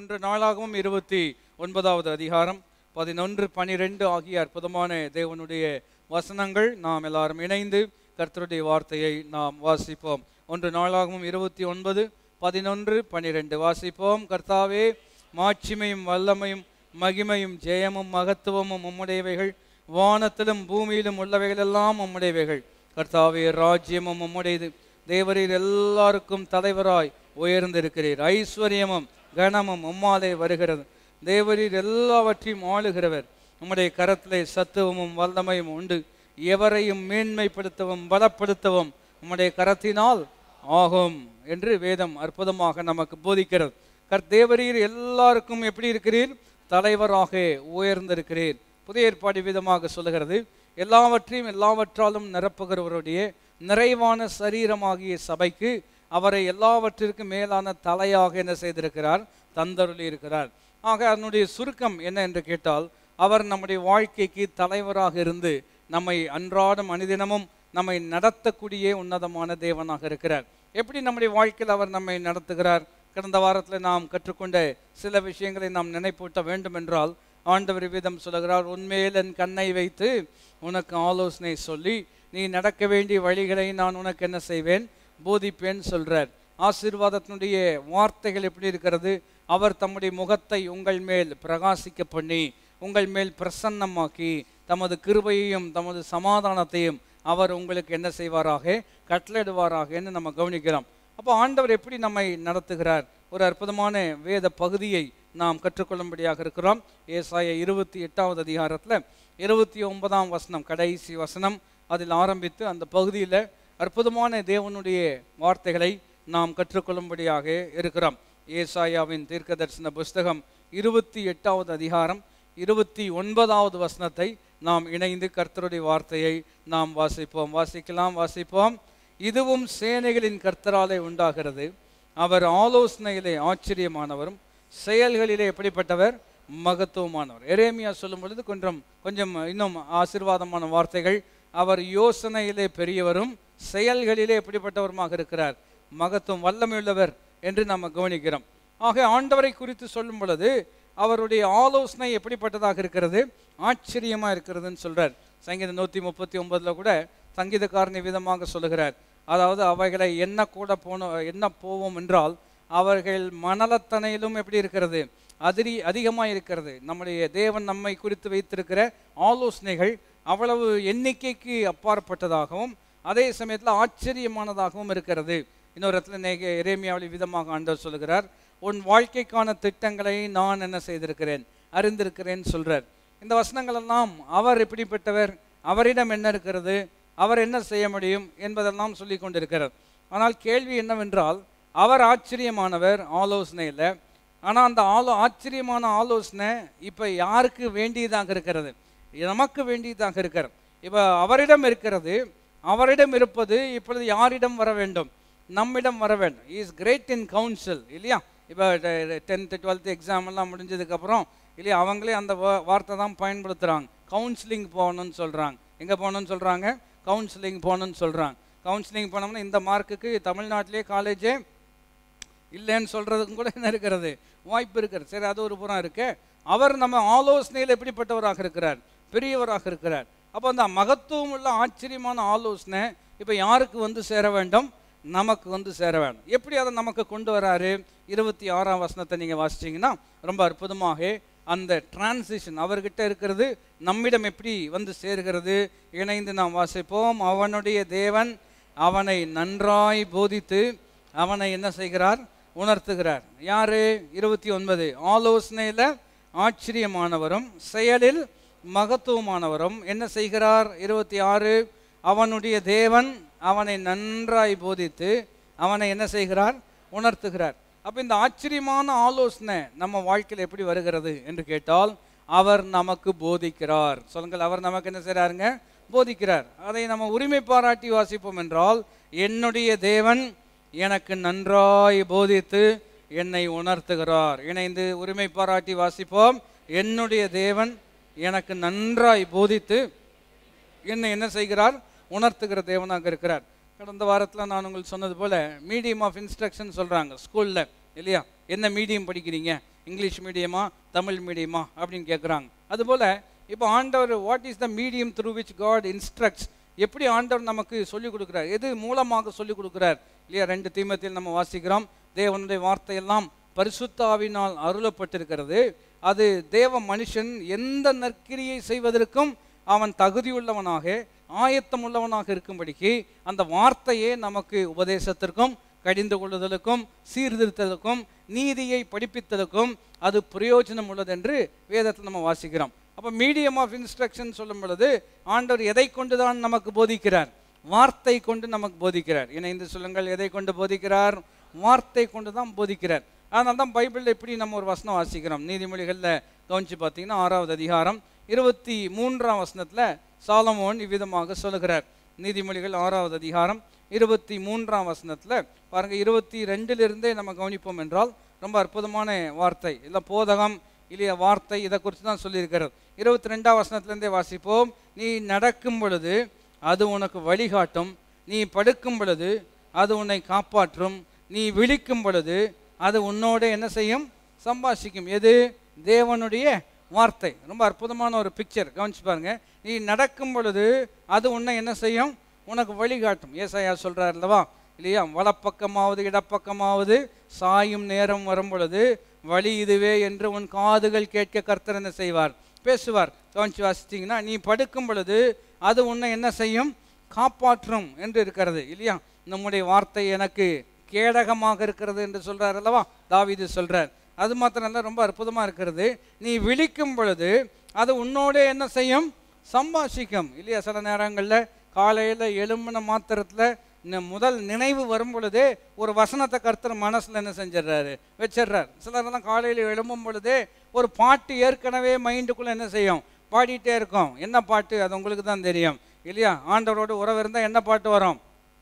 ஒன்று நாளாகவும் இருபத்தி ஒன்பதாவது அதிகாரம் பதினொன்று பனிரெண்டு ஆகிய அற்புதமான தேவனுடைய வசனங்கள் நாம் எல்லாரும் இணைந்து கர்த்தருடைய வார்த்தையை நாம் வாசிப்போம் ஒன்று நாளாகவும் இருபத்தி ஒன்பது பதினொன்று பனிரெண்டு வாசிப்போம் கர்த்தாவே மாட்சிமையும் வல்லமையும் மகிமையும் ஜெயமும் மகத்துவமும் உம்முடையவைகள் வானத்திலும் பூமியிலும் உள்ளவைகளெல்லாம் உம்முடையவைகள் கர்த்தாவே ராஜ்யமும் உம்முடையது தேவரீர் எல்லாருக்கும் தலைவராய் உயர்ந்திருக்கிறீர் ஐஸ்வர்யமும் கனமும் உம்மாலே வருகிறது தேவரீர் எல்லாவற்றையும் ஆளுகிறவர் உம்முடைய கரத்திலே சத்துவமும் வல்லமையும் உண்டு எவரையும் மேன்மைப்படுத்தவும் பலப்படுத்தவும் உம்முடைய கரத்தினால் ஆகும் என்று வேதம் அற்புதமாக நமக்கு போதிக்கிறது கர்த்தேவரீர் எல்லாருக்கும் எப்படி இருக்கிறீர் தலைவராக உயர்ந்திருக்கிறீர் புதிய ஏற்பாடு விதமாக சொல்லுகிறது எல்லாவற்றையும் எல்லாவற்றாலும் நிரப்புகிறவருடைய நிறைவான சரீரமாகிய சபைக்கு அவரை எல்லாவற்றிற்கும் மேலான தலையாக என்ன செய்திருக்கிறார் தந்தருளி இருக்கிறார் ஆக அதனுடைய சுருக்கம் என்ன என்று கேட்டால் அவர் நம்முடைய வாழ்க்கைக்கு தலைவராக இருந்து நம்மை அன்றாடம் அனுதினமும் நம்மை நடத்தக்கூடிய உன்னதமான தேவனாக இருக்கிறார் எப்படி நம்முடைய வாழ்க்கையில் அவர் நம்மை நடத்துகிறார் கடந்த வாரத்தில் நாம் கற்றுக்கொண்ட சில விஷயங்களை நாம் நினைப்பூட்ட வேண்டும் என்றால் ஆண்டவர் விதம் சொல்லுகிறார் உண்மையில் என் கண்ணை வைத்து உனக்கு ஆலோசனை சொல்லி நீ நடக்க வேண்டிய வழிகளை நான் உனக்கு என்ன செய்வேன் போதிப்பேன் சொல்றார் ஆசீர்வாதத்தினுடைய வார்த்தைகள் எப்படி இருக்கிறது அவர் தம்முடைய முகத்தை உங்கள் மேல் பிரகாசிக்க பண்ணி உங்கள் மேல் பிரசன்னமாக்கி தமது கிருபையையும் தமது சமாதானத்தையும் அவர் உங்களுக்கு என்ன செய்வாராக கட்டளையிடுவாராக என்று நம்ம கவனிக்கிறோம் அப்போ ஆண்டவர் எப்படி நம்மை நடத்துகிறார் ஒரு அற்புதமான வேத பகுதியை நாம் கற்றுக்கொள்ளும்படியாக இருக்கிறோம் ஏசாய இருபத்தி எட்டாவது அதிகாரத்தில் இருபத்தி ஒன்பதாம் வசனம் கடைசி வசனம் அதில் ஆரம்பித்து அந்த பகுதியில் அற்புதமான தேவனுடைய வார்த்தைகளை நாம் கற்றுக்கொள்ளும்படியாக இருக்கிறோம் ஏசாயாவின் தீர்க்க தரிசன புஸ்தகம் இருபத்தி எட்டாவது அதிகாரம் இருபத்தி ஒன்பதாவது வசனத்தை நாம் இணைந்து கர்த்தருடைய வார்த்தையை நாம் வாசிப்போம் வாசிக்கலாம் வாசிப்போம் இதுவும் சேனைகளின் கர்த்தராலே உண்டாகிறது அவர் ஆலோசனையிலே ஆச்சரியமானவரும் செயல்களிலே எப்படிப்பட்டவர் மகத்துவமானவர் எரேமியா சொல்லும் பொழுது கொஞ்சம் கொஞ்சம் இன்னும் ஆசீர்வாதமான வார்த்தைகள் அவர் யோசனையிலே பெரியவரும் செயல்களிலே எப்படிப்பட்டவருமாக இருக்கிறார் மகத்துவம் வல்லமையுள்ளவர் என்று நாம் கவனிக்கிறோம் ஆக ஆண்டவரை குறித்து சொல்லும் பொழுது அவருடைய ஆலோசனை எப்படிப்பட்டதாக இருக்கிறது ஆச்சரியமா இருக்கிறதுன்னு சொல்றார் சங்கீதம் நூற்றி முப்பத்தி ஒன்பதுல கூட சங்கீதக்காரனை விதமாக சொல்லுகிறார் அதாவது அவைகளை என்ன கூட போன என்ன போவோம் என்றால் அவர்கள் மணலத்தனையிலும் எப்படி இருக்கிறது அதிரி அதிகமாக இருக்கிறது நம்முடைய தேவன் நம்மை குறித்து வைத்திருக்கிற ஆலோசனைகள் அவ்வளவு எண்ணிக்கைக்கு அப்பாற்பட்டதாகவும் அதே சமயத்தில் ஆச்சரியமானதாகவும் இருக்கிறது இன்னொரு இடத்துல நேக எரேமியாவில் விதமாக ஆண்டவர் சொல்லுகிறார் உன் வாழ்க்கைக்கான திட்டங்களை நான் என்ன செய்திருக்கிறேன் அறிந்திருக்கிறேன் சொல்றார் இந்த வசனங்கள் எல்லாம் அவர் எப்படிப்பட்டவர் அவரிடம் என்ன இருக்கிறது அவர் என்ன செய்ய முடியும் என்பதெல்லாம் சொல்லி கொண்டிருக்கிறார் ஆனால் கேள்வி என்னவென்றால் அவர் ஆச்சரியமானவர் ஆலோசனையில் ஆனால் அந்த ஆலோ ஆச்சரியமான ஆலோசனை இப்போ யாருக்கு வேண்டியதாக இருக்கிறது நமக்கு வேண்டியதாக இருக்கிறது இப்போ அவரிடம் இருக்கிறது அவரிடம் இருப்பது இப்பொழுது யாரிடம் வர வேண்டும் நம்மிடம் வர வேண்டும் இஸ் கிரேட் இன் கவுன்சில் இல்லையா இப்போ டென்த்து டுவெல்த்து எக்ஸாம் எல்லாம் முடிஞ்சதுக்கப்புறம் இல்லையா அவங்களே அந்த வா- வார்த்தை தான் பயன்படுத்துகிறாங்க கவுன்சிலிங் போகணும்னு சொல்கிறாங்க எங்கே போகணும்னு சொல்கிறாங்க கவுன்சிலிங் போகணும்னு சொல்கிறாங்க கவுன்சிலிங் போனோம்னா இந்த மார்க்குக்கு தமிழ்நாட்டிலே காலேஜே இல்லைன்னு சொல்கிறதுக்கும் கூட என்ன இருக்கிறது வாய்ப்பு இருக்கிறது சரி அது ஒரு புறம் இருக்கு அவர் நம்ம ஆலோசனையில் எப்படிப்பட்டவராக இருக்கிறார் பெரியவராக இருக்கிறார் அப்போ அந்த மகத்துவம் உள்ள ஆச்சரியமான ஆலோசனை இப்போ யாருக்கு வந்து சேர வேண்டும் நமக்கு வந்து சேர வேண்டும் எப்படி அதை நமக்கு கொண்டு வராரு இருபத்தி ஆறாம் வசனத்தை நீங்கள் வாசிச்சீங்கன்னா ரொம்ப அற்புதமாக அந்த டிரான்சிஷன் அவர்கிட்ட இருக்கிறது நம்மிடம் எப்படி வந்து சேர்கிறது இணைந்து நாம் வாசிப்போம் அவனுடைய தேவன் அவனை நன்றாய் போதித்து அவனை என்ன செய்கிறார் உணர்த்துகிறார் யாரு இருபத்தி ஒன்பது ஆலோசனையில் ஆச்சரியமானவரும் செயலில் மகத்துவமானவரும் என்ன செய்கிறார் இருபத்தி ஆறு அவனுடைய தேவன் அவனை நன்றாய் போதித்து அவனை என்ன செய்கிறார் உணர்த்துகிறார் அப்போ இந்த ஆச்சரியமான ஆலோசனை நம்ம வாழ்க்கையில் எப்படி வருகிறது என்று கேட்டால் அவர் நமக்கு போதிக்கிறார் சொல்லுங்கள் அவர் நமக்கு என்ன செய்கிறாருங்க போதிக்கிறார் அதை நம்ம உரிமை பாராட்டி வாசிப்போம் என்றால் என்னுடைய தேவன் எனக்கு நன்றாய் போதித்து என்னை உணர்த்துகிறார் இணைந்து உரிமை பாராட்டி வாசிப்போம் என்னுடைய தேவன் எனக்கு நன்றாய் போதித்து என்னை என்ன செய்கிறார் உணர்த்துகிற தேவனாக இருக்கிறார் கடந்த வாரத்தில் நான் உங்களுக்கு சொன்னது போல மீடியம் ஆஃப் இன்ஸ்ட்ரக்ஷன் சொல்கிறாங்க ஸ்கூலில் இல்லையா என்ன மீடியம் படிக்கிறீங்க இங்கிலீஷ் மீடியமா தமிழ் மீடியமா அப்படின்னு கேட்குறாங்க அதுபோல் இப்போ ஆண்டவர் what is the medium through which God instructs எப்படி ஆண்டவர் நமக்கு சொல்லிக் கொடுக்குறார் எது மூலமாக சொல்லிக் கொடுக்குறார் இல்லையா ரெண்டு தீமத்தில் நம்ம வாசிக்கிறோம் தேவனுடைய வார்த்தையெல்லாம் பரிசுத்தாவினால் அருளப்பட்டிருக்கிறது அது தேவ மனுஷன் எந்த நற்கிரியை செய்வதற்கும் அவன் தகுதியுள்ளவனாக ஆயத்தம் உள்ளவனாக இருக்கும்படிக்கு அந்த வார்த்தையே நமக்கு உபதேசத்திற்கும் கடிந்து கொள்ளுதலுக்கும் சீர்திருத்தலுக்கும் நீதியை படிப்பித்தலுக்கும் அது பிரயோஜனம் உள்ளது என்று வேதத்தில் நம்ம வாசிக்கிறோம் அப்போ மீடியம் ஆஃப் இன்ஸ்ட்ரக்ஷன் சொல்லும் பொழுது ஆண்டவர் எதை கொண்டு தான் நமக்கு போதிக்கிறார் வார்த்தை கொண்டு நமக்கு போதிக்கிறார் இணைந்து சொல்லுங்கள் எதை கொண்டு போதிக்கிறார் வார்த்தை கொண்டு தான் போதிக்கிறார் அதனால தான் பைபிளில் எப்படி நம்ம ஒரு வசனம் வாசிக்கிறோம் நீதிமொழிகளில் கவனிச்சு பார்த்தீங்கன்னா ஆறாவது அதிகாரம் இருபத்தி மூன்றாம் வசனத்தில் சாலமோன் இவ்விதமாக சொல்லுகிறார் நீதிமொழிகள் ஆறாவது அதிகாரம் இருபத்தி மூன்றாம் வசனத்தில் பாருங்கள் இருபத்தி ரெண்டிலிருந்தே நம்ம கவனிப்போம் என்றால் ரொம்ப அற்புதமான வார்த்தை இல்லை போதகம் இல்லையா வார்த்தை இதை குறித்து தான் சொல்லியிருக்கிறது இருபத்தி ரெண்டாம் வசனத்திலேருந்தே வாசிப்போம் நீ நடக்கும் பொழுது அது உனக்கு வழிகாட்டும் நீ படுக்கும் பொழுது அது உன்னை காப்பாற்றும் நீ விழிக்கும் பொழுது அது உன்னோட என்ன செய்யும் சம்பாஷிக்கும் எது தேவனுடைய வார்த்தை ரொம்ப அற்புதமான ஒரு பிக்சர் கவனிச்சு பாருங்க நீ நடக்கும் பொழுது அது உன்னை என்ன செய்யும் உனக்கு வழிகாட்டும் ஏசாயா சொல்றார் அல்லவா இல்லையா வலப்பக்கமாவது இடப்பக்கமாவது சாயும் நேரம் வரும் பொழுது வழி இதுவே என்று உன் காதுகள் கேட்க கர்த்தர் என்ன செய்வார் பேசுவார் கவனிச்சு வாசித்தீங்கன்னா நீ படுக்கும் பொழுது அது உன்னை என்ன செய்யும் காப்பாற்றும் என்று இருக்கிறது இல்லையா நம்முடைய வார்த்தை எனக்கு கேடகமாக இருக்கிறது என்று சொல்றார் அல்லவா தாவீது சொல்றார் அது மாத்திரம் இல்ல ரொம்ப அற்புதமா இருக்கிறது நீ விழிக்கும் பொழுது அது உன்னோட என்ன செய்யும் சம்பாஷிக்கும் இல்லையா சில நேரங்களில் காலையில் எழும்பின மாத்திரத்தில் இந்த முதல் நினைவு வரும் பொழுதே ஒரு வசனத்தை கர்த்தர் மனசில் என்ன செஞ்சிடுறாரு வச்சிடுறார் சிலரெல்லாம் காலையில் எழும்பும் பொழுதே ஒரு பாட்டு ஏற்கனவே மைண்டுக்குள்ளே என்ன செய்யும் பாடிட்டே இருக்கும் என்ன பாட்டு அது உங்களுக்கு தான் தெரியும் இல்லையா ஆண்டவரோட உறவு இருந்தால் என்ன பாட்டு வரும்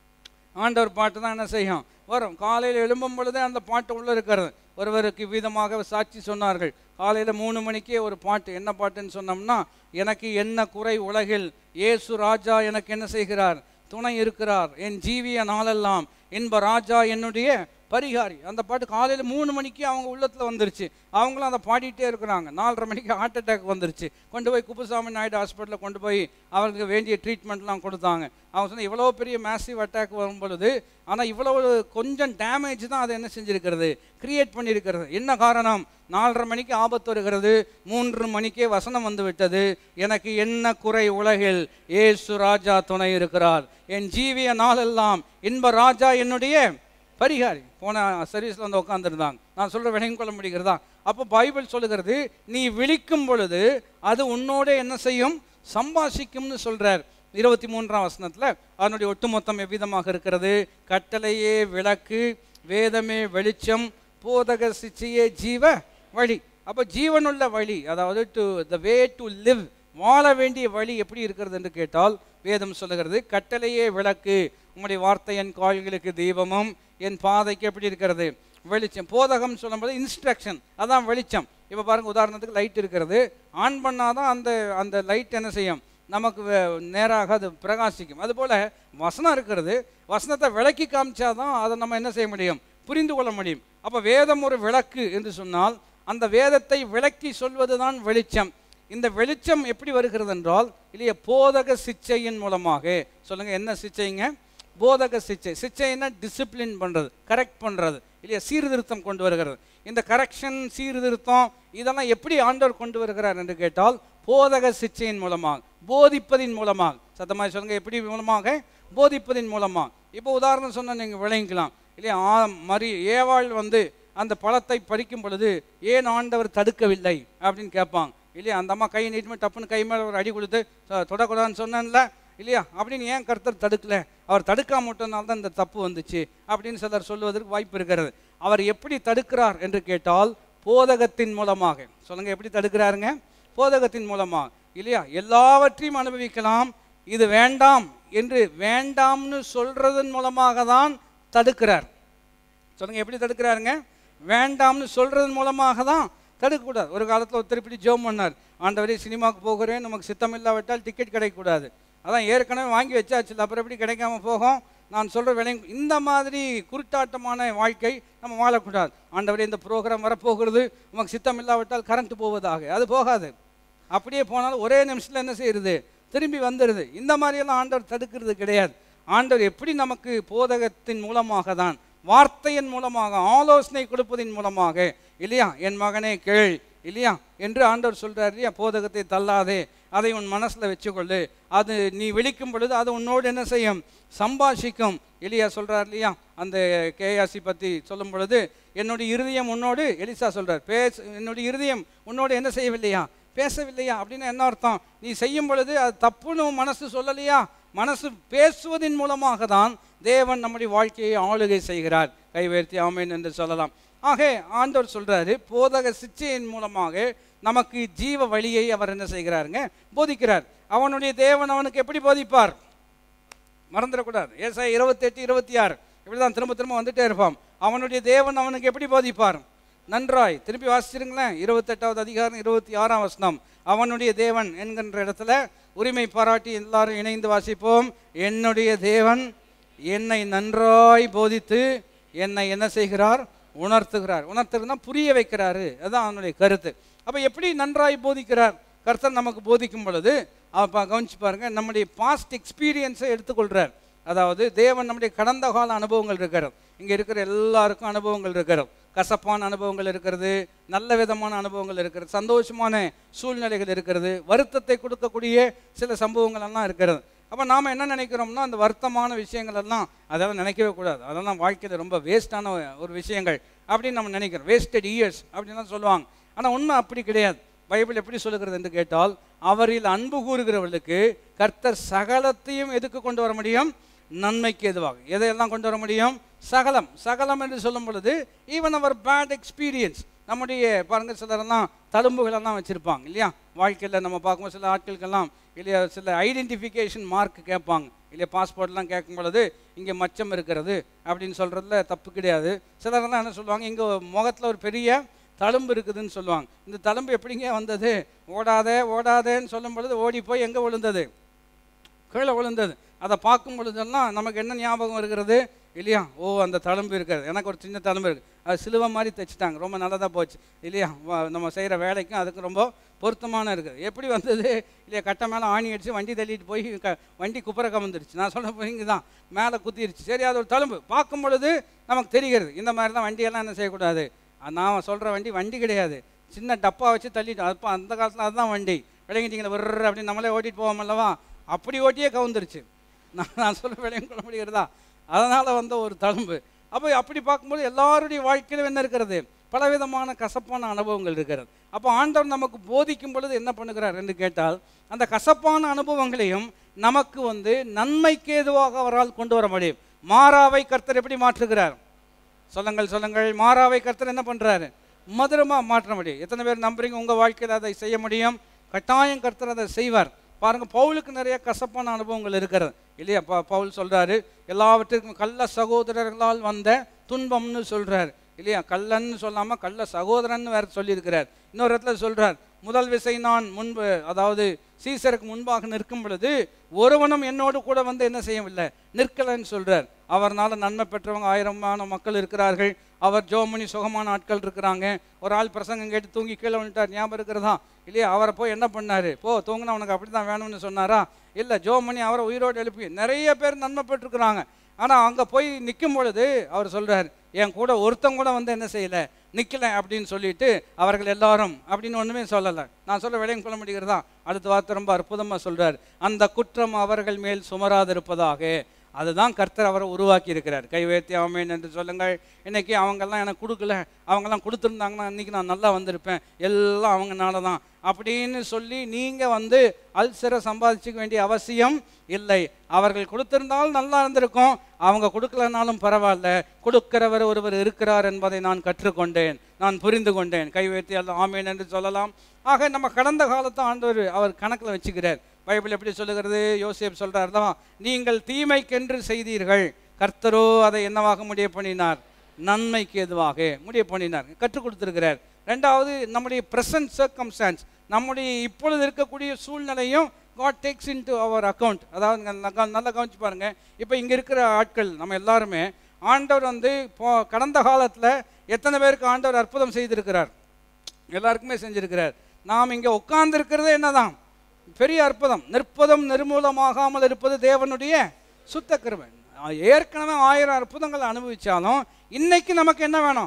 ஆண்டவர் பாட்டு தான் என்ன செய்யும் வரும் காலையில் எழும்பும் பொழுதே அந்த பாட்டு உள்ளே இருக்கிறது ஒருவருக்கு விதமாக சாட்சி சொன்னார்கள் காலையில் மூணு மணிக்கே ஒரு பாட்டு என்ன பாட்டுன்னு சொன்னோம்னா எனக்கு என்ன குறை உலகில் இயேசு ராஜா எனக்கு என்ன செய்கிறார் துணை இருக்கிறார் என் ஜீவிய நாளெல்லாம் இன்ப ராஜா என்னுடைய பரிகாரி அந்த பாட்டு காலையில் மூணு மணிக்கு அவங்க உள்ளத்தில் வந்துருச்சு அவங்களும் அதை பாடிட்டே இருக்கிறாங்க நாலரை மணிக்கு ஹார்ட் அட்டாக் வந்துருச்சு கொண்டு போய் குப்புசாமி நாயுடு ஹாஸ்பிட்டலில் கொண்டு போய் அவங்களுக்கு வேண்டிய ட்ரீட்மெண்ட்லாம் கொடுத்தாங்க அவங்க சொன்ன இவ்வளோ பெரிய மேசிவ் அட்டாக் வரும் பொழுது ஆனால் இவ்வளவு கொஞ்சம் டேமேஜ் தான் அதை என்ன செஞ்சிருக்கிறது கிரியேட் பண்ணியிருக்கிறது என்ன காரணம் நாலரை மணிக்கு ஆபத்து வருகிறது மூன்று மணிக்கே வசனம் வந்து விட்டது எனக்கு என்ன குறை உலகில் ஏசு ராஜா துணை இருக்கிறார் என் ஜீவிய நாளெல்லாம் இன்ப ராஜா என்னுடைய பரிகாரி போன சர்வீஸில் வந்து உட்காந்துருந்தாங்க நான் சொல்கிற விளங்கிக் கொள்ள முடிகிறதா அப்போ பைபிள் சொல்லுகிறது நீ விழிக்கும் பொழுது அது உன்னோட என்ன செய்யும் சம்பாஷிக்கும்னு சொல்கிறார் இருபத்தி மூன்றாம் வசனத்தில் அதனுடைய ஒட்டுமொத்தம் எவ்விதமாக இருக்கிறது கட்டளையே விளக்கு வேதமே வெளிச்சம் போதக சிச்சையே ஜீவ வழி அப்போ ஜீவனுள்ள வழி அதாவது to the way to live வாழ வேண்டிய வழி எப்படி இருக்கிறது என்று கேட்டால் வேதம் சொல்லுகிறது கட்டளையே விளக்கு உம்முடைய வார்த்தை என் கால்களுக்கு தீபமும் என் பாதைக்கு எப்படி இருக்கிறது வெளிச்சம் போதகம் சொல்லும்போது இன்ஸ்ட்ரக்ஷன் அதான் வெளிச்சம் இப்போ பாருங்க உதாரணத்துக்கு லைட் இருக்கிறது ஆன் பண்ணாதான் அந்த அந்த லைட் என்ன செய்யும் நமக்கு வே- நேராக அது பிரகாசிக்கும் அதுபோல் வசனம் இருக்கிறது வசனத்தை விளக்கி காமிச்சாதான் அதை நம்ம என்ன செய்ய முடியும் புரிந்து கொள்ள முடியும் அப்போ வேதம் ஒரு விளக்கு என்று சொன்னால் அந்த வேதத்தை விளக்கி சொல்வதுதான் வெளிச்சம் இந்த வெளிச்சம் எப்படி வருகிறது என்றால் இல்லையா போதக சிச்சையின் மூலமாக சொல்லுங்க என்ன சிச்சைங்க போதக சிச்சை சிச்சைன்னா டிசிப்ளின் பண்றது கரெக்ட் பண்றது இல்லையா சீர்திருத்தம் கொண்டு வருகிறது இந்த கரெக்ஷன் சீர்திருத்தம் இதெல்லாம் எப்படி ஆண்டவர் கொண்டு வருகிறார் என்று கேட்டால் போதக சிச்சையின் மூலமாக போதிப்பதின் மூலமாக சத்தமாக சொல்லுங்க எப்படி மூலமாக போதிப்பதின் மூலமாக இப்போ உதாரணம் சொன்னா நீங்க விளங்கிக்கலாம் இல்லையா ஆ மரி ஏவாள் வந்து அந்த பழத்தை பறிக்கும் பொழுது ஏன் ஆண்டவர் தடுக்கவில்லை அப்படின்னு கேட்பாங்க இல்லையா அந்த அம்மா கை நீட்டுமே டப்புன்னு கை மேலே ஒரு அடி கொடுத்து "தொ- தொடக்கூடாதுன்னு சொன்னேன்ல இல்லையா அப்படின்னு ஏன் கர்த்தர் தடுக்கல அவர் தடுக்காம விட்டனால தான் இந்த தப்பு வந்துச்சு அப்படின்னு சிலர் சொல்லுவதற்கு வாய்ப்பு இருக்கிறது அவர் எப்படி தடுக்கிறார் என்று கேட்டால் போதகத்தின் மூலமாக சொல்லுங்க எப்படி தடுக்கிறாருங்க போதகத்தின் மூலமாக இல்லையா எல்லாவற்றையும் அனுபவிக்கலாம் இது வேண்டாம் என்று வேண்டாம்னு சொல்றதன் மூலமாக தான் தடுக்கிறார் சொல்லுங்க எப்படி தடுக்கிறாருங்க வேண்டாம்னு சொல்றதன் மூலமாக தான் தடுக்கக்கூடாது ஒரு காலத்தில் ஒருத்தர் இப்படி ஜோம் பண்ணார் ஆண்டவரே சினிமாவுக்கு போகிறேன் நமக்கு சித்தம் இல்லாவிட்டால் டிக்கெட் கிடைக்கக்கூடாது அதான் ஏற்கனவே வாங்கி வச்சாச்சு அப்புறம் எப்படி கிடைக்காம போகும் நான் சொல்ற விலை இந்த மாதிரி குருட்டாட்டமான வாழ்க்கை நம்ம வாழக்கூடாது ஆண்டவரே இந்த ப்ரோக்ராம் வரப்போகிறது உமக்கு சித்தம் இல்லாவிட்டால் கரண்ட் போவதாக அது போகாது அப்படியே போனாலும் ஒரே நிமிஷத்தில் என்ன செய்யுது திரும்பி வந்துடுது இந்த மாதிரியெல்லாம் ஆண்டவர் தடுக்கிறது கிடையாது ஆண்டவர் எப்படி நமக்கு போதகத்தின் மூலமாக தான் வார்த்தையின் மூலமாக ஆலோசனை கொடுப்பதின் மூலமாக இல்லையா என் மகனே கேள் இல்லையா என்று ஆண்டவர் சொல்றார் இல்லையா போதகத்தை தள்ளாதே அதை உன் மனசுல வச்சுக்கொள்ளு அது நீ விழிக்கும் பொழுது அது உன்னோடு என்ன செய்யும் சம்பாஷிக்கும் இல்லையா சொல்றார் இல்லையா அந்த கேயாசி பத்தி சொல்லும் பொழுது என்னுடைய இருதயம் உன்னோடு எலிசா சொல்றார் பேச என்னுடைய இருதயம் உன்னோடு என்ன செய்யவில்லையா பேசவில்லையா அப்படின்னு என்ன அர்த்தம் நீ செய்யும் பொழுது அது தப்புன்னு உன் மனசு சொல்லலையா மனசு பேசுவதின் மூலமாக தான் தேவன் நம்முடைய வாழ்க்கையை ஆளுகை செய்கிறார் கைவேர்த்தி ஆமேன் என்று சொல்லலாம் ஆக ஆண்டவர் சொல்றாரு போதக சிச்சையின் மூலமாக நமக்கு ஜீவ வழியை அவர் என்ன செய்கிறாருங்க போதிக்கிறார் அவனுடைய தேவன் அவனுக்கு எப்படி போதிப்பார் மறந்துடக்கூடாது ஏசாய் இருபத்தெட்டு இருபத்தி ஆறு இப்படிதான் திரும்ப திரும்ப வந்துட்டே இருப்பான் அவனுடைய தேவன் அவனுக்கு எப்படி போதிப்பார் நன்றாய் திருப்பி வாசிச்சிருங்களேன் இருபத்தெட்டாவது அதிகாரம் இருபத்தி ஆறாம் வசனம் அவனுடைய தேவன் என்கின்ற இடத்துல உரிமை பாராட்டி எல்லாரும் இணைந்து வாசிப்போம் என்னுடைய தேவன் என்னை நன்றாய் போதித்து என்னை என்ன செய்கிறார் உணர்த்துகிறார் உணர்த்துறதுனா புரிய வைக்கிறாரு அதுதான் அவனுடைய கருத்து அப்போ எப்படி நன்றாய் போதிக்கிறார் கர்த்தர் நமக்கு போதிக்கும் பொழுது அப்போ கவனிச்சு பாருங்க நம்முடைய பாஸ்ட் எக்ஸ்பீரியன்ஸை எடுத்துக்கொள்கிறார் அதாவது தேவன் நம்முடைய கடந்த கால அனுபவங்கள் இருக்கிறது இங்கே இருக்கிற எல்லாருக்கும் அனுபவங்கள் இருக்கிறது கசப்பான அனுபவங்கள் இருக்கிறது நல்ல விதமான அனுபவங்கள் இருக்கிறது சந்தோஷமான சூழ்நிலைகள் இருக்கிறது வருத்தத்தை கொடுக்கக்கூடிய சில சம்பவங்கள் எல்லாம் இருக்கிறது அப்போ நாம் என்ன நினைக்கிறோம்னா அந்த வருத்தமான விஷயங்கள் எல்லாம் அதெல்லாம் நினைக்கவே கூடாது அதெல்லாம் வாழ்க்கையில் ரொம்ப வேஸ்டான ஒரு விஷயங்கள் அப்படின்னு நம்ம நினைக்கிறோம் வேஸ்டட் இயர்ஸ் அப்படின்னு சொல்லுவாங்க ஆனால் உண்மை அப்படி கிடையாது பைபிள் எப்படி சொல்லுகிறது என்று கேட்டால் அவரில் அன்பு கூறுகிறவர்களுக்கு கர்த்தர் சகலத்தையும் எதுக்கு கொண்டு வர முடியும் நன்மைக்கு எதுவாக எதையெல்லாம் கொண்டு வர முடியும் சகலம் சகலம் என்று சொல்லும் பொழுது ஈவன் அவர் பேட் எக்ஸ்பீரியன்ஸ் நம்முடைய பாருங்க சிலரெல்லாம் தழும்புகளெல்லாம் வச்சுருப்பாங்க இல்லையா வாழ்க்கையில் நம்ம பார்க்கும்போது சில ஆட்களுக்கெல்லாம் இல்லையா சில ஐடென்டிஃபிகேஷன் மார்க் கேட்பாங்க இல்லையா பாஸ்போர்ட்லாம் கேட்கும் பொழுது இங்கே மச்சம் இருக்கிறது அப்படின்னு சொல்கிறதுல தப்பு கிடையாது சிலரெல்லாம் என்ன சொல்லுவாங்க இங்கே முகத்தில் ஒரு பெரிய தழும்பு இருக்குதுன்னு சொல்லுவாங்க இந்த தழும்பு எப்படிங்க வந்தது ஓடாதே ஓடாதேன்னு சொல்லும் பொழுது ஓடி போய் எங்கே விழுந்தது கீழே விழுந்தது அதை பார்க்கும் பொழுதெல்லாம் நமக்கு என்ன ஞாபகம் இருக்கிறது இல்லையா ஓ அந்த தழும்பு இருக்கிறது எனக்கு ஒரு சின்ன தழும்பு இருக்குது அது சிலுவை மாதிரி தைச்சிட்டாங்க ரொம்ப நல்லதாக போச்சு இல்லையா வ- நம்ம செய்கிற வேலைக்கும் அதுக்கு ரொம்ப பொருத்தமான இருக்குது எப்படி வந்தது இல்லையா கட்டை மேலே ஆணி அடித்து வண்டி தள்ளிட்டு போய் க வண்டி குப்புற கமந்துருச்சு நான் சொல்ல போய் தான் மேலே குத்திருச்சு சரி அது ஒரு தழும்பு பார்க்கும் பொழுது நமக்கு தெரிகிறது இந்த மாதிரி தான் வண்டியெல்லாம் என்ன செய்யக்கூடாது அஹ் நான் சொல்கிற வண்டி வண்டி கிடையாது சின்ன டப்பா வச்சு தள்ளிட்டு அப்போ அந்த காலத்தில் அதுதான் வண்டி விளங்கிட்டீங்களா விடுற அப்படின்னு நம்மளே ஓட்டிட்டு போவோம் அல்லவா அப்படி ஓட்டியே கவுந்துருச்சு நான் நான் சொல்ல விளையும் கொள்ள முடிகிறதா அதனால் வந்த ஒரு தழும்பு அப்போ அப்படி பார்க்கும்போது எல்லாருடைய வாழ்க்கையிலும் என்ன இருக்கிறது பலவிதமான கசப்பான அனுபவங்கள் இருக்கிறது அப்போ ஆண்டவர் நமக்கு போதிக்கும் பொழுது என்ன பண்ணுகிறார் என்று கேட்டால் அந்த கசப்பான அனுபவங்களையும் நமக்கு வந்து நன்மைக்கு ஏதுவாக அவரால் கொண்டு வர முடியும் மாறாவை கர்த்தர் எப்படி மாற்றுகிறார் சொல்லுங்கள் சொல்லுங்கள் மாறாவை கர்த்தர் என்ன பண்றாரு மதுரமா மாற்ற முடியும் எத்தனை பேர் நம்புறீங்க உங்க வாழ்க்கையில் அதை செய்ய முடியும் கட்டாயம் கர்த்தர் அதை செய்வார் பாருங்க பவுலுக்கு நிறைய கசப்பான அனுபவங்கள் இருக்கிறது இல்லையா ப- பவுல் சொல்றாரு எல்லாவற்றிற்கும் கள்ள சகோதரர்களால் வந்த துன்பம்னு சொல்றாரு இல்லையா கள்ளன்னு சொல்லாம கள்ள சகோதரன் வேற சொல்லியிருக்கிறார் இன்னொரு இடத்துல சொல்றார் முதல் விசை நான் முன்பு அதாவது சீசருக்கு முன்பாக நிற்கும் பொழுது ஒருவனும் என்னோடு கூட வந்து என்ன செய்யவில்லை நிற்கலன்னு சொல்றார் அவர்னால நன்மை பெற்றவங்க ஆயிரமான மக்கள் இருக்கிறார்கள் அவர் ஜோமணி சுகமான ஆட்கள் இருக்கிறாங்க ஒரு ஆள் பிரசங்கம் கேட்டு தூங்கி கீழே வந்துட்டார் ஞாபகம் இருக்கிறதா இல்லையா அவரை போய் என்ன பண்ணாரு போ தூங்கினா உனக்கு அப்படி தான் வேணும்னு சொன்னாரா இல்லை ஜோமணி அவரை உயிரோடு எழுப்பி நிறைய பேர் நன்மை பெற்றிருக்கிறாங்க ஆனால் அங்கே போய் நிற்கும் பொழுது அவர் சொல்றார் என் கூட ஒருத்தன் கூட வந்து என்ன செய்யலை நிற்கல அப்படின்னு சொல்லிட்டு அவர்கள் எல்லாரும் அப்படின்னு ஒன்றுமே சொல்லலை நான் சொல்ல விளையும் கொள்ள முடிகிறதா அடுத்த வார்த்தை ரொம்ப அற்புதமாக சொல்றார் அந்த குற்றம் அவர்கள் மேல் சுமராதிருப்பதாக அதுதான் கர்த்தர் அவரை உருவாக்கி இருக்கிறார் கை உயர்த்தி ஆமென் என்று சொல்லுங்கள் இன்னைக்கு அவங்கெல்லாம் எனக்கு கொடுக்கல அவங்கெல்லாம் கொடுத்துருந்தாங்கன்னா இன்னைக்கு நான் நல்லா வந்திருப்பேன் எல்லாம் அவங்கனால தான் அப்படின்னு சொல்லி நீங்கள் வந்து அல்சரை சம்பாதிச்சுக்க வேண்டிய அவசியம் இல்லை அவர்கள் கொடுத்திருந்தால் நல்லா இருந்திருக்கும் அவங்க கொடுக்கலனாலும் பரவாயில்ல கொடுக்கிறவர் ஒருவர் இருக்கிறார் என்பதை நான் கற்றுக்கொண்டேன் நான் புரிந்து கொண்டேன் கை உயர்த்தி எல்லாம் ஆமேன் என்று சொல்லலாம் ஆக நம்ம கடந்த காலத்தை ஆண்டவர் அவர் கணக்கில் வச்சுக்கிறார் பைபிள் எப்படி சொல்லுகிறது யோசேப் சொல்றார் தான் நீங்கள் தீமைக்கென்று செய்தீர்கள் கர்த்தரோ அதை என்னவாக முடிய பண்ணினார் நன்மைக்கு எதுவாக முடிய பண்ணினார் கற்றுக் கொடுத்திருக்கிறார் ரெண்டாவது நம்முடைய பிரசன்ட் சர்க்கம்ஸ்டான்ஸ் நம்முடைய இப்பொழுது இருக்கக்கூடிய சூழ்நிலையும் காட் டேக்ஸ் இன் டு அவர் அக்கௌண்ட் அதாவது நீங்க நல்லா நல்லா கவனிச்சு பாருங்க இப்போ இங்கே இருக்கிற ஆட்கள் நம்ம எல்லாருமே ஆண்டவர் வந்து இப்போ கடந்த காலத்தில் எத்தனை பேருக்கு ஆண்டவர் அற்புதம் செய்திருக்கிறார் எல்லாருக்குமே செஞ்சிருக்கிறார் நாம் இங்கே உட்கார்ந்து இருக்கிறது என்னதான் பெரிய அற்புதம் நிற்பதும் நிர்மூலமாகாமல் இருப்பது தேவனுடைய சுத்த கிருபை ஏற்கனவே ஆயிரம் அற்புதங்கள் அனுபவிச்சாலும் இன்னைக்கு நமக்கு என்ன வேணும்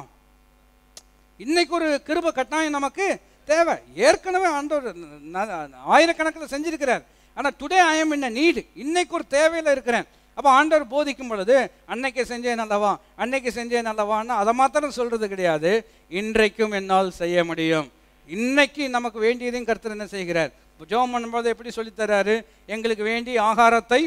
இன்னைக்கு ஒரு கிருப கட்டாயம் நமக்கு தேவை ஏற்கனவே ஆண்டவர் ந- ந- ஆயிரக்கணக்கில் செஞ்சிருக்கிறார் ஆனால் today I am in need இன்னைக்கு ஒரு தேவையில் இருக்கிறேன் அப்போ ஆண்டவர் போதிக்கும் பொழுது அன்னைக்கு செஞ்சேன் நல்லவா அன்னைக்கு செஞ்சேன் நல்லவான்னு அதை மாத்திரம் சொல்றது கிடையாது இன்றைக்கும் என்னால் செய்ய முடியும் இன்னைக்கு நமக்கு வேண்டியதையும் கர்த்தர் என்ன செய்கிறார் ஜோம் பண்ணும்போது எப்படி சொல்லித் தர்றாரு எங்களுக்கு வேண்டிய ஆகாரத்தை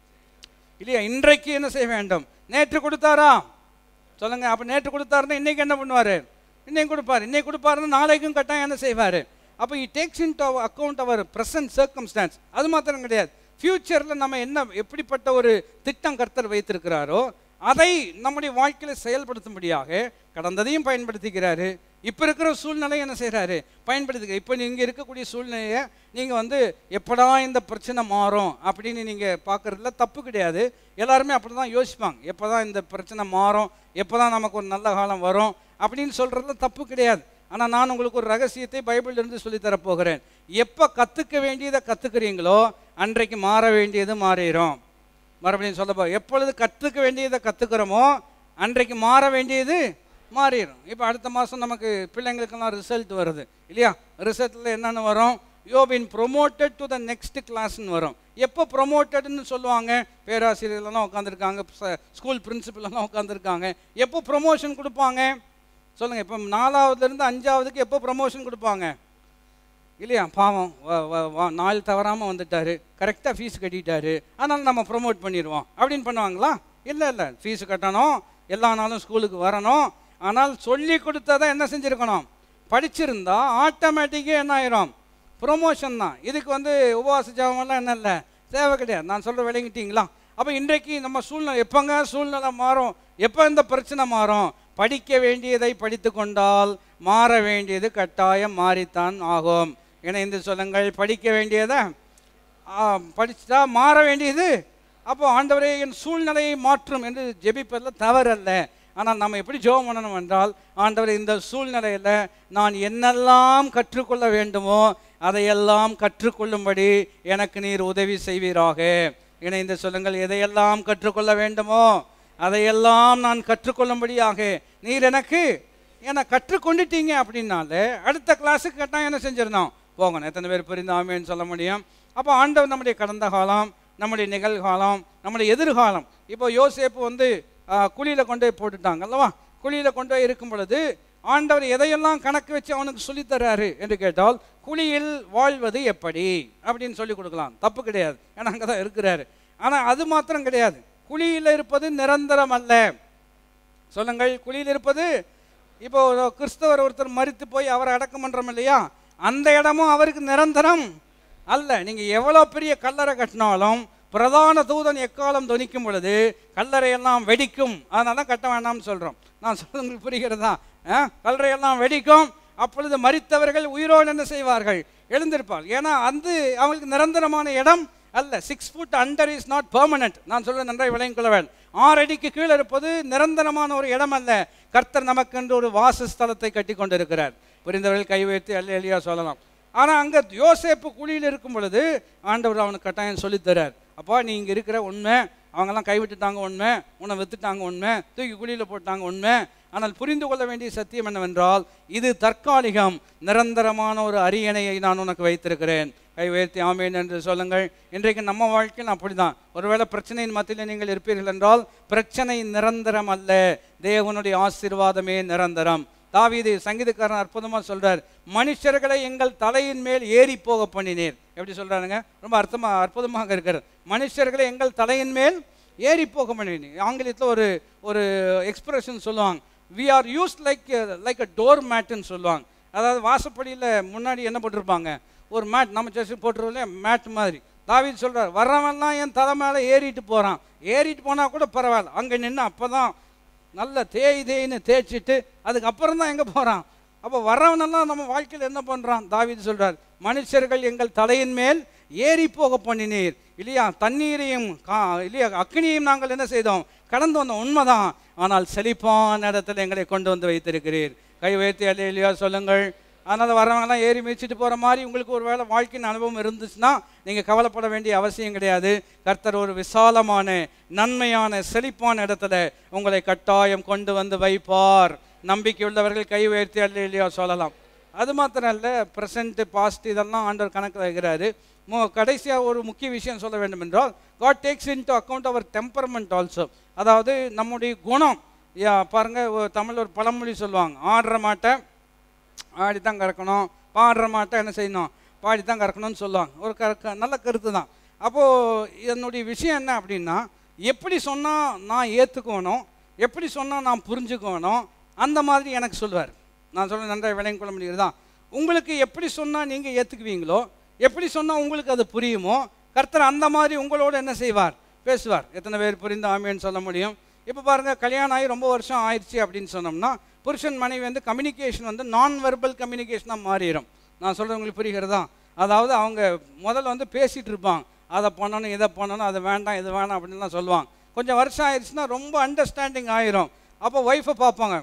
இல்லையா இன்றைக்கு என்ன செய்ய வேண்டும் நேற்று கொடுத்தாரா சொல்லுங்க அப்ப நேற்று கொடுத்தாருன்னா இன்னைக்கு என்ன பண்ணுவாரு இன்னைக்கு கொடுப்பாரு இன்னைக்கு கொடுப்பாருன்னா நாளைக்கும் கட்டாயம் என்ன செய்வாரு அப்போ he takes into account அவர் ப்ரெசன்ட் சர்க்கம்ஸ்டான்ஸ் அது மாத்திரம் கிடையாது ஃப்யூச்சரில் நம்ம என்ன எப்படிப்பட்ட ஒரு திட்டம் கர்த்தர் வைத்திருக்கிறாரோ அதை நம்முடைய வாழ்க்கையில் செயல்படுத்தும்படியாக கடந்ததையும் பயன்படுத்திக்கிறாரு இப்போ இருக்கிற சூழ்நிலை என்ன செய்கிறாரு பயன்படுத்திக்க இப்போ நீங்கள் இருக்கக்கூடிய சூழ்நிலையை நீங்கள் வந்து எப்படா இந்த பிரச்சனை மாறும் அப்படின்னு நீங்கள் பார்க்குறதுல தப்பு கிடையாது எல்லாருமே அப்படி தான் யோசிப்பாங்க எப்போ தான் இந்த பிரச்சனை மாறும் எப்போ தான் நமக்கு ஒரு நல்ல காலம் வரும் அப்படின்னு சொல்கிறதுல தப்பு கிடையாது ஆனால் நான் உங்களுக்கு ஒரு ரகசியத்தை பைபிள்ல இருந்து சொல்லித் தரப் போகிறேன் எப்போ கற்றுக்க வேண்டியதை கற்றுக்குறீங்களோ அன்றைக்கு மாற வேண்டியது மாறிடும் மறுபடியும் சொல்ல போ எப்பொழுது கற்றுக்க வேண்டியதை கற்றுக்கிறோமோ அன்றைக்கு மாற வேண்டியது மாறிடும் இப்போ அடுத்த மாதம் நமக்கு பிள்ளைங்களுக்கெல்லாம் ரிசல்ட் வருது இல்லையா ரிசல்ட்டில் என்னென்னு வரும் you been promoted to the next கிளாஸ்னு வரும் எப்போ ப்ரொமோட்டட்னு சொல்லுவாங்க பேராசிரியர்கள்லாம் உட்காந்துருக்காங்க ஸ்கூல் பிரின்சிபல்லாம் உட்காந்துருக்காங்க எப்போ ப்ரொமோஷன் கொடுப்பாங்க சொல்லுங்கள் இப்போ நாலாவதுலேருந்து அஞ்சாவதுக்கு எப்போ ப்ரொமோஷன் கொடுப்பாங்க இல்லையா பாவம் வ- வ- வ- நாள் தவறாமல் வந்துட்டாரு கரெக்டாக ஃபீஸ் கட்டிட்டாரு அதனால் நம்ம ப்ரொமோட் பண்ணிடுவோம் அப்படின்னு பண்ணுவாங்களா இல்லை இல்லை ஃபீஸ் கட்டணும் எல்லா நாளும் ஸ்கூலுக்கு வரணும் ஆனால் சொல்லி கொடுத்ததை என்ன செஞ்சுருக்கணும் படிச்சிருந்தா ஆட்டோமேட்டிக்காக என்ன ஆயிரும் ப்ரொமோஷன் தான் இதுக்கு வந்து உபவாச ஜபமெல்லாம் என்ன இல்லை தேவை கிடையாது நான் சொல்கிற விளங்கிட்டீங்களா அப்போ இன்றைக்கு நம்ம சூழ்நிலை எப்போங்க சூழ்நிலை மாறும் எப்போ இந்த பிரச்சனை மாறும் படிக்க வேண்டியதை படித்து கொண்டால் மாற வேண்டியது கட்டாயம் மாறித்தான் ஆகும் இணைந்து சொல்லுங்கள் படிக்க வேண்டியதை ஆ, படிச்சுட்டா மாற வேண்டியது அப்போ ஆண்டவரே என் சூழ்நிலையை மாற்றும் என்று ஜெபிப்பதில் தவறல்ல ஆனால் நம்ம எப்படி ஜெபம் பண்ணணும் என்றால் ஆண்டவரே இந்த சூழ்நிலையில் நான் என்னெல்லாம் கற்றுக்கொள்ள வேண்டுமோ அதையெல்லாம் கற்றுக்கொள்ளும்படி எனக்கு நீர் உதவி செய்வீராக இணைந்து சொல்லுங்கள் எதையெல்லாம் கற்றுக்கொள்ள வேண்டுமோ அதையெல்லாம் நான் கற்றுக்கொள்ளும்படியாக நீர் எனக்கு ஏன்னா கற்றுக்கொண்டுட்டீங்க அப்படின்னாலே அடுத்த கிளாஸுக்கு கட்டாயம் என்ன செஞ்சிருந்தோம் போகணும் எத்தனை பேர் புரிந்து ஆமேன்னு சொல்ல முடியும் அப்போ ஆண்டவர் நம்முடைய கடந்த காலம் நம்முடைய நிகழ்காலம் நம்முடைய எதிர்காலம் இப்போ யோசேப்பு வந்து குழியில் கொண்டு போய் போட்டுட்டாங்க அல்லவா குழியில் கொண்டு போய் இருக்கும் பொழுது ஆண்டவர் எதையெல்லாம் கணக்கு வச்சு அவனுக்கு சொல்லித் தர்றாரு என்று கேட்டால் குழியில் வாழ்வது எப்படி அப்படின்னு சொல்லி கொடுக்கலாம் தப்பு கிடையாது ஏன்னா அங்கே தான் இருக்கிறாரு ஆனால் அது மாத்திரம் கிடையாது குழியில் இருப்பது நிரந்தரம் அல்ல சொல்லுங்கள் குழியில் இருப்பது இப்போ ஒரு கிறிஸ்தவர் ஒருத்தர் மரித்து போய் அவரை அடக்கம் பண்ணுறோம் இல்லையா அந்த இடமும் அவருக்கு நிரந்தரம் அல்ல நீங்கள் எவ்வளோ பெரிய கல்லறை கட்டினாலும் பிரதான தூதன் எக்காலம் தொனிக்கும் பொழுது கல்லறையெல்லாம் வெடிக்கும் அதனால தான் கட்ட வேண்டாம்னு சொல்கிறோம் நான் சொல்றது உங்களுக்கு புரிகிறதா ஆ? கல்லறையெல்லாம் வெடிக்கும் அப்பொழுது மரித்தவர்கள் உயிரோடு என்ன செய்வார்கள் எழுந்திருப்பார் ஏன்னா அது அவங்களுக்கு நிரந்தரமான இடம் அல்ல six foot under is not permanent நான் சொல்ல நன்றாய் விளங்கிக் கொள்ளவேன் ஆறு அடிக்கு கீழே இருப்பது நிரந்தரமான ஒரு இடம் அல்ல கர்த்தர் நமக்கென்று ஒரு வாசஸ்தலத்தை கட்டி கொண்டிருக்கிறார் புரிந்தவர்கள் கை வைத்து அல்ல எளியா சொல்லலாம் ஆனால் அங்கே யோசேப்பு குழியில் இருக்கும் பொழுது ஆண்டவர் அவனுக்கு கட்டாயம் சொல்லித் தர்றார் அப்பா நீ இங்கே இருக்கிற உண்மை அவங்கெல்லாம் கைவிட்டுட்டாங்க உண்மை உன்னை வித்துட்டாங்க உண்மை தூக்கி குழியில் போட்டாங்க உண்மை ஆனால் புரிந்து கொள்ள வேண்டிய சத்தியம் என்னவென்றால் இது தற்காலிகம் நிரந்தரமான ஒரு அரியணையை நான் உனக்கு வைத்திருக்கிறேன் கை உயர்த்தி ஆமேன் என்று சொல்லுங்கள் இன்றைக்கு நம்ம வாழ்க்கையில் அப்படிதான் ஒருவேளை பிரச்சனையின் மத்தியில் நீங்கள் இருப்பீர்கள் என்றால் பிரச்சனை நிரந்தரம் அல்ல தேவனுடைய ஆசீர்வாதமே நிரந்தரம் தாவீது சங்கீதக்காரன் அற்புதமாக சொல்றார் மனுஷர்களை எங்கள் தலையின் மேல் ஏறி போக பண்ணினீர் எப்படி சொல்றாருங்க ரொம்ப அர்த்தமா அற்புதமாக இருக்கிறார் மனுஷர்களை எங்கள் தலையின் மேல் ஏறி போக பண்ணினீர் ஆங்கிலத்தில் ஒரு ஒரு எக்ஸ்பிரஷன் சொல்லுவாங்க we are use like like a door மேட்டுன்னு சொல்லுவாங்க அதாவது வாசப்படியில் முன்னாடி என்ன போட்டிருப்பாங்க ஒரு மேட் நம்ம சர்ச்சுக்கு போட்டுருவோம் மேட் மாதிரி தாவீது சொல்றார் வர்றவன்லாம் என் தலை மேலே ஏறிட்டு போகிறான் ஏறிட்டு போனால் கூட பரவாயில்ல அங்கே நின்று அப்போ தான் நல்ல தேய் தேய்னு தேய்ச்சிட்டு அதுக்கப்புறம் தான் எங்கே போகிறான் அப்போ வர்றவனெல்லாம் நம்ம வாழ்க்கையில் என்ன பண்ணுறான் தாவீது சொல்றார் மனுஷர்கள் எங்கள் தலையின் மேல் ஏறி போக பண்ணினீர் இல்லையா தண்ணீரையும் கா இல்லையா அக்னியையும் நாங்கள் என்ன செய்தோம் கடந்து வந்தோம் உண்மைதான் ஆனால் செழிப்பான இடத்துல எங்களை கொண்டு வந்து வைத்திருக்கிறீர் கை வைத்து இல்லையா சொல்லுங்கள் அதனால் வரவங்கலாம் ஏறி மிதிச்சிட்டு போகிற மாதிரி உங்களுக்கு ஒரு வேளை வாழ்க்கையின் அனுபவம் இருந்துச்சுன்னா நீங்கள் கவலைப்பட வேண்டிய அவசியம் கிடையாது கர்த்தர் ஒரு விசாலமான நன்மையான செழிப்பான இடத்துல உங்களை கட்டாயம் கொண்டு வந்து வைப்பார் நம்பிக்கையுள்ளவர்கள் கை உயர்த்தி அல்லையா சொல்லலாம் அது மாத்திரம் இல்லை ப்ரெசண்ட்டு பாஸ்ட் இதெல்லாம் ஆண்டவர் கணக்கில் வைக்கிறாரு மோ கடைசியாக ஒரு முக்கிய விஷயம் சொல்ல வேண்டும் என்றால் God takes into account அவர் டெம்பரமெண்ட் ஆல்சோ அதாவது நம்முடைய குணம் யா பாருங்கள் தமிழ் ஒரு பழமொழி சொல்லுவாங்க ஆடுற மாட்டை ஆடி தான் கறக்கணும் பாடுற மாட்டை என்ன செய்யணும் பாடி தான் கறக்கணும்னு சொல்லுவாங்க ஒரு கறக்க நல்ல கருத்து தான் அப்போது என்னுடைய விஷயம் என்ன அப்படின்னா எப்படி சொன்னால் நான் ஏற்றுக்கணும் எப்படி சொன்னால் நான் புரிஞ்சுக்கணும் அந்த மாதிரி எனக்கு சொல்வார் நான் சொல்ல நன்றாக விளையும் கொள்ள முடியுது தான் உங்களுக்கு எப்படி சொன்னால் நீங்கள் ஏற்றுக்குவீங்களோ எப்படி சொன்னால் உங்களுக்கு அது புரியுமோ கர்த்தர் அந்த மாதிரி உங்களோட என்ன செய்வார் பேசுவார் எத்தனை பேர் புரிந்து ஆமின்னு சொல்ல முடியும் இப்போ பாருங்கள் கல்யாணம் ஆகி ரொம்ப வருஷம் ஆயிடுச்சு அப்படின்னு சொன்னோம்னா புருஷன் மனைவி வந்து கம்யூனிகேஷன் வந்து நான் வெர்பல் கம்யூனிகேஷனாக மாறிடும் நான் சொல்கிறது உங்களுக்கு புரிகிறதா அதாவது அவங்க முதல்ல வந்து பேசிகிட்டு இருப்பாங்க அதை பண்ணணும் இதை பண்ணணும் அது வேண்டாம் இது வேணாம் அப்படின்லாம் சொல்லுவாங்க கொஞ்சம் வருஷம் ஆயிடுச்சுன்னா ரொம்ப அண்டர்ஸ்டாண்டிங் ஆயிரும் அப்போ ஒய்ஃபை பார்ப்பாங்க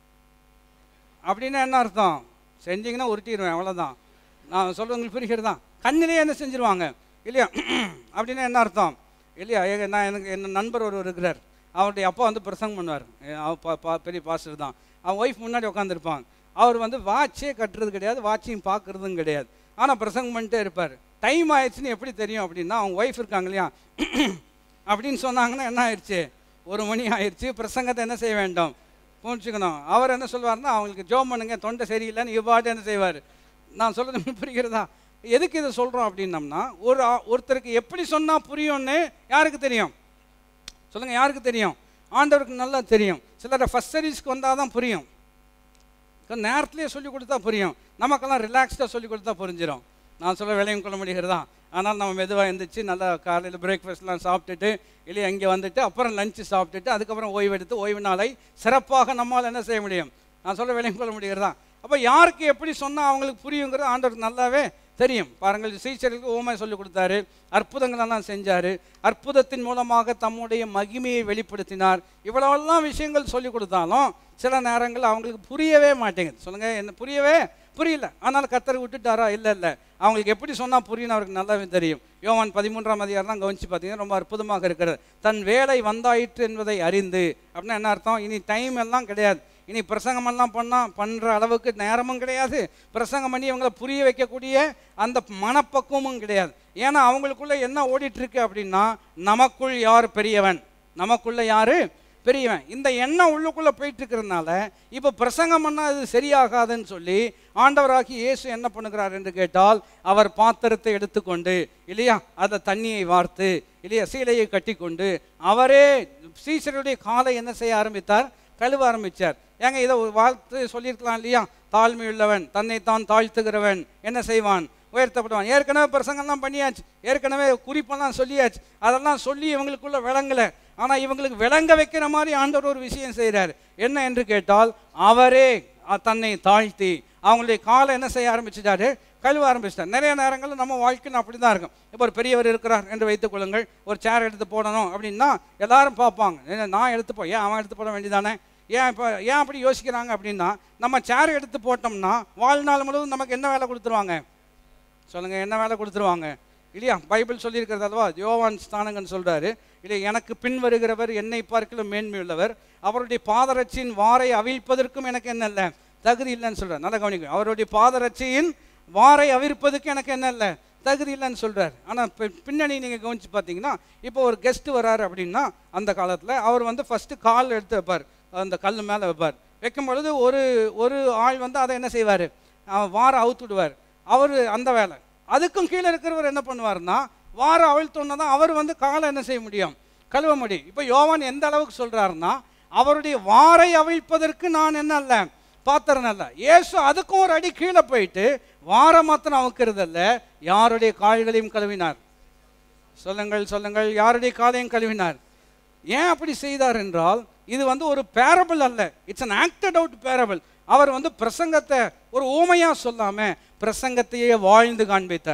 அப்படின்னா என்ன அர்த்தம் செஞ்சீங்கன்னா உருட்டிடுவேன் அவ்வளோதான் நான் சொல்கிறவங்களுக்கு புரிகிறது தான் கண்ணிலே என்ன செஞ்சுருவாங்க இல்லையா அப்படின்னா என்ன அர்த்தம் இல்லையா ஏங்க நான் எனக்கு என் நண்பர் ஒருவர் இருக்கிறார் அவருடைய அப்பா வந்து பிரசங்கம் பண்ணுவார் அவர் பா- பா- பெரிய பாஸ்டர் தான் அவன் ஒய்ஃப் முன்னாடி உட்காந்துருப்பாங்க அவர் வந்து வாட்சே கட்டுறது கிடையாது வாட்சையும் பார்க்குறதும் கிடையாது ஆனால் பிரசங்கம் பண்ணிட்டே இருப்பார் டைம் ஆயிடுச்சுன்னு எப்படி தெரியும் அப்படின்னா அவங்க ஒய்ஃப் இருக்காங்க இல்லையா அப்படின்னு சொன்னாங்கன்னா என்ன ஆயிடுச்சு ஒரு மணி ஆயிடுச்சு பிரசங்கத்தை என்ன செய்ய வேண்டும் புரிஞ்சுக்கணும் அவர் என்ன சொல்வார்னா அவங்களுக்கு ஜோம் பண்ணுங்க தொண்டை சரியில்லைன்னு இவ்வாறு என்ன செய்வார் நான் சொல்கிறது உங்களுக்கு புரிகிறதா எதுக்கு இதை சொல்கிறோம் அப்படின்னம்னா ஒரு ஆ- ஒருத்தருக்கு எப்படி சொன்னால் புரியும்னு யாருக்கு தெரியும் சொல்லுங்கள் யாருக்கு தெரியும் ஆண்டவருக்கு நல்லா தெரியும் சிலரை ஃபஸ்ட் சர்வீஸ்க்கு வந்தால் தான் புரியும் நேரத்துலேயே சொல்லி கொடுத்தா புரியும் நமக்கெல்லாம் ரிலாக்ஸ்டாக சொல்லி கொடுத்தா புரிஞ்சிடும் நான் சொல்ல விளையும் கொள்ள முடிகிறதா ஆனால் நம்ம மெதுவாக எழுந்திரிச்சு நல்லா காலையில் பிரேக்ஃபாஸ்ட்லாம் சாப்பிட்டுட்டு இல்லையா இங்கே வந்துட்டு அப்புறம் லஞ்சு சாப்பிட்டுட்டு அதுக்கப்புறம் ஓய்வெடுத்து ஓய்வு நாளை சிறப்பாக நம்மால் என்ன செய்ய முடியும் நான் சொல்ல விளையும் கொள்ள முடிகிறதா அப்போ யாருக்கு எப்படி சொன்னால் அவங்களுக்கு புரியுங்கிறது ஆண்டவருக்கு நல்லாவே தெரியும் பாருங்கள் சீச்சர்களுக்கு ஓமை சொல்லி கொடுத்தாரு அற்புதங்களெல்லாம் செஞ்சார் அற்புதத்தின் மூலமாக தம்முடைய மகிமையை வெளிப்படுத்தினார் இவ்வளவெல்லாம் விஷயங்கள் சொல்லி கொடுத்தாலும் சில நேரங்கள் அவங்களுக்கு புரியவே மாட்டேங்குது சொல்லுங்கள் என்ன புரியவே புரியல ஆனால் கத்தரை விட்டுட்டாரா இல்லை இல்லை அவங்களுக்கு எப்படி சொன்னால் புரியும் அவருக்கு நல்லாவே தெரியும் யோவான் பதிமூன்றாம் அதிகாரம் கவனிச்சு பார்த்தீங்கன்னா ரொம்ப அற்புதமாக இருக்கிறது தன் வேலை வந்தாயிற்று என்பதை அறிந்து அப்படின்னா என்ன அர்த்தம் இனி டைம் எல்லாம் கிடையாது இனி பிரசங்கமெல்லாம் பண்ணால் பண்ணுற அளவுக்கு நேரமும் கிடையாது பிரசங்கம் பண்ணி அவங்கள புரிய வைக்கக்கூடிய அந்த மனப்பக்குவமும் கிடையாது ஏன்னா அவங்களுக்குள்ள என்ன ஓடிட்டு இருக்கு அப்படின்னா நமக்குள் யார் பெரியவன் நமக்குள்ள யாரு பெரியவன் இந்த எண்ணம் உள்ளுக்குள்ளே போயிட்டு இருக்கிறதுனால இப்போ பிரசங்கம் பண்ணால் அது சரியாகாதுன்னு சொல்லி ஆண்டவராகி இயேசு என்ன பண்ணுகிறார் என்று கேட்டால் அவர் பாத்திரத்தை எடுத்துக்கொண்டு இல்லையா அதை தண்ணியை வார்த்து இல்லையா சீலையை கட்டிக்கொண்டு அவரே சீசருடைய காலை என்ன செய்ய ஆரம்பித்தார் கழுவ ஆரம்பித்தார் ஏங்க இதை ஒரு வாழ்த்து சொல்லியிருக்கலாம் இல்லையா தாழ்மையுள்ளவன் தன்னைத்தான் தாழ்த்துகிறவன் என்ன செய்வான் உயர்த்தப்படுவான் ஏற்கனவே பிரசங்கம்லாம் பண்ணியாச்சு ஏற்கனவே குறிப்பெல்லாம் சொல்லியாச்சு அதெல்லாம் சொல்லி இவங்களுக்குள்ள விளங்கலை ஆனால் இவங்களுக்கு விளங்க வைக்கிற மாதிரி ஆண்டவர் ஒரு விஷயம் செய்கிறார் என்ன என்று கேட்டால் அவரே அ- தன்னை தாழ்த்தி அவங்களுடைய காலை என்ன செய்ய ஆரம்பிச்சிட்டாரு கழுவ ஆரம்பிச்சிட்டார் நிறைய நேரங்களில் நம்ம வாழ்க்கையில் அப்படி தான் இருக்கும் இப்போ ஒரு பெரியவர் இருக்கிறார் என்று வைத்துக் கொள்ளுங்கள் ஒரு சேர் எடுத்து போடணும் அப்படின்னா எல்லாரும் பார்ப்பாங்க ஏன்னா நான் எடுத்து போ ஏன் அவன் எடுத்து போட வேண்டியதானே ஏன் இப்போ ஏன் அப்படி யோசிக்கிறாங்க அப்படின்னா நம்ம சேர் எடுத்து போட்டோம்னா வாழ்நாள் முழுவதும் நமக்கு என்ன வேலை கொடுத்துருவாங்க சொல்லுங்க என்ன வேலை கொடுத்துருவாங்க இல்லையா பைபிள் சொல்லியிருக்கிறது அல்லவா யோவான் ஸ்தானங்கன்னு சொல்றாரு இல்லை எனக்கு பின் வருகிறவர் என்னை பார்க்கலும் மேன்மையுள்ளவர் அவருடைய பாதரட்சியின் வாரை அவிழ்ப்பதற்கும் எனக்கு என்ன இல்லை தகுதி இல்லைன்னு சொல்றார் நல்லா கவனிங்க அவருடைய பாதரட்சியின் வாரை அவிழ்ப்பதற்கு எனக்கு என்ன இல்லை தகுதி இல்லைன்னு சொல்றார் ஆனால் பின்னணி நீங்கள் கவனிச்சு பார்த்தீங்கன்னா இப்போ ஒரு கெஸ்ட் வராரு அப்படின்னா அந்த காலத்தில் அவர் வந்து ஃபஸ்ட்டு கால் எடுத்து வைப்பார் அந்த கல் மேலே வைப்பார் வைக்கும் பொழுது ஒரு ஒரு ஆள் வந்து அதை என்ன செய்வார் வாரம் அவுத்துடுவார் அவர் அந்த வேலை அதுக்கும் கீழே இருக்கிறவர் என்ன பண்ணுவார்னா வாரம் அவிழ்த்தோன்னா தான் அவர் வந்து காலை என்ன செய்ய முடியும் கழுவ முடியும் இப்போ யோவான் எந்த அளவுக்கு சொல்றாருன்னா அவருடைய வாரை அவிழ்ப்பதற்கு நான் என்ன அல்ல பாத்திரம் அல்ல இயேசு அதுக்கும் ஒரு அடி கீழே போயிட்டு வார மாத்திரம் அவுக்கிறது அல்ல யாருடைய கால்களையும் கழுவினார் சொல்லுங்கள் சொல்லுங்கள் யாருடைய காலையும் கழுவினார் ஏன் அப்படி செய்தார் என்றால் இது வந்து ஒரு பேரபிள் அல்ல it's an acted out parable அவர் வந்து பிரசங்கத்தை ஒரு ஊமையா சொல்லாம பிரசங்கத்தையே வாழ்ந்து காண்பித்தார்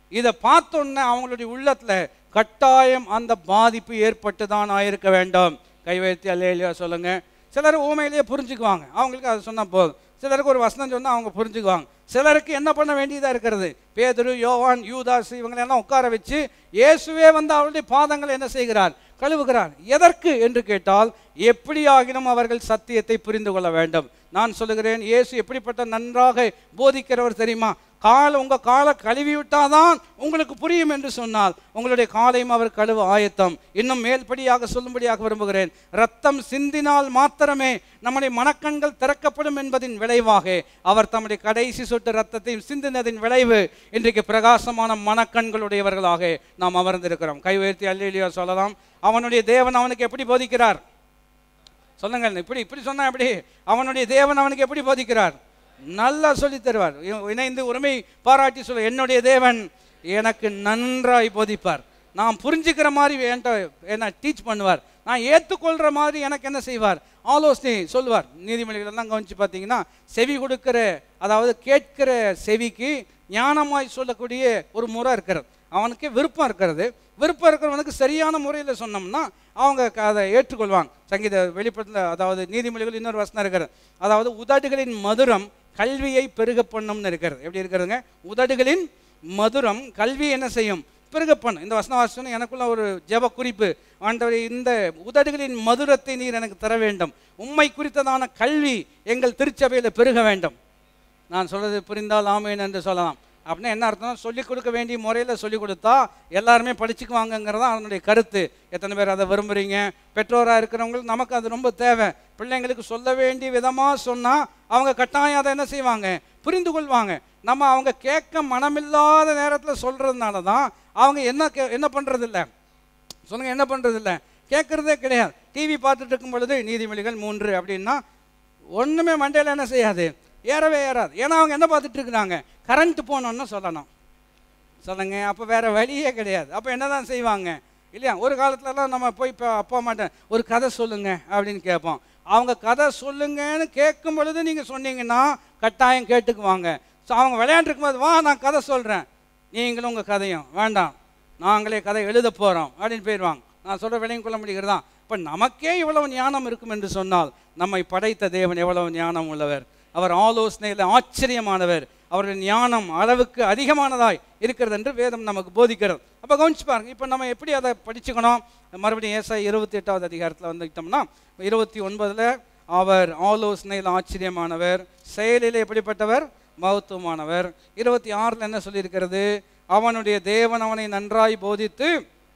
இதை பார்த்தோன்னே அவங்களுடைய உள்ளத்துல கட்டாயம் அந்த பாதிப்பு ஏற்பட்டு தான் ஆயிருக்க வேண்டும் கை வைத்து அல்லையா சொல்லுங்க சிலர் ஊமையிலேயே புரிஞ்சுக்குவாங்க அவங்களுக்கு அதை சொன்னா போதும் சிலருக்கு ஒரு வசனம் சொன்னா அவங்க புரிஞ்சுக்குவாங்க சிலருக்கு என்ன பண்ண வேண்டியதா இருக்கிறது பேதுரு யோவான் யூதாஸ் இவங்களெல்லாம் உட்கார வச்சு இயேசுவே வந்து அவருடைய பாதங்களை என்ன செய்கிறார் கழுவுகிறார் எதற்கு என்று கேட்டால் எப்படியாகினும் அவர்கள் சத்தியத்தை புரிந்து கொள்ள வேண்டும் நான் சொல்லுகிறேன் இயேசு எப்படிப்பட்ட நன்றாக போதிக்கிறவர் தெரியுமா கால் உங்க காலை கழுவி விட்டாதான் உங்களுக்கு புரியும் என்று சொன்னால் உங்களுடைய காலையும் அவர் கழுவ ஆயத்தம் இன்னும் மேல்படியாக சொல்லும்படியாக விரும்புகிறேன் ரத்தம் சிந்தினால் மாத்திரமே நம்முடைய மனக்கண்கள் திறக்கப்படும் என்பதின் விளைவாக அவர் தம்முடைய கடைசி சொட்டு ரத்தத்தையும் சிந்தினதின் விளைவு இன்றைக்கு பிரகாசமான மனக்கண்களுடையவர்களாக நாம் அமர்ந்திருக்கிறோம் கை உயர்த்தி அல்லியா சொல்லலாம் அவனுடைய தேவன் அவனுக்கு எப்படி போதிக்கிறார் சொல்லுங்கள் இப்படி இப்படி சொன்னா எப்படி அவனுடைய தேவன் அவனுக்கு எப்படி போதிக்கிறார் நல்லா சொல்லி தருவார் இ- இணைந்து உரிமை பாராட்டி சொல்ல என்னுடைய தேவன் எனக்கு நன்றாய் போதிப்பார் நான் புரிஞ்சுக்கிற மாதிரி என்கிட்ட என்ன டீச் பண்ணுவார் நான் ஏற்றுக்கொள்கிற மாதிரி எனக்கு என்ன செய்வார் ஆலோசனை சொல்லுவார் நீதிமொழிகள் எல்லாம் கவனிச்சு பார்த்தீங்கன்னா செவி கொடுக்கிற அதாவது கேட்கிற செவிக்கு ஞானமாய் சொல்லக்கூடிய ஒரு முறை இருக்கிறது அவனுக்கு விருப்பம் இருக்கிறது விருப்பம் இருக்கிறவனுக்கு சரியான முறையில் சொன்னோம்னா அவங்க க- அதை ஏற்றுக்கொள்வாங்க சங்கீத வெளிப்படத்தில் அதாவது நீதிமொழிகள் இன்னொரு வசனம் இருக்கிறது அதாவது உதடுகளின் மதுரம் கல்வியை பெருக பண்ணும்னு இருக்கிறது எப்படி இருக்கிறதுங்க உதடுகளின் மதுரம் கல்வி என்ன செய்யும் பெருக பண்ணும் இந்த வசன வாசனம் எனக்குள்ள ஒரு ஜெப குறிப்பு ஆண்டவரே இந்த உதடுகளின் மதுரத்தை நீர் எனக்கு தர வேண்டும் உம்மை குறித்ததான கல்வி எங்கள் திருச்சபையில் பெருக வேண்டும் நான் சொல்றது புரிந்தால் ஆமேன் என்று சொல்லலாம் அப்படின்னா என்ன அர்த்தம் சொல்லிக் கொடுக்க வேண்டிய முறையில் சொல்லிக் கொடுத்தா எல்லாருமே படிச்சுக்குவாங்கங்கிறது தான் அதனுடைய கருத்து எத்தனை பேர் அதை விரும்புறீங்க பெற்றோராக இருக்கிறவங்களுக்கு நமக்கு அது ரொம்ப தேவை பிள்ளைங்களுக்கு சொல்ல வேண்டிய விதமாக சொன்னால் அவங்க கட்டாயம் அதை என்ன செய்வாங்க புரிந்து கொள்வாங்க நம்ம அவங்க கேட்க மனமில்லாத நேரத்தில் சொல்கிறதுனால தான் அவங்க என்ன கே- என்ன பண்ணுறதில்ல சொல்லுங்க என்ன பண்றது இல்ல கேட்கறதே கிடையாது டிவி பார்த்துட்டு இருக்கும் பொழுது நீதிமொழிகள் மூன்று அப்படின்னா ஒண்ணுமே மண்டையில என்ன செய்யாது ஏறவே ஏறாது ஏன்னா அவங்க என்ன பார்த்துட்டு இருக்கிறாங்க கரண்ட் போனோன்னு சொல்லணும் சொல்லுங்க அப்போ வேற வழியே கிடையாது அப்போ என்னதான் செய்வாங்க இல்லையா ஒரு காலத்துலலாம் நம்ம போய் இப்போ அப்பா அம்மாட்ட ஒரு கதை சொல்லுங்க அப்படின்னு கேட்போம் அவங்க கதை சொல்லுங்கன்னு கேட்கும் பொழுது நீங்கள் சொன்னீங்கன்னா கட்டாயம் கேட்டுக்குவாங்க ஸோ அவங்க விளையாண்டுருக்கும் போது வா நான் கதை சொல்கிறேன் நீங்களும் உங்கள் கதையும் வேண்டாம் நாங்களே கதை எழுத போகிறோம் அப்படின்னு போயிடுவாங்க நான் சொல்கிற விலையும் கொள்ள முடிகிறதா இப்போ நமக்கே இவ்வளவு ஞானம் இருக்கும் என்று சொன்னால் நம்மை படைத்த தேவன் எவ்வளவு ஞானம் உள்ளவர் அவர் ஆலோசனையில் ஆச்சரியமானவர் அவருடைய ஞானம் அளவுக்கு அதிகமானதாய் இருக்கிறது என்று வேதம் நமக்கு போதிக்கிறது அப்போ கவனிச்சு பாருங்க இப்போ நம்ம எப்படி அதை படிச்சுக்கணும் மறுபடியும் ஏசாய் இருபத்தி எட்டாவது அதிகாரத்தில் வந்துக்கிட்டோம்னா இருபத்தி ஒன்பதில் அவர் ஆலோசனையில் ஆச்சரியமானவர் செயலில் எப்படிப்பட்டவர் மகத்துவமானவர் இருபத்தி ஆறில் என்ன சொல்லியிருக்கிறது அவனுடைய தேவன் அவனை நன்றாய் போதித்து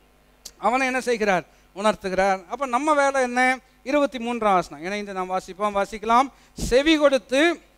அவனை என்ன செய்கிறார் உணர்த்துகிறார் அப்போ நம்ம வேலை என்ன இருபத்தி மூன்றாம் வசனம் இணைந்து நாம் வாசிப்போம் வாசிக்கலாம் செவி கொடுத்து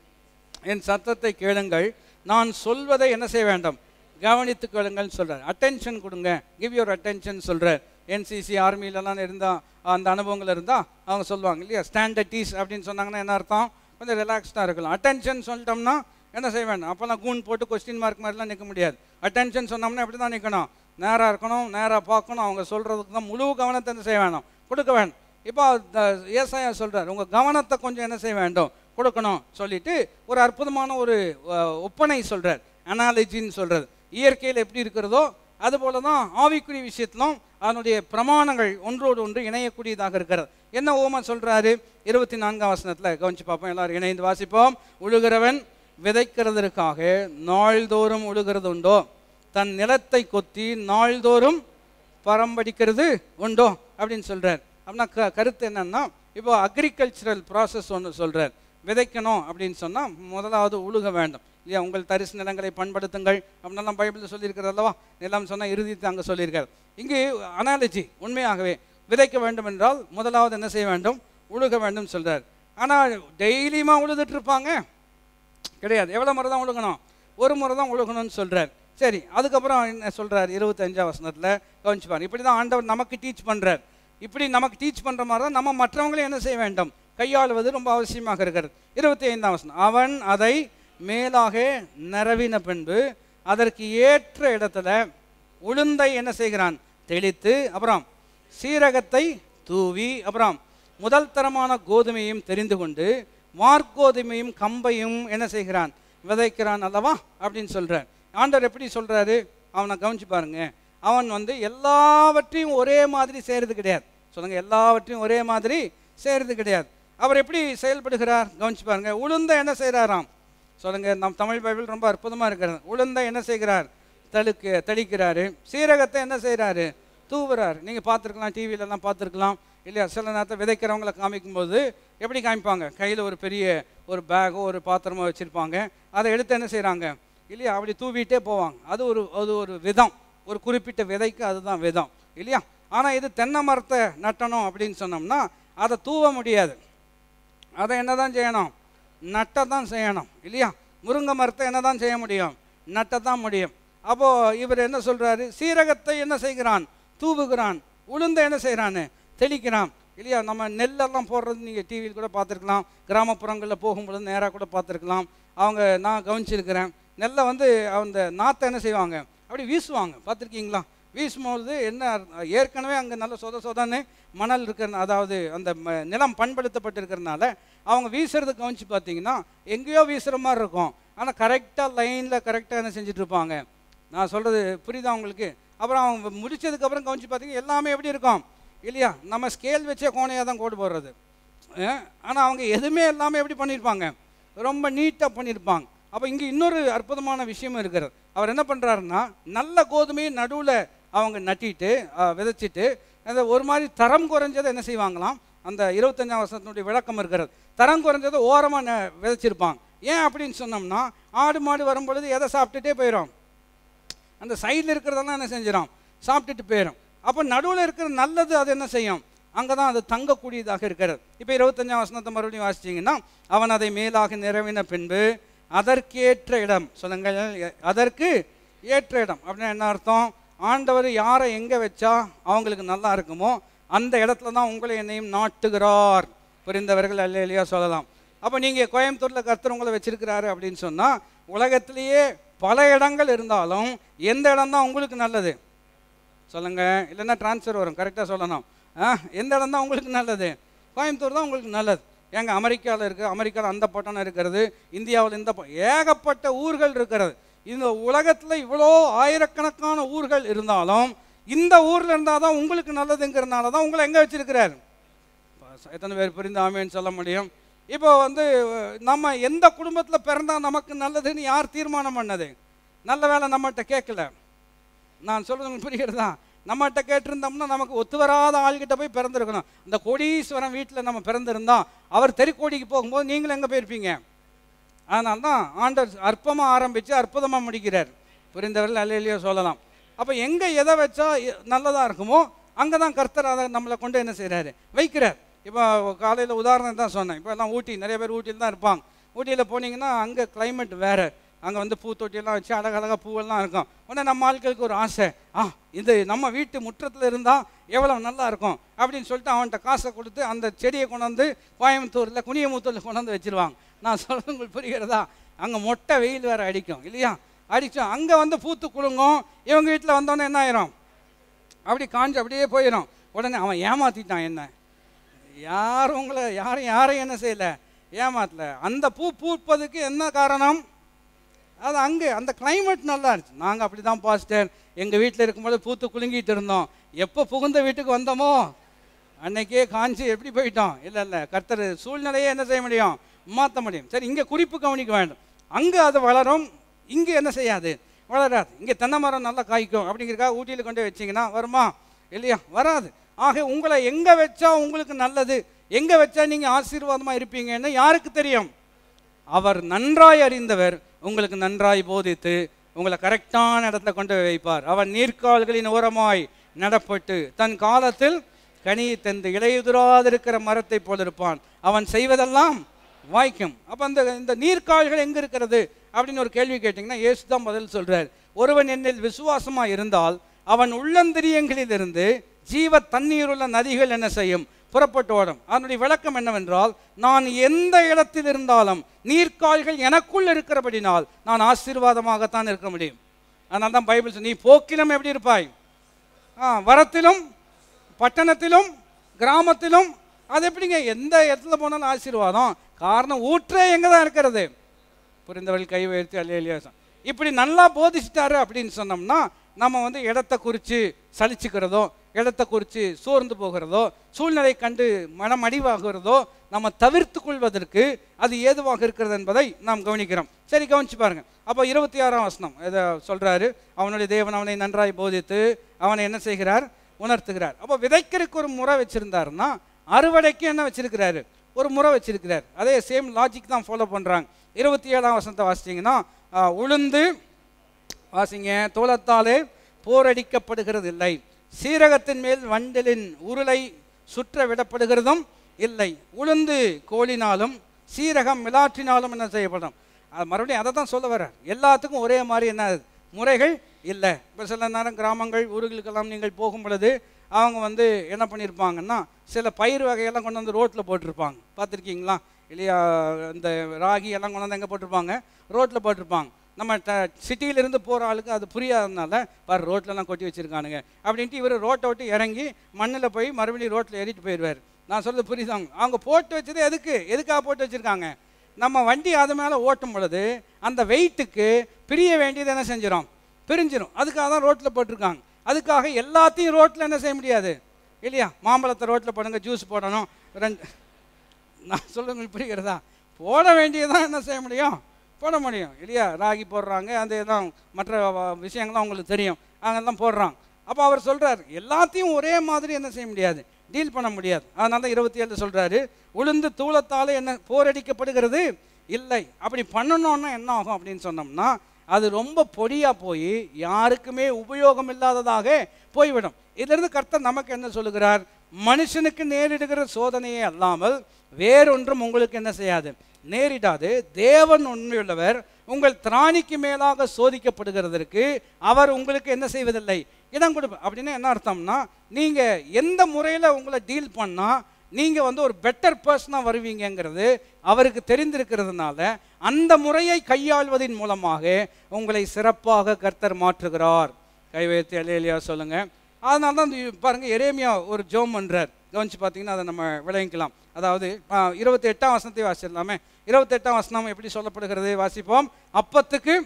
என் சத்தத்தை கேளுங்கள் நான் சொல்வதை என்ன செய்ய வேண்டும் கவனித்து கேளுங்கள்னு சொல்றார் அட்டென்ஷன் கொடுங்க கிவ் யுவர் அட்டென்ஷன் சொல்றார் என்சிசி ஆர்மியிலலாம் இருந்தால் அந்த அனுபவங்கள் இருந்தால் அவங்க சொல்லுவாங்க இல்லையா ஸ்டாண்டர்ட் டீஸ் அப்படின்னு சொன்னாங்கன்னா என்ன அர்த்தம் கொஞ்சம் ரிலாக்ஸ்டாக இருக்கலாம் அட்டென்ஷன் சொல்லிட்டோம்னா என்ன செய்ய வேண்டாம் அப்போல்லாம் கூன் போட்டு கொஸ்டின் மார்க் மாதிரிலாம் நிற்க முடியாது அட்டென்ஷன் சொன்னோம்னா எப்படி தான் நிற்கணும் நேராக இருக்கணும் நேராக பார்க்கணும் அவங்க சொல்கிறதுக்கு தான் முழு கவனத்தை என்ன செய்ய வேணும் கொடுக்க வேணும் இப்போ ஏசாயா சொல்கிறார் உங்கள் கவனத்தை கொஞ்சம் என்ன செய்ய வேண்டும் கொடுக்கணும் சொல்லிட்டு ஒரு அற்புதமான ஒரு அஹ், ஒப்பனை சொல்கிறார் அனாலஜின்னு சொல்கிறது இயற்கையில் எப்படி இருக்கிறதோ அதுபோல தான் ஆவிக்குரிய விஷயத்திலும் அதனுடைய பிரமாணங்கள் ஒன்றோடு ஒன்று இணையக்கூடியதாக இருக்கிறது என்ன ஓமா சொல்றாரு இருபத்தி நான்காம் வசனத்தில் கவனிச்சு பார்ப்போம் எல்லாரும் இணைந்து வாசிப்போம் உழுகிறவன் விதைக்கிறதற்காக நாள்தோறும் உழுகிறது உண்டோ தன் நிலத்தை கொத்தி நாள்தோறும் பரம்படிக்கிறது உண்டோ அப்படின்னு சொல்றார் அப்படின்னா க கருத்து என்னன்னா இப்போ அக்ரிகல்ச்சரல் ப்ராசஸ் ஒன்று சொல்றார் விதைக்கணும் அப்படின்னு சொன்னால் முதலாவது உழுக வேண்டும் இல்லையா உங்கள் தரிசு நிலங்களை பண்படுத்துங்கள் அப்படின்னெல்லாம் பைபிளில் சொல்லியிருக்கிறது அல்லவா நிலம் சொன்னால் இறுதித்து அங்கே சொல்லியிருக்கார் இங்கே அனாலஜி உண்மையாகவே விதைக்க வேண்டும் என்றால் முதலாவது என்ன செய்ய வேண்டும் உழுக வேண்டும் சொல்றார் ஆனால் டெய்லியுமா உழுதுட்டு இருப்பாங்க கிடையாது எவ்வளோ முறை தான் உழுகணும் ஒரு முறை தான் உழுகணும்னு சொல்றார் சரி அதுக்கப்புறம் என்ன சொல்றார் இருபத்தஞ்சாம் வசனத்தில் கவனிச்சு பாருங்க இப்படி தான் ஆண்டவர் நமக்கு டீச் பண்றார் இப்படி நமக்கு டீச் பண்ற மாதிரி தான் நம்ம மற்றவங்களையும் என்ன செய்ய வேண்டும் கையாளுவது ரொம்ப அவசியமாக இருக்கிறது இருபத்தி ஐந்தாம் வசனம் அவன் அதை மேலாக நிறவின பின்பு அதற்கு ஏற்ற இடத்துல உளுந்தை என்ன செய்கிறான் தெளித்து அப்புறம் சீரகத்தை தூவி அப்புறம் முதல் தரமான கோதுமையும் தெரிந்து கொண்டு வார்கோதுமையும் கம்பையும் என்ன செய்கிறான் விதைக்கிறான் அல்லவா அப்படின்னு சொல்றார் ஆண்டவர் எப்படி சொல்றாரு அவனை கவனிச்சு பாருங்க அவன் வந்து எல்லாவற்றையும் ஒரே மாதிரி செய்கிறது கிடையாது சொல்லுங்க எல்லாவற்றையும் ஒரே மாதிரி செய்கிறது கிடையாது அவர் எப்படி செயல்படுகிறார் கவனிச்சு பாருங்க உளுந்த என்ன செய்கிறாராம் சொல்லுங்க நம் தமிழ் பைபிள் ரொம்ப அற்புதமாக இருக்கிறது உளுந்த என்ன செய்கிறார் தழுக்கு தளிக்கிறாரு சீரகத்தை என்ன செய்கிறாரு தூவுறாரு நீங்கள் பார்த்துருக்கலாம் டிவிலெல்லாம் பார்த்துருக்கலாம் இல்லையா சில நேரத்தை விதைக்கிறவங்கள காமிக்கும்போது எப்படி காமிப்பாங்க கையில் ஒரு பெரிய ஒரு பேக்கோ ஒரு பாத்திரமோ வச்சுருப்பாங்க அதை எடுத்து என்ன செய்கிறாங்க இல்லையா அப்படி தூவிட்டே போவாங்க அது ஒரு அது ஒரு விதம் ஒரு குறிப்பிட்ட விதைக்கு அதுதான் விதம் இல்லையா ஆனால் இது தென்னை மரத்தை நட்டணும் அப்படின்னு சொன்னோம்னா அதை தூவ முடியாது அதை என்ன தான் செய்யணும் நட்டை தான் செய்யணும் இல்லையா முருங்கை மரத்தை என்ன தான் செய்ய முடியும் நட்டை தான் முடியும் அப்போது இவர் என்ன சொல்கிறாரு சீரகத்தை என்ன செய்கிறான் தூவுகிறான் உளுந்த என்ன செய்கிறான்னு தெளிக்கிறான் இல்லையா நம்ம நெல்லெல்லாம் போடுறது நீங்கள் டிவியில் கூட பார்த்துருக்கலாம் கிராமப்புறங்களில் போகும்பொழுது நேராக கூட பார்த்துருக்கலாம் அவங்க நான் கவனிச்சிருக்கிறேன் நெல்லை வந்து அந்த நாத்தை என்ன செய்வாங்க அப்படி வீசுவாங்க பார்த்துருக்கீங்களா வீசும்போது என்ன அர்த்தம்? ஏற்கனவே அங்கே நல்ல சொத சொதன்னு மணல் இருக்கிற அதாவது அந்த ம- நிலம் பண்படுத்தப்பட்டிருக்கிறதுனால அவங்க வீசுறது கவனிச்சு பார்த்தீங்கன்னா எங்கேயோ வீசுகிற மாதிரி இருக்கும் ஆனால் கரெக்டாக லைனில் கரெக்டாக என்ன செஞ்சுட்டு இருப்பாங்க நான் சொல்கிறது புரியுதா உங்களுக்கு அப்புறம் அவங்க முடிச்சதுக்கப்புறம் கவனிச்சு பார்த்தீங்கன்னா எல்லாமே எப்படி இருக்கும் இல்லையா நம்ம ஸ்கேல் வச்சே கோணையாக தான் கோடு போடுறது ஆனால் அவங்க எதுவுமே எல்லாமே எப்படி பண்ணியிருப்பாங்க ரொம்ப நீட்டாக பண்ணியிருப்பாங்க அப்போ இங்கே இன்னொரு அற்புதமான விஷயமும் இருக்கிறது அவர் என்ன பண்ணுறாருன்னா நல்ல கோதுமையை நடுவில் அவங்க நட்டிட்டு அஹ், விதைச்சிட்டு அந்த ஒரு மாதிரி தரம் குறைஞ்சதை என்ன செய்வாங்களாம் அந்த இருபத்தஞ்சாம் வருஷத்தினுடைய விளக்கம் இருக்கிறது தரம் குறைஞ்சதை ஓரமாக விதைச்சிருப்பாங்க ஏன் அப்படின்னு சொன்னோம்னா ஆடு மாடு வரும் பொழுது எதை சாப்பிட்டுட்டே போயிடும் அந்த சைடில் இருக்கிறதெல்லாம் என்ன செஞ்சிடும் சாப்பிட்டுட்டு போயிடும் அப்போ நடுவில் இருக்கிற நல்லது அது என்ன செய்யும் அங்கே தான் அது தங்கக்கூடியதாக இருக்கிறது இப்போ இருபத்தஞ்சாம் வசனத்தை மறுபடியும் வாசிச்சிங்கன்னா அவன் அதை மேலாக நிறைவின பின்பு அதற்கேற்ற இடம் சொல்லுங்கள் எ- அதற்கு ஏற்ற இடம் அப்படின்னா என்ன அர்த்தம் ஆண்டவர் யாரை எங்கே வச்சா அவங்களுக்கு நல்லா இருக்குமோ அந்த இடத்துல தான் உங்களை என்னையும் நாட்டுகிறார் புரிந்தவர்கள் அல்ல இல்லையா சொல்லலாம் அப்போ நீங்கள் கோயம்புத்தூரில் கர்த்தர் உங்களை வச்சிருக்கிறாரு அப்படின்னு சொன்னால் உலகத்திலேயே பல இடங்கள் இருந்தாலும் எந்த இடம் தான் உங்களுக்கு நல்லது சொல்லுங்க இல்லைன்னா ட்ரான்ஸ்ஃபர் வரும் கரெக்டாக சொல்லணும் ஆ எந்த இடம் தான் உங்களுக்கு நல்லது கோயம்புத்தூர் தான் உங்களுக்கு நல்லது ஏங்க அமெரிக்காவில் இருக்குது அமெரிக்காவில் அந்த பட்டணம் இருக்கிறது இந்தியாவில் இந்த ப- ஏகப்பட்ட ஊர்கள் இருக்கிறது இந்த உலகத்தில் இவ்வளோ ஆயிரக்கணக்கான ஊர்கள் இருந்தாலும் இந்த ஊரில் இருந்தால் தான் உங்களுக்கு நல்லதுங்கிறனால தான் உங்களை எங்கே வச்சிருக்கிறார் இப்ப எத்தனை பேர் புரிந்து ஆமேன்னு சொல்ல முடியும் இப்போ வந்து அஹ், நம்ம எந்த குடும்பத்தில் பிறந்தா நமக்கு நல்லதுன்னு யார் தீர்மானம் பண்ணது நல்ல வேலை நம்மகிட்ட கேட்கல நான் சொல்றது உங்களுக்கு புரிகிறதா நம்மகிட்ட கேட்டிருந்தோம்னா நமக்கு ஒத்து வராத ஆள்கிட்ட போய் பிறந்திருக்கணும் இந்த கோடீஸ்வரன் வீட்டில் நம்ம பிறந்திருந்தா அவர் தெருக்கோடிக்கு போகும்போது நீங்களும் எங்கே போயிருப்பீங்க அதனால தான் ஆண்டவர் அற்பமாக ஆரம்பித்து அற்புதமாக முடிக்கிறார் புரிந்தவர்கள் அல்லையிலையோ சொல்லலாம் அப்போ எங்கே எதை வச்சா நல்லதாக இருக்குமோ அங்கே தான் கர்த்தர் அதை நம்மளை கொண்டு என்ன செய்கிறாரு வைக்கிறார் இப்போ காலையில் உதாரணம் தான் சொன்னேன் இப்போ எல்லாம் ஊட்டி நிறைய பேர் ஊட்டியில் தான் இருப்பாங்க ஊட்டியில் போனீங்கன்னா அங்கே climate வேறு அங்கே வந்து பூத்தொட்டியெல்லாம் வச்சு அழகழகாக பூவெல்லாம் இருக்கும் உடனே நம்ம ஆட்களுக்கு ஒரு ஆசை ஆ இது நம்ம வீட்டு முற்றத்தில் இருந்தால் எவ்வளோ நல்லா இருக்கும் அப்படின்னு சொல்லிட்டு அவன்கிட்ட காசை கொடுத்து அந்த செடியை கொண்டாந்து கோயம்புத்தூரில் குனியமுத்தூரில் கொண்டாந்து வச்சிருவாங்க நான் சொல்றது உங்களுக்கு புரிகிறதா அங்கே மொட்டை வெயில் வேறு அடிக்கும் இல்லையா அடிக்கும் அங்கே வந்து பூத்து குலுங்கும் இவங்க வீட்டில் வந்தோன்னே என்ன ஆயிரும் அப்படி காஞ்சு அப்படியே போயிடும் உடனே அவன் ஏமாத்திட்டான் என்ன யாரும் உங்களை யாரும் யாரையும் என்ன செய்யலை ஏமாத்தல அந்த பூ பூப்பதுக்கு என்ன காரணம் அது அங்கே அந்த climate நல்லா இருந்துச்சு நாங்கள் அப்படி தான் பாஸ்டர் எங்கள் வீட்டில் இருக்கும்போது பூத்து குலுங்கிட்டு இருந்தோம் எப்போ புகுந்த வீட்டுக்கு வந்தோமோ அன்னைக்கே காஞ்சி எப்படி போயிட்டோம் இல்லை இல்லை கர்த்தர் சூழ்நிலையை என்ன செய்ய முடியும் மாற்ற முடியும் சரி இங்கே குறிப்பு கவனிக்க வேண்டும் அங்கே அது வளரும் இங்கே என்ன செய்யாது வளராது இங்கே தென்னை மரம் நல்லா காய்க்கும் அப்படிங்கிறக்காக ஊட்டியில் கொண்டு போய் வச்சிங்கன்னா வருமா இல்லையா வராது ஆக உங்களை எங்கே வச்சா உங்களுக்கு நல்லது எங்கே வச்சா நீங்கள் ஆசீர்வாதமாக இருப்பீங்கன்னு யாருக்கு தெரியும் அவர் நன்றாய் அறிந்தவர் உங்களுக்கு நன்றாய் போதித்து உங்களை கரெக்டான இடத்துல கொண்டு போய் வைப்பார் அவர் நீர்க்கால்களின் ஓரமாய் நடப்பட்டு தன் காலத்தில் கனியை தந்து இலையுதிராதிருக்கிற மரத்தை போல இருப்பான் அவன் செய்வதெல்லாம் வாய்க்கும் அப்போ அந்த இந்த நீர்க்கால்கள் எங்கே இருக்கிறது அப்படின்னு ஒரு கேள்வி கேட்டிங்கன்னா இயேசு தான் பதில் சொல்றார் ஒருவன் என்னில் விசுவாசமாக இருந்தால் அவன் உள்ளந்திரியங்களிலிருந்து ஜீவ தண்ணீருள்ள நதிகள் என்ன செய்யும் புறப்பட்டு ஓடும் அதனுடைய விளக்கம் என்னவென்றால் நான் எந்த இடத்தில் இருந்தாலும் நீர்க்கால்கள் எனக்குள் இருக்கிறபடினால் நான் ஆசீர்வாதமாகத்தான் இருக்க முடியும் அதனால தான் பைபிள் சொல்லி, நீ போக்கிலும் எப்படி இருப்பாய் ஆ வரத்திலும் பட்டணத்திலும் கிராமத்திலும் அது எப்படிங்க எந்த இடத்துல போனாலும் ஆசீர்வாதம் காரணம் ஊற்றே எங்கே தான் இருக்கிறது புரிந்தவர்கள் கை உயர்த்தி அல்லையா இப்படி நல்லா போதிச்சிட்டாரு அப்படின்னு சொன்னோம்னா நம்ம வந்து இடத்த குறித்து சலிச்சுக்கிறதோ இடத்த குறித்து சோர்ந்து போகிறதோ சூழ்நிலை கண்டு மனம் அடிவாகிறதோ நம்ம தவிர்த்து கொள்வதற்கு அது ஏதுவாக இருக்கிறது என்பதை நாம் கவனிக்கிறோம் சரி கவனிச்சு பாருங்க அப்போ இருபத்தி ஆறாம் வசனம் இதை சொல்றாரு அவனுடைய தேவன் அவனை நன்றாய் போதித்து அவனை என்ன செய்கிறார் உணர்த்துகிறார் அப்போ விதைக்கிறதுக்கு ஒரு முறை வச்சிருந்தாருன்னா அறுவடைக்கு என்ன வச்சிருக்கிறாரு ஒரு முறை வச்சிருக்கிறார் அதே சேம் லாஜிக் தான் ஃபாலோ பண்றாங்க இருபத்தி ஏழாம் வசனத்தை வாசிச்சிங்கன்னா ஆ, உளுந்து வாசிங்க தோளத்தாலே போரடிக்கப்படுகிறது இல்லை சீரகத்தின் மேல் வண்டலின் உருளை சுற்ற விடப்படுகிறதும் இல்லை உளுந்து கோலினாலும் சீரகம் மிலாற்றினாலும் என்ன செய்யப்படும் அது மறுபடியும் அதை தான் சொல்ல வர்றார் எல்லாத்துக்கும் ஒரே மாதிரி என்ன முறைகள் இல்லை இப்போ சில நேரம் கிராமங்கள் ஊர்களுக்கெல்லாம் நீங்கள் போகும் பொழுது அவங்க வந்து என்ன பண்ணியிருப்பாங்கன்னா சில பயிர் வகையெல்லாம் கொண்டு வந்து ரோட்டில் போட்டிருப்பாங்க பார்த்துருக்கீங்களா இல்லையா இந்த ராகி எல்லாம் கொண்டு வந்து எங்கே போட்டிருப்பாங்க ரோட்டில் போட்டிருப்பாங்க நம்ம ட சிட்டியிலேருந்து போகிற ஆளுக்கு அது புரியாததுனால பாரு ரோட்லலாம் கொட்டி வச்சுருக்கானுங்க அப்படின்ட்டு இவர் ரோட்டை விட்டு இறங்கி மண்ணில் போய் மறுபடியும் ரோட்டில் ஏறிட்டு போயிடுவார் நான் சொல்கிறது புரியுதாங்க அவங்க போட்டு வச்சது எதுக்கு எதுக்காக போட்டு வச்சுருக்காங்க நம்ம வண்டி அது மேலே ஓட்டும் பொழுது அந்த வெயிட்டுக்கு பிரிய வேண்டியது என்ன செஞ்சிடும் பிரிஞ்சிடும் அதுக்காக தான் ரோட்டில் போட்டிருக்காங்க அதுக்காக எல்லாத்தையும் ரோட்டில் என்ன செய்ய முடியாது இல்லையா மாம்பழத்தை ரோட்டில் போடுங்க ஜூஸ் போடணும் ரெண்டு நான் சொல்லுங்க புரிகிறதா போட வேண்டியதான் என்ன செய்ய முடியும் போட முடியும் இல்லையா ராகி போடுறாங்க அந்த இதெல்லாம் மற்ற வ- விஷயங்கள்லாம் உங்களுக்கு தெரியும் அங்கெல்லாம் போடுறாங்க அப்போ அவர் சொல்றார் எல்லாத்தையும் ஒரே மாதிரி என்ன செய்ய முடியாது டீல் பண்ண முடியாது அதனால தான் இருபத்தி ஏழு சொல்றாரு உளுந்து தூளத்தாலே என்ன போரடிக்கப்படுகிறது இல்லை அப்படி பண்ணணும்னா என்ன ஆகும் அப்படின்னு சொன்னோம்னா அது ரொம்ப பொடியா போய் யாருக்குமே உபயோகம் இல்லாததாக போய்விடும் இதிலிருந்து கர்த்தர் நமக்கு என்ன சொல்லுகிறார் மனுஷனுக்கு நேரிடுகிற சோதனையே அல்லாமல் வேறொன்றும் உங்களுக்கு என்ன செய்யாது நேரிடாது தேவன் உண்மையுள்ளவர் உங்கள் திராணிக்கு மேலாக சோதிக்கப்படுகிறதற்கு அவர் உங்களுக்கு என்ன செய்வதில்லை இடம் கொடுப்ப அப்படின்னா என்ன அர்த்தம்னா நீங்க எந்த முறையில் உங்களை டீல் பண்ணா நீங்க வந்து ஒரு பெட்டர் பர்சனாக வருவீங்கங்கிறது அவருக்கு தெரிந்திருக்கிறதுனால அந்த முறையை கையாள்வதின் மூலமாக உங்களை சிறப்பாக கர்த்தர் மாற்றுகிறார் கை வைத்து அலையிலையா சொல்லுங்க அதனால தான் இந்த பாருங்க எரேமியா ஒரு ஜோம் பண்றார் கவனிச்சு பார்த்தீங்கன்னா அதை நம்ம விளங்கிக்கலாம் அதாவது இருபத்தி எட்டாம் வசனத்தை வாசிடலாமே இருபத்தி எட்டாம் வசனம் எப்படி சொல்லப்படுகிறது வாசிப்போம் அப்பத்துக்கு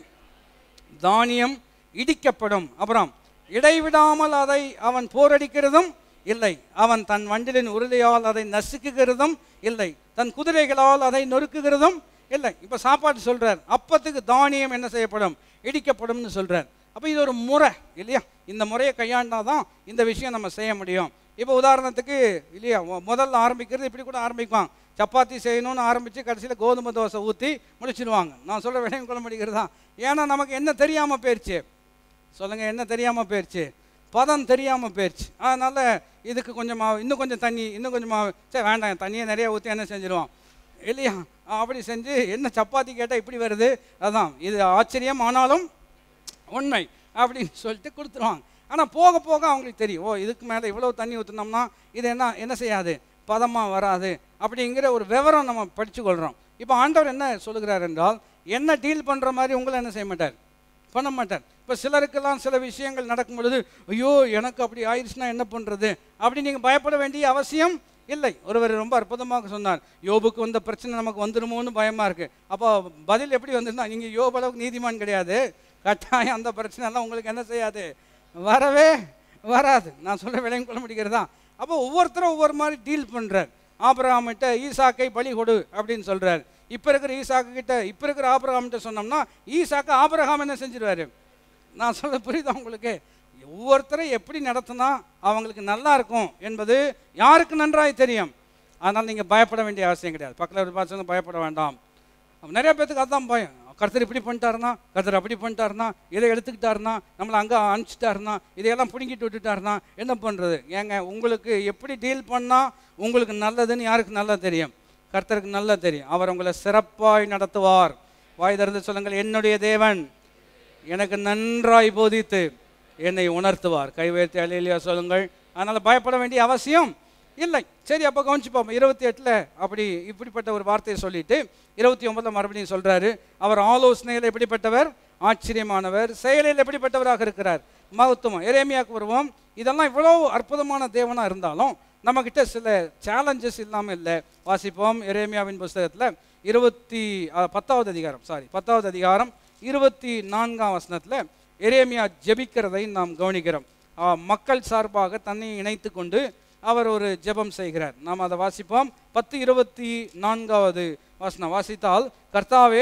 தானியம் இடிக்கப்படும் அப்புறம் இடைவிடாமல் அதை அவன் போரடிக்கிறதும் இல்லை அவன் தன் வண்டிலின் உருளையால் அதை நசுக்குகிறதும் இல்லை தன் குதிரைகளால் அதை நொறுக்குகிறதும் இல்லை இப்போ சாப்பாடு சொல்றார் அப்பத்துக்கு தானியம் என்ன செய்யப்படும் இடிக்கப்படும்னு சொல்றார் அப்போ இது ஒரு முறை இல்லையா இந்த முறையை கையாண்டாதான் இந்த விஷயம் நம்ம செய்ய முடியும் இப்போ உதாரணத்துக்கு இல்லையா மொ- முதல்ல ஆரம்பிக்கிறது இப்படி கூட ஆரம்பிப்பாங்க சப்பாத்தி செய்யணும்னு ஆரம்பித்து கடைசியில் கோதுமை தோசை ஊற்றி முடிச்சிடுவாங்க நான் சொல்ல விடயம் கொள்ள முடிகிறதா ஏன்னா நமக்கு என்ன தெரியாமல் போயிடுச்சு சொல்லுங்க என்ன தெரியாமல் போயிடுச்சு பதம் தெரியாமல் போயிடுச்சு அதனால் இதுக்கு கொஞ்சம் மாவு இன்னும் கொஞ்சம் தண்ணி இன்னும் கொஞ்சம் மாவு சரி வேண்டாம் தண்ணியை நிறைய ஊற்றி என்ன செஞ்சிருவோம் இல்லையா அப்படி செஞ்சு என்ன சப்பாத்தி கேட்டால் இப்படி வருது அதான் இது ஆச்சரியம் ஆனாலும் உண்மை அப்படின்னு சொல்லிட்டு கொடுத்துருவாங்க ஆனால் போக போக அவங்களுக்கு தெரியும் ஓ இதுக்கு மேலே இவ்வளோ தண்ணி ஊற்றினோம்னா இது என்ன என்ன செய்யாது பதமாக வராது அப்படிங்கிற ஒரு விவரம் நம்ம படித்து கொள்கிறோம் இப்போ ஆண்டவர் என்ன சொல்லுகிறார் என்றால் என்ன டீல் பண்ணுற மாதிரி உங்களை என்ன செய்ய மாட்டார் பண்ண மாட்டார் இப்போ சிலருக்கெல்லாம் சில விஷயங்கள் நடக்கும் பொழுது ஐயோ எனக்கு அப்படி ஆயிடுச்சுன்னா என்ன பண்ணுறது அப்படி நீங்கள் பயப்பட வேண்டிய அவசியம் இல்லை ஒருவர் ரொம்ப அற்புதமாக சொன்னார் யோபுக்கு வந்த பிரச்சனை நமக்கு வந்துருமோன்னு பயமாக இருக்குது அப்போ பதில் எப்படி வந்துருந்தா நீங்கள் யோபு அளவுக்கு நீதிமான் கிடையாது கட்டாயம் அந்த பிரச்சனை எல்லாம் உங்களுக்கு என்ன செய்யாது வரவே வராது நான் சொல்ல விளையும் கொள்ள முடிகிறதா அப்போ ஒவ்வொருத்தரும் ஒவ்வொரு மாதிரி டீல் பண்ணுறார் ஆபிரகாமிட்ட ஈசாக்கை பலி கொடு அப்படின்னு சொல்றார் இப்போ இருக்கிற ஈசாக்கு கிட்ட இப்போ இருக்கிற ஆபிரகாம்கிட்ட சொன்னோம்னா ஈசாக்கு ஆபிரகாம் என்ன செஞ்சிருவாரு நான் சொல்ல புரியுதா உங்களுக்கு ஒவ்வொருத்தரை எப்படி நடத்தினா அவங்களுக்கு நல்லா இருக்கும் என்பது யாருக்கு நன்றாய் தெரியும் அதனால் நீங்கள் பயப்பட வேண்டிய அவசியம் கிடையாது பக்கத்தில் பார்த்து பயப்பட வேண்டாம் அப்ப நிறைய பேத்துக்கு அதான் பயம் கர்த்தர் இப்படி பண்ணிட்டாருனா கர்த்தர் அப்படி பண்ணிட்டாருனா இதை எடுத்துக்கிட்டாருனா நம்மளை அங்கே அனுப்பிச்சிட்டாருனா இதையெல்லாம் பிடுங்கிட்டு விட்டுட்டாருனா என்ன பண்ணுறது ஏங்க உங்களுக்கு எப்படி டீல் பண்ணால் உங்களுக்கு நல்லதுன்னு யாருக்கு நல்லா தெரியும் கர்த்தருக்கு நல்லா தெரியும் அவர் உங்களை சிறப்பாய் நடத்துவார் வாய் திறந்து சொல்லுங்கள் என்னுடைய தேவன் எனக்கு நன்றாய் போதித்து என்னை உணர்த்துவார் கை உயர்த்தி அலையிலையா சொல்லுங்கள் அதனால் பயப்பட வேண்டிய அவசியம் இல்லை சரி அப்போ கவனிச்சுப்போம் இருபத்தி எட்டில் அப்படி இப்படிப்பட்ட ஒரு வார்த்தையை சொல்லிட்டு இருபத்தி ஒன்பதில் மறுபடியும் சொல்கிறாரு அவர் ஆலோசனையில் எப்படிப்பட்டவர் ஆச்சரியமானவர் செயலில் எப்படிப்பட்டவராக இருக்கிறார் மகத்துவம் எரேமியாவுக்கு வருவோம் இதெல்லாம் இவ்வளோ அற்புதமான தேவனாக இருந்தாலும் நம்மக்கிட்ட சில சேலஞ்சஸ் இல்லாமல் இல்லை வாசிப்போம் எரேமியாவின் புஸ்தகத்தில் இருபத்தி அஹ், பத்தாவது அதிகாரம் சாரி பத்தாவது அதிகாரம் இருபத்தி நான்காம் வசனத்தில் எரேமியா ஜெபிக்கிறதை நாம் கவனிக்கிறோம் ஆ, மக்கள் சார்பாக தன்னை இணைத்து கொண்டு அவர் ஒரு ஜெபம் செய்கிறார் நாம் அதை வாசிப்போம் பத்து இருபத்தி நான்காவது வாசனம் வாசித்தால் கர்த்தாவே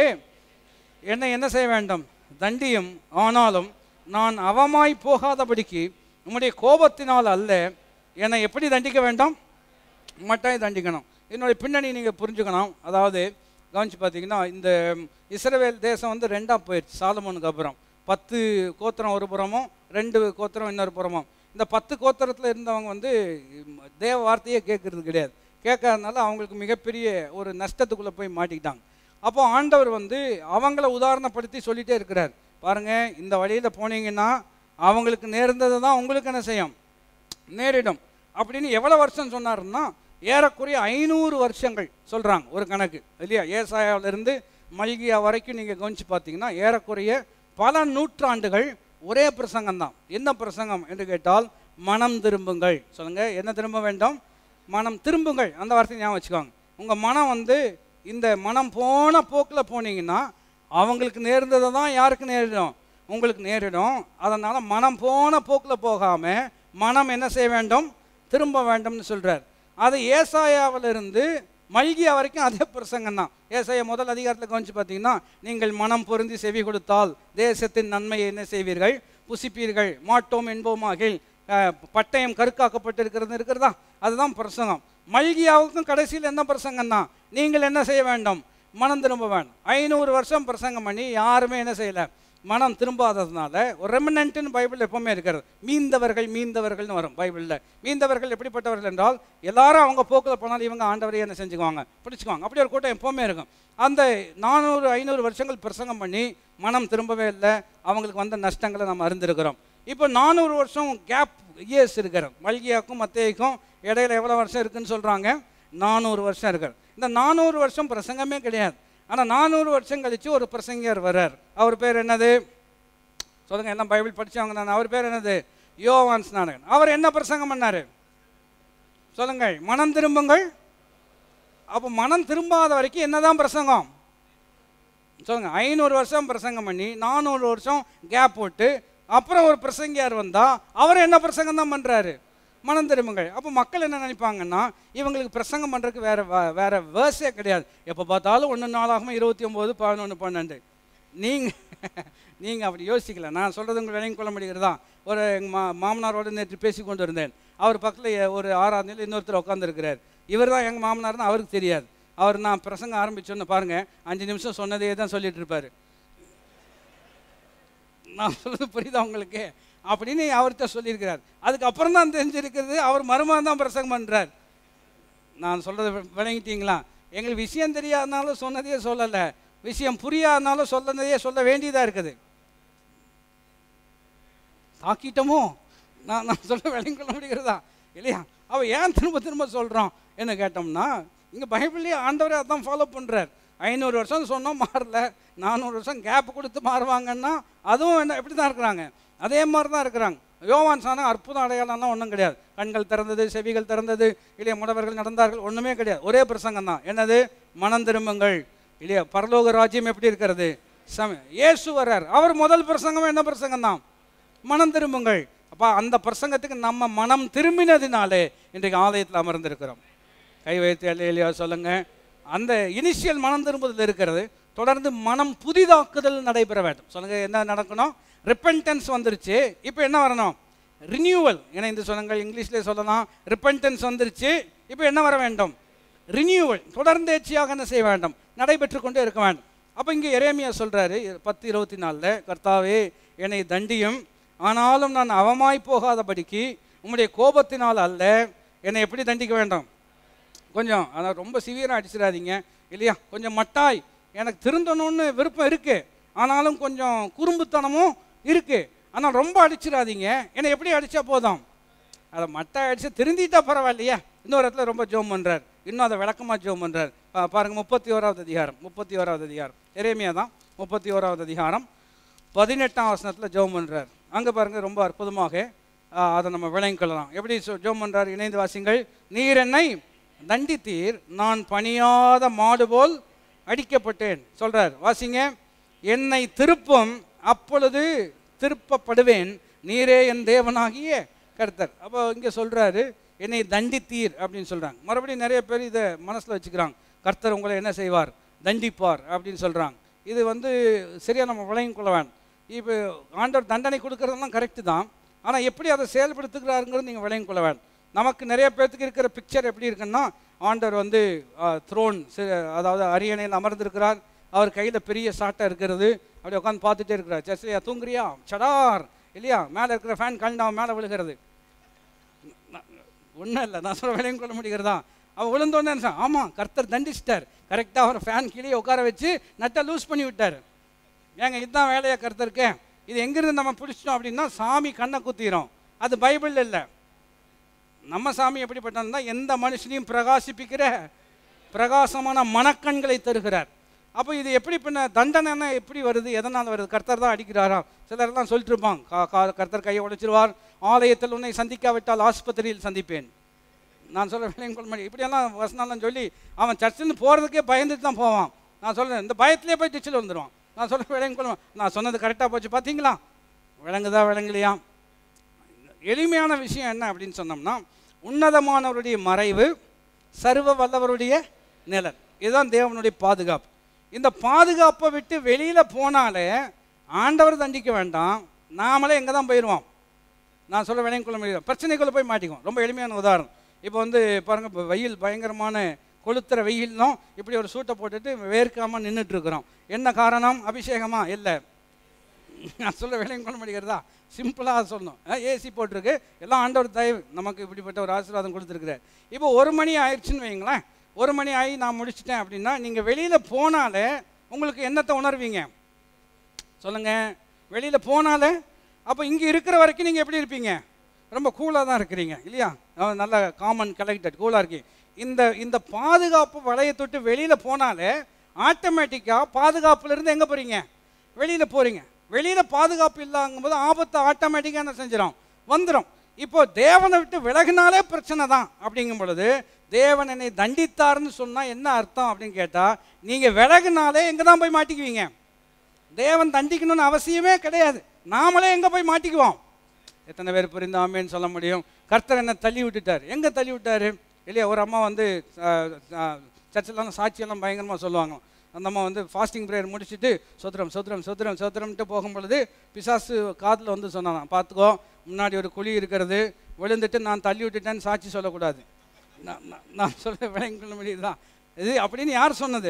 என்னை என்ன செய்ய வேண்டும் தண்டியும் ஆனாலும் நான் அவமாய் போகாதபடிக்கு உம்முடைய கோபத்தினால் அல்ல என்னை எப்படி தண்டிக்க வேண்டாம் மட்டாய் தண்டிக்கணும் என்னுடைய பின்னணி நீங்கள் புரிஞ்சுக்கணும் அதாவது கவனிச்சு பார்த்தீங்கன்னா இந்த இஸ்ரவேல் தேசம் வந்து ரெண்டாக போயிடுச்சு சாலமோனுக்கு அப்புறம் பத்து கோத்திரம் ஒரு புறமும் ரெண்டு கோத்திரம் இன்னொரு புறமும் இந்த பத்து கோத்திரத்தில் இருந்தவங்க வந்து ம், தேவ வார்த்தையே கேட்கறது கிடையாது கேட்காதனால அவங்களுக்கு மிகப்பெரிய ஒரு நஷ்டத்துக்குள்ளே போய் மாட்டிக்கிட்டாங்க அப்போ ஆண்டவர் வந்து அவங்கள உதாரணப்படுத்தி சொல்லிட்டே இருக்கிறார் பாருங்க இந்த வழியில் போனீங்கன்னா அவங்களுக்கு நேர்ந்தது தான் உங்களுக்கு என்ன செய்யும் நேரிடும் அப்படின்னு எவ்வளோ வருஷம் சொன்னாருன்னா ஏறக்குறைய ஐநூறு வருஷங்கள் சொல்கிறாங்க ஒரு கணக்கு இல்லையா ஏசாயாவிலிருந்து மல்கியா வரைக்கும் நீங்கள் கவனிச்சு பார்த்தீங்கன்னா ஏறக்குறைய பல நூற்றாண்டுகள் ஒரே பிரசங்கம் தான் என்ன பிரசங்கம் என்று கேட்டால் மனம் திரும்புங்கள் சொல்லுங்க என்ன திரும்ப வேண்டும் மனம் திரும்புங்கள் அந்த வார்த்தையை ஞாபகம் வச்சுக்கோங்க உங்கள் மனம் வந்து இந்த மனம் போன போக்கில் போனீங்கன்னா அவங்களுக்கு நேர்ந்ததை தான் யாருக்கு நேரிடும் உங்களுக்கு நேரிடும் அதனால் மனம் போன போக்கில் போகாமல் மனம் என்ன செய்ய வேண்டும் திரும்ப வேண்டும்னு சொல்கிறார் அது ஏசாயாவிலிருந்து மல்கியா வரைக்கும் அதே பிரசங்கம் தான் ஏசாயா முதல் அதிகாரத்தில் கவனிச்சு பார்த்தீங்கன்னா நீங்கள் மனம் பொருந்தி செவி கொடுத்தால் தேசத்தின் நன்மையை என்ன செய்வீர்கள் புசிப்பீர்கள் மாட்டோம் என்போமாகில் அஹ், பட்டயம் கருக்காக்கப்பட்டிருக்கிறது இருக்கிறதா அதுதான் பிரசங்கம் மல்கியாவுக்கும் கடைசியில் என்ன பிரசங்கம் தான் நீங்கள் என்ன செய்ய வேண்டும் மனம் திரும்ப வேண்டும் ஐநூறு வருஷம் பிரசங்கம் பண்ணி யாருமே என்ன செய்யலை மனம் திரும்பாததுனால ஒரு ரெமினன்ட்னு பைபிள் எப்பவுமே இருக்கிறது மீந்தவர்கள் மீந்தவர்கள்னு வரும் பைபிளில் மீந்தவர்கள் எப்படிப்பட்டவர்கள் என்றால் எல்லாரும் அவங்க போக்கில் போனாலும் இவங்க ஆண்டவரையே என்ன செஞ்சுக்குவாங்க பிடிச்சுக்குவாங்க அப்படி ஒரு கூட்டம் எப்பவுமே இருக்கும் அந்த நானூறு ஐநூறு வருஷங்கள் பிரசங்கம் பண்ணி மனம் திரும்பவே இல்லை அவங்களுக்கு வந்த நஷ்டங்களை நம்ம அறிந்திருக்கிறோம் இப்போ நானூறு வருஷம் கேப் இயர்ஸ் இருக்கிறோம் மல்கியாக்கும் மத்தேய்க்கும் இடையில எவ்வளோ வருஷம் இருக்குன்னு சொல்கிறாங்க நானூறு வருஷம் இருக்கிறது இந்த நானூறு வருஷம் பிரசங்கமே கிடையாது ஆனால் நானூறு வருஷம் கழிச்சு ஒரு பிரசங்கியார் வர்றார் அவர் பேர் என்னது சொல்லுங்க எல்லாம் பைபிள் படிச்சவங்க நான் அவர் பேர் என்னது யோவான் ஸ்நானகன் அவர் என்ன பிரசங்கம் பண்ணாரு சொல்லுங்கள் மனம் திரும்புங்கள் அப்போ மனம் திரும்பாத வரைக்கும் என்னதான் பிரசங்கம் சொல்லுங்க ஐநூறு வருஷம் பிரசங்கம் பண்ணி நானூறு வருஷம் கேப் போட்டு அப்புறம் ஒரு பிரசங்கியார் வந்தா அவர் என்ன பிரசங்கம் தான் பண்றாரு மனம் திரும்புங்கள் அப்போ மக்கள் என்ன நினைப்பாங்கன்னா இவங்களுக்கு பிரசங்கம் பண்றதுக்கு வேற வ- வேற வேர்ஸே கிடையாது எப்போ பார்த்தாலும் ஒன்று நாளாகவும் இருபத்தி ஒம்பது பதினொன்று பன்னெண்டு நீங்க நீங்க அப்படி யோசிக்கல நான் சொல்றது உங்களுக்கு விளங்கி கொள்ள முடிகிறதா ஒரு எங்கள் மா மாமனாரோட நேற்று பேசி கொண்டு இருந்தேன் அவர் பக்கத்தில் ஒரு ஆறாவது நிலை இன்னொருத்தர் உட்காந்துருக்கிறார் இவர் தான் எங்கள் மாமனார்னு அவருக்கு தெரியாது அவர் நான் பிரசங்கம் ஆரம்பிச்சோன்னு பாருங்க அஞ்சு நிமிஷம் சொன்னதே தான் சொல்லிட்டு இருப்பாரு நான் சொல்றது புரியுதா உங்களுக்கு அப்படின்னு அவர்கிட்ட சொல்லியிருக்கிறார் அதுக்கப்புறம் தான் தெரிஞ்சிருக்கிறது அவர் மருமகன் தான் பிரசங்கம் பண்றார் நான் சொல்றது வி- விளங்கிட்டீங்களா எங்களுக்கு விஷயம் தெரியாதனாலும் சொன்னதையே சொல்லலை விஷயம் புரியாதனாலும் சொன்னதையே சொல்ல வேண்டியதா இருக்குது தாக்கிட்டோமோ நான் நான் சொல்ல விளங்கி கொள்ள முடிகிறதா இல்லையா அவ ஏன் திரும்ப திரும்ப சொல்றோம் என்ன கேட்டோம்னா இங்க பைபிள்லேயே ஆண்டவரே அதான் ஃபாலோ பண்றார் ஐநூறு வருஷம் சொன்னோம் மாறல நானூறு வருஷம் கேப் கொடுத்து மாறுவாங்கன்னா அதுவும் என்ன எப்படி தான் இருக்கிறாங்க அதே மாதிரி தான் இருக்கிறாங்க யோவான் சாணம் அற்புதம் அடையாளம்லாம் ஒன்றும் கிடையாது கண்கள் திறந்தது செவிகள் திறந்தது இல்லையா முடவர்கள் நடந்தார்கள் ஒன்றுமே கிடையாது ஒரே பிரசங்கம் தான் என்னது மனம் திரும்புங்கள் இல்லையா பரலோக ராஜ்யம் எப்படி இருக்கிறது சம இயேசு வர்றார் அவர் முதல் பிரசங்கம் என்ன பிரசங்கம் தான் மனம் திரும்புங்கள் அப்பா அந்த பிரசங்கத்துக்கு நம்ம மனம் திரும்பினதினாலே இன்றைக்கு ஆலயத்தில் அமர்ந்திருக்கிறோம் கை வைத்து இல்லையா சொல்லுங்க அந்த இனிஷியல் மனம் திரும்புதல் இருக்கிறது தொடர்ந்து மனம் புதிதாக்குதல் நடைபெற வேண்டும் சொல்லுங்க என்ன நடக்கணும் ரிப்பென்டன்ஸ் வந்துருச்சு இப்போ என்ன வரணும் ரினியூவல் இணைந்து சொல்லுங்கள் இங்கிலீஷ்லேயே சொல்லலாம் ரிப்பென்டன்ஸ் வந்துருச்சு இப்போ என்ன வர வேண்டும் ரினியூவல் தொடர்ந்தேச்சியாக என்ன செய்ய வேண்டும் நடைபெற்று கொண்டே இருக்க வேண்டும் அப்போ இங்கே எரேமியா சொல்றாரு பத்து இருபத்தி நாலில் கர்த்தாவே என்னை தண்டியும் ஆனாலும் நான் அவமாய் போகாதபடிக்கு உம்முடைய கோபத்தினால் அல்ல என்னை எப்படி தண்டிக்க வேண்டும் கொஞ்சம் அதான் ரொம்ப சிவியராக அடிச்சிடாதீங்க இல்லையா கொஞ்சம் மட்டாய் எனக்கு திருந்தணும்னு விருப்பம் இருக்கு ஆனாலும் கொஞ்சம் குறும்புத்தனமும் இருக்கு ஆனால் ரொம்ப அடிச்சிடாதீங்க என்னை எப்படி அடிச்சா போதும் அதை மட்டாய் அடிச்சு திருந்திட்டா பரவாயில்லையா இன்னொரு இடத்துல ரொம்ப ஜோம் பண்றார் இன்னும் அதை விளக்கமாக ஜோம் பண்றார் பா- பாருங்க முப்பத்தி ஓராவது அதிகாரம் முப்பத்தி ஓராவது அதிகாரம் எரேமியா தான் முப்பத்தி ஓராவது அதிகாரம் பதினெட்டாம் வசனத்தில் ஜோம் பண்றார் அங்கே பாருங்க ரொம்ப அற்புதமாக ஆ, அதை நம்ம விளங்கிக் கொள்ளலாம் எப்படி சொ- ஜோம் பண்றார் இணைந்து வாசிங்கள் நீர் என்னை தண்டித்தீர் நான் பணியாத மாடு போல் அடிக்கப்பட்டேன் சொல்றார் வாசிங்க என்னை திருப்பும் அப்பொழுது திருப்பப்படுவேன் நீரே என் தேவனாகிய கர்த்தர் அப்போ இங்கே சொல்றாரு என்னை தண்டித்தீர் அப்படின்னு சொல்றாங்க மறுபடியும் நிறைய பேர் இதை மனசுல வச்சுக்கிறாங்க கர்த்தர் உங்களை என்ன செய்வார் தண்டிப்பார் அப்படின்னு சொல்றாங்க இது வந்து சரியா நம்ம விளங்கிக் கொள்ள வேணும் இப்போ ஆண்டவர் தண்டனை கொடுக்கறதெல்லாம் கரெக்டு தான் ஆனால் எப்படி அதை செயல்படுத்துகிறாருங்கிறது நீங்கள் விளங்கிக் கொள்ள வேணும் நமக்கு நிறைய பேர்த்துக்கு இருக்கிற பிக்சர் எப்படி இருக்குன்னா ஆண்டவர் வந்து த்ரோன் அதாவது அரியணையில் அமர்ந்திருக்கிறார் அவர் கையில் பெரிய சாட்டை இருக்கிறது அப்படி உட்காந்து பார்த்துட்டே இருக்கிறார் சர்ச்சையா தூங்குறியா சடார் இல்லையா மேலே இருக்கிற ஃபேன் கழண்டு அவன் மேலே விழுகிறது ஒன்றும் இல்லை நான் சொல்ல விளையும் கொள்ள முடிகிறதா அவன் விழுந்தோடனே நினைச்சான் ஆமாம் கர்த்தர் தண்டிச்சிட்டார் கரெக்டாக அவர் ஃபேன் கீழே உட்கார வச்சு நட்டை லூஸ் பண்ணி விட்டார் ஏங்க இதுதான் வேலையா கர்த்தருக்கு இது எங்கிருந்து நம்ம பிடிச்சிட்டோம் அப்படின்னா சாமி கண்ணை குத்திரும் அது பைபிள் இல்லை நம்ம சாமி எப்படிப்பட்டதுன்னா எந்த மனுஷனையும் பிரகாசிப்பிக்கிற பிரகாசமான மனக்கண்களை தருகிறார் அப்போ இது எப்படி பின்ன தண்டனைன்னா எப்படி வருது எதனால் வருது கர்த்தர் தான் அடிக்கிறாரா சிலர்லாம் சொல்லிட்டு இருப்பாங்க கா- கா- கர்த்தர் கையை உடைச்சிருவார் ஆலயத்தில் உன்னை சந்திக்காவிட்டால் ஆஸ்பத்திரியில் சந்திப்பேன் நான் சொல்ல விளையங்கொள் மணி இப்படியெல்லாம் வசனம்லாம் சொல்லி அவன் சர்ச்சில் போகிறதுக்கே பயந்துட்டு தான் போவான் நான் சொல்கிறேன் இந்த பயத்திலே போய் டிச்சில் வந்துடுவான் நான் சொல்ல விளையங்கொள் நான் சொன்னது கரெக்டாக போச்சு பார்த்தீங்களா விளங்குதா விளங்கலையா எளிமையான விஷயம் என்ன அப்படின்னு சொன்னோம்னா உன்னதமானவருடைய மறைவு சர்வ வல்லவருடைய நிழல் இதுதான் தேவனுடைய பாதுகாப்பு இந்த பாதுகாப்பை விட்டு வெளியில் போனாலே ஆண்டவர் தண்டிக்க வேண்டாம் நாமளே எங்கே தான் போயிடுவோம் நான் சொல்ல விளையும் கொள்ள முடியாது பிரச்சனைக்குள்ளே போய் மாட்டிக்குவோம் ரொம்ப எளிமையான உதாரணம் இப்போ வந்து பாருங்க இப்போ வெயில் பயங்கரமான கொளுத்துற வெயில்னும் இப்படி ஒரு சூட்டை போட்டுட்டு வேர்க்காமல் நின்றுட்டு இருக்கிறோம் என்ன காரணம் அபிஷேகமா இல்லை நான் சொல்ல விலையும் கொள்ள முடிகிறதா சிம்பிளாக சொல்லணும் ஏசி போட்டிருக்கு எல்லாம் ஆண்டவர் தயவு நமக்கு இப்படிப்பட்ட ஒரு ஆசீர்வாதம் கொடுத்துருக்குறாரு இப்போ ஒரு மணி ஆயிடுச்சுன்னு வைங்களேன் ஒரு மணி ஆகி நான் முடிச்சிட்டேன் அப்படின்னா நீங்கள் வெளியில் போனாலே உங்களுக்கு என்னத்தை உணர்வீங்க சொல்லுங்க வெளியில் போனாலே அப்போ இங்கே இருக்கிற வரைக்கும் நீங்கள் எப்படி இருப்பீங்க ரொம்ப கூலாக தான் இருக்கிறீங்க இல்லையா அஹ் நல்ல காமன் கலெக்டட் கூலாக இருக்கீங்க இந்த இந்த பாதுகாப்பு வளையத்தை விட்டு வெளியில் போனாலே ஆட்டோமேட்டிக்காக பாதுகாப்புலேருந்து எங்கே போகிறீங்க வெளியில் போகிறீங்க வெளியில் பாதுகாப்பு இல்லாங்கும்போது ஆபத்து ஆட்டோமேட்டிக்காக என்ன செஞ்சிடும் வந்துடும் இப்போ தேவனை விட்டு விலகினாலே பிரச்சனை தான் அப்படிங்கும் பொழுது தேவன் என்னை தண்டித்தார்னு சொன்னால் என்ன அர்த்தம் அப்படின்னு கேட்டால் நீங்கள் விலகினாலே எங்கே தான் போய் மாட்டிக்குவீங்க தேவன் தண்டிக்கணும்னு அவசியமே கிடையாது நாமளே எங்கே போய் மாட்டிக்குவோம் எத்தனை பேர் புரிந்து ஆமேன்னு சொல்ல முடியும் கர்த்தர் என்ன தள்ளி விட்டுட்டார் எங்கே தள்ளி விட்டாரு இல்லையா ஒரு அம்மா வந்து சர்ச்சிலலாம் சாட்சியெல்லாம் பயங்கரமாக சொல்லுவாங்க அந்த அம்மா வந்து ஃபாஸ்டிங் ப்ரேயர் முடிச்சுட்டு சோத்திரம் சோத்திரம் சோத்திரம் சோத்திரம்ட்டு போகும் பொழுது பிசாசு காதில் வந்து சொன்னான் பார்த்துக்கோ முன்னாடி ஒரு குழி இருக்கிறது விழுந்துட்டு நான் தள்ளி விட்டுட்டேன்னு சாட்சி சொல்லக்கூடாது நான் நான்- நான் சொல்ல விளங்கிக்கொள்ள முடியுதுதான் இது அப்படின்னு யார் சொன்னது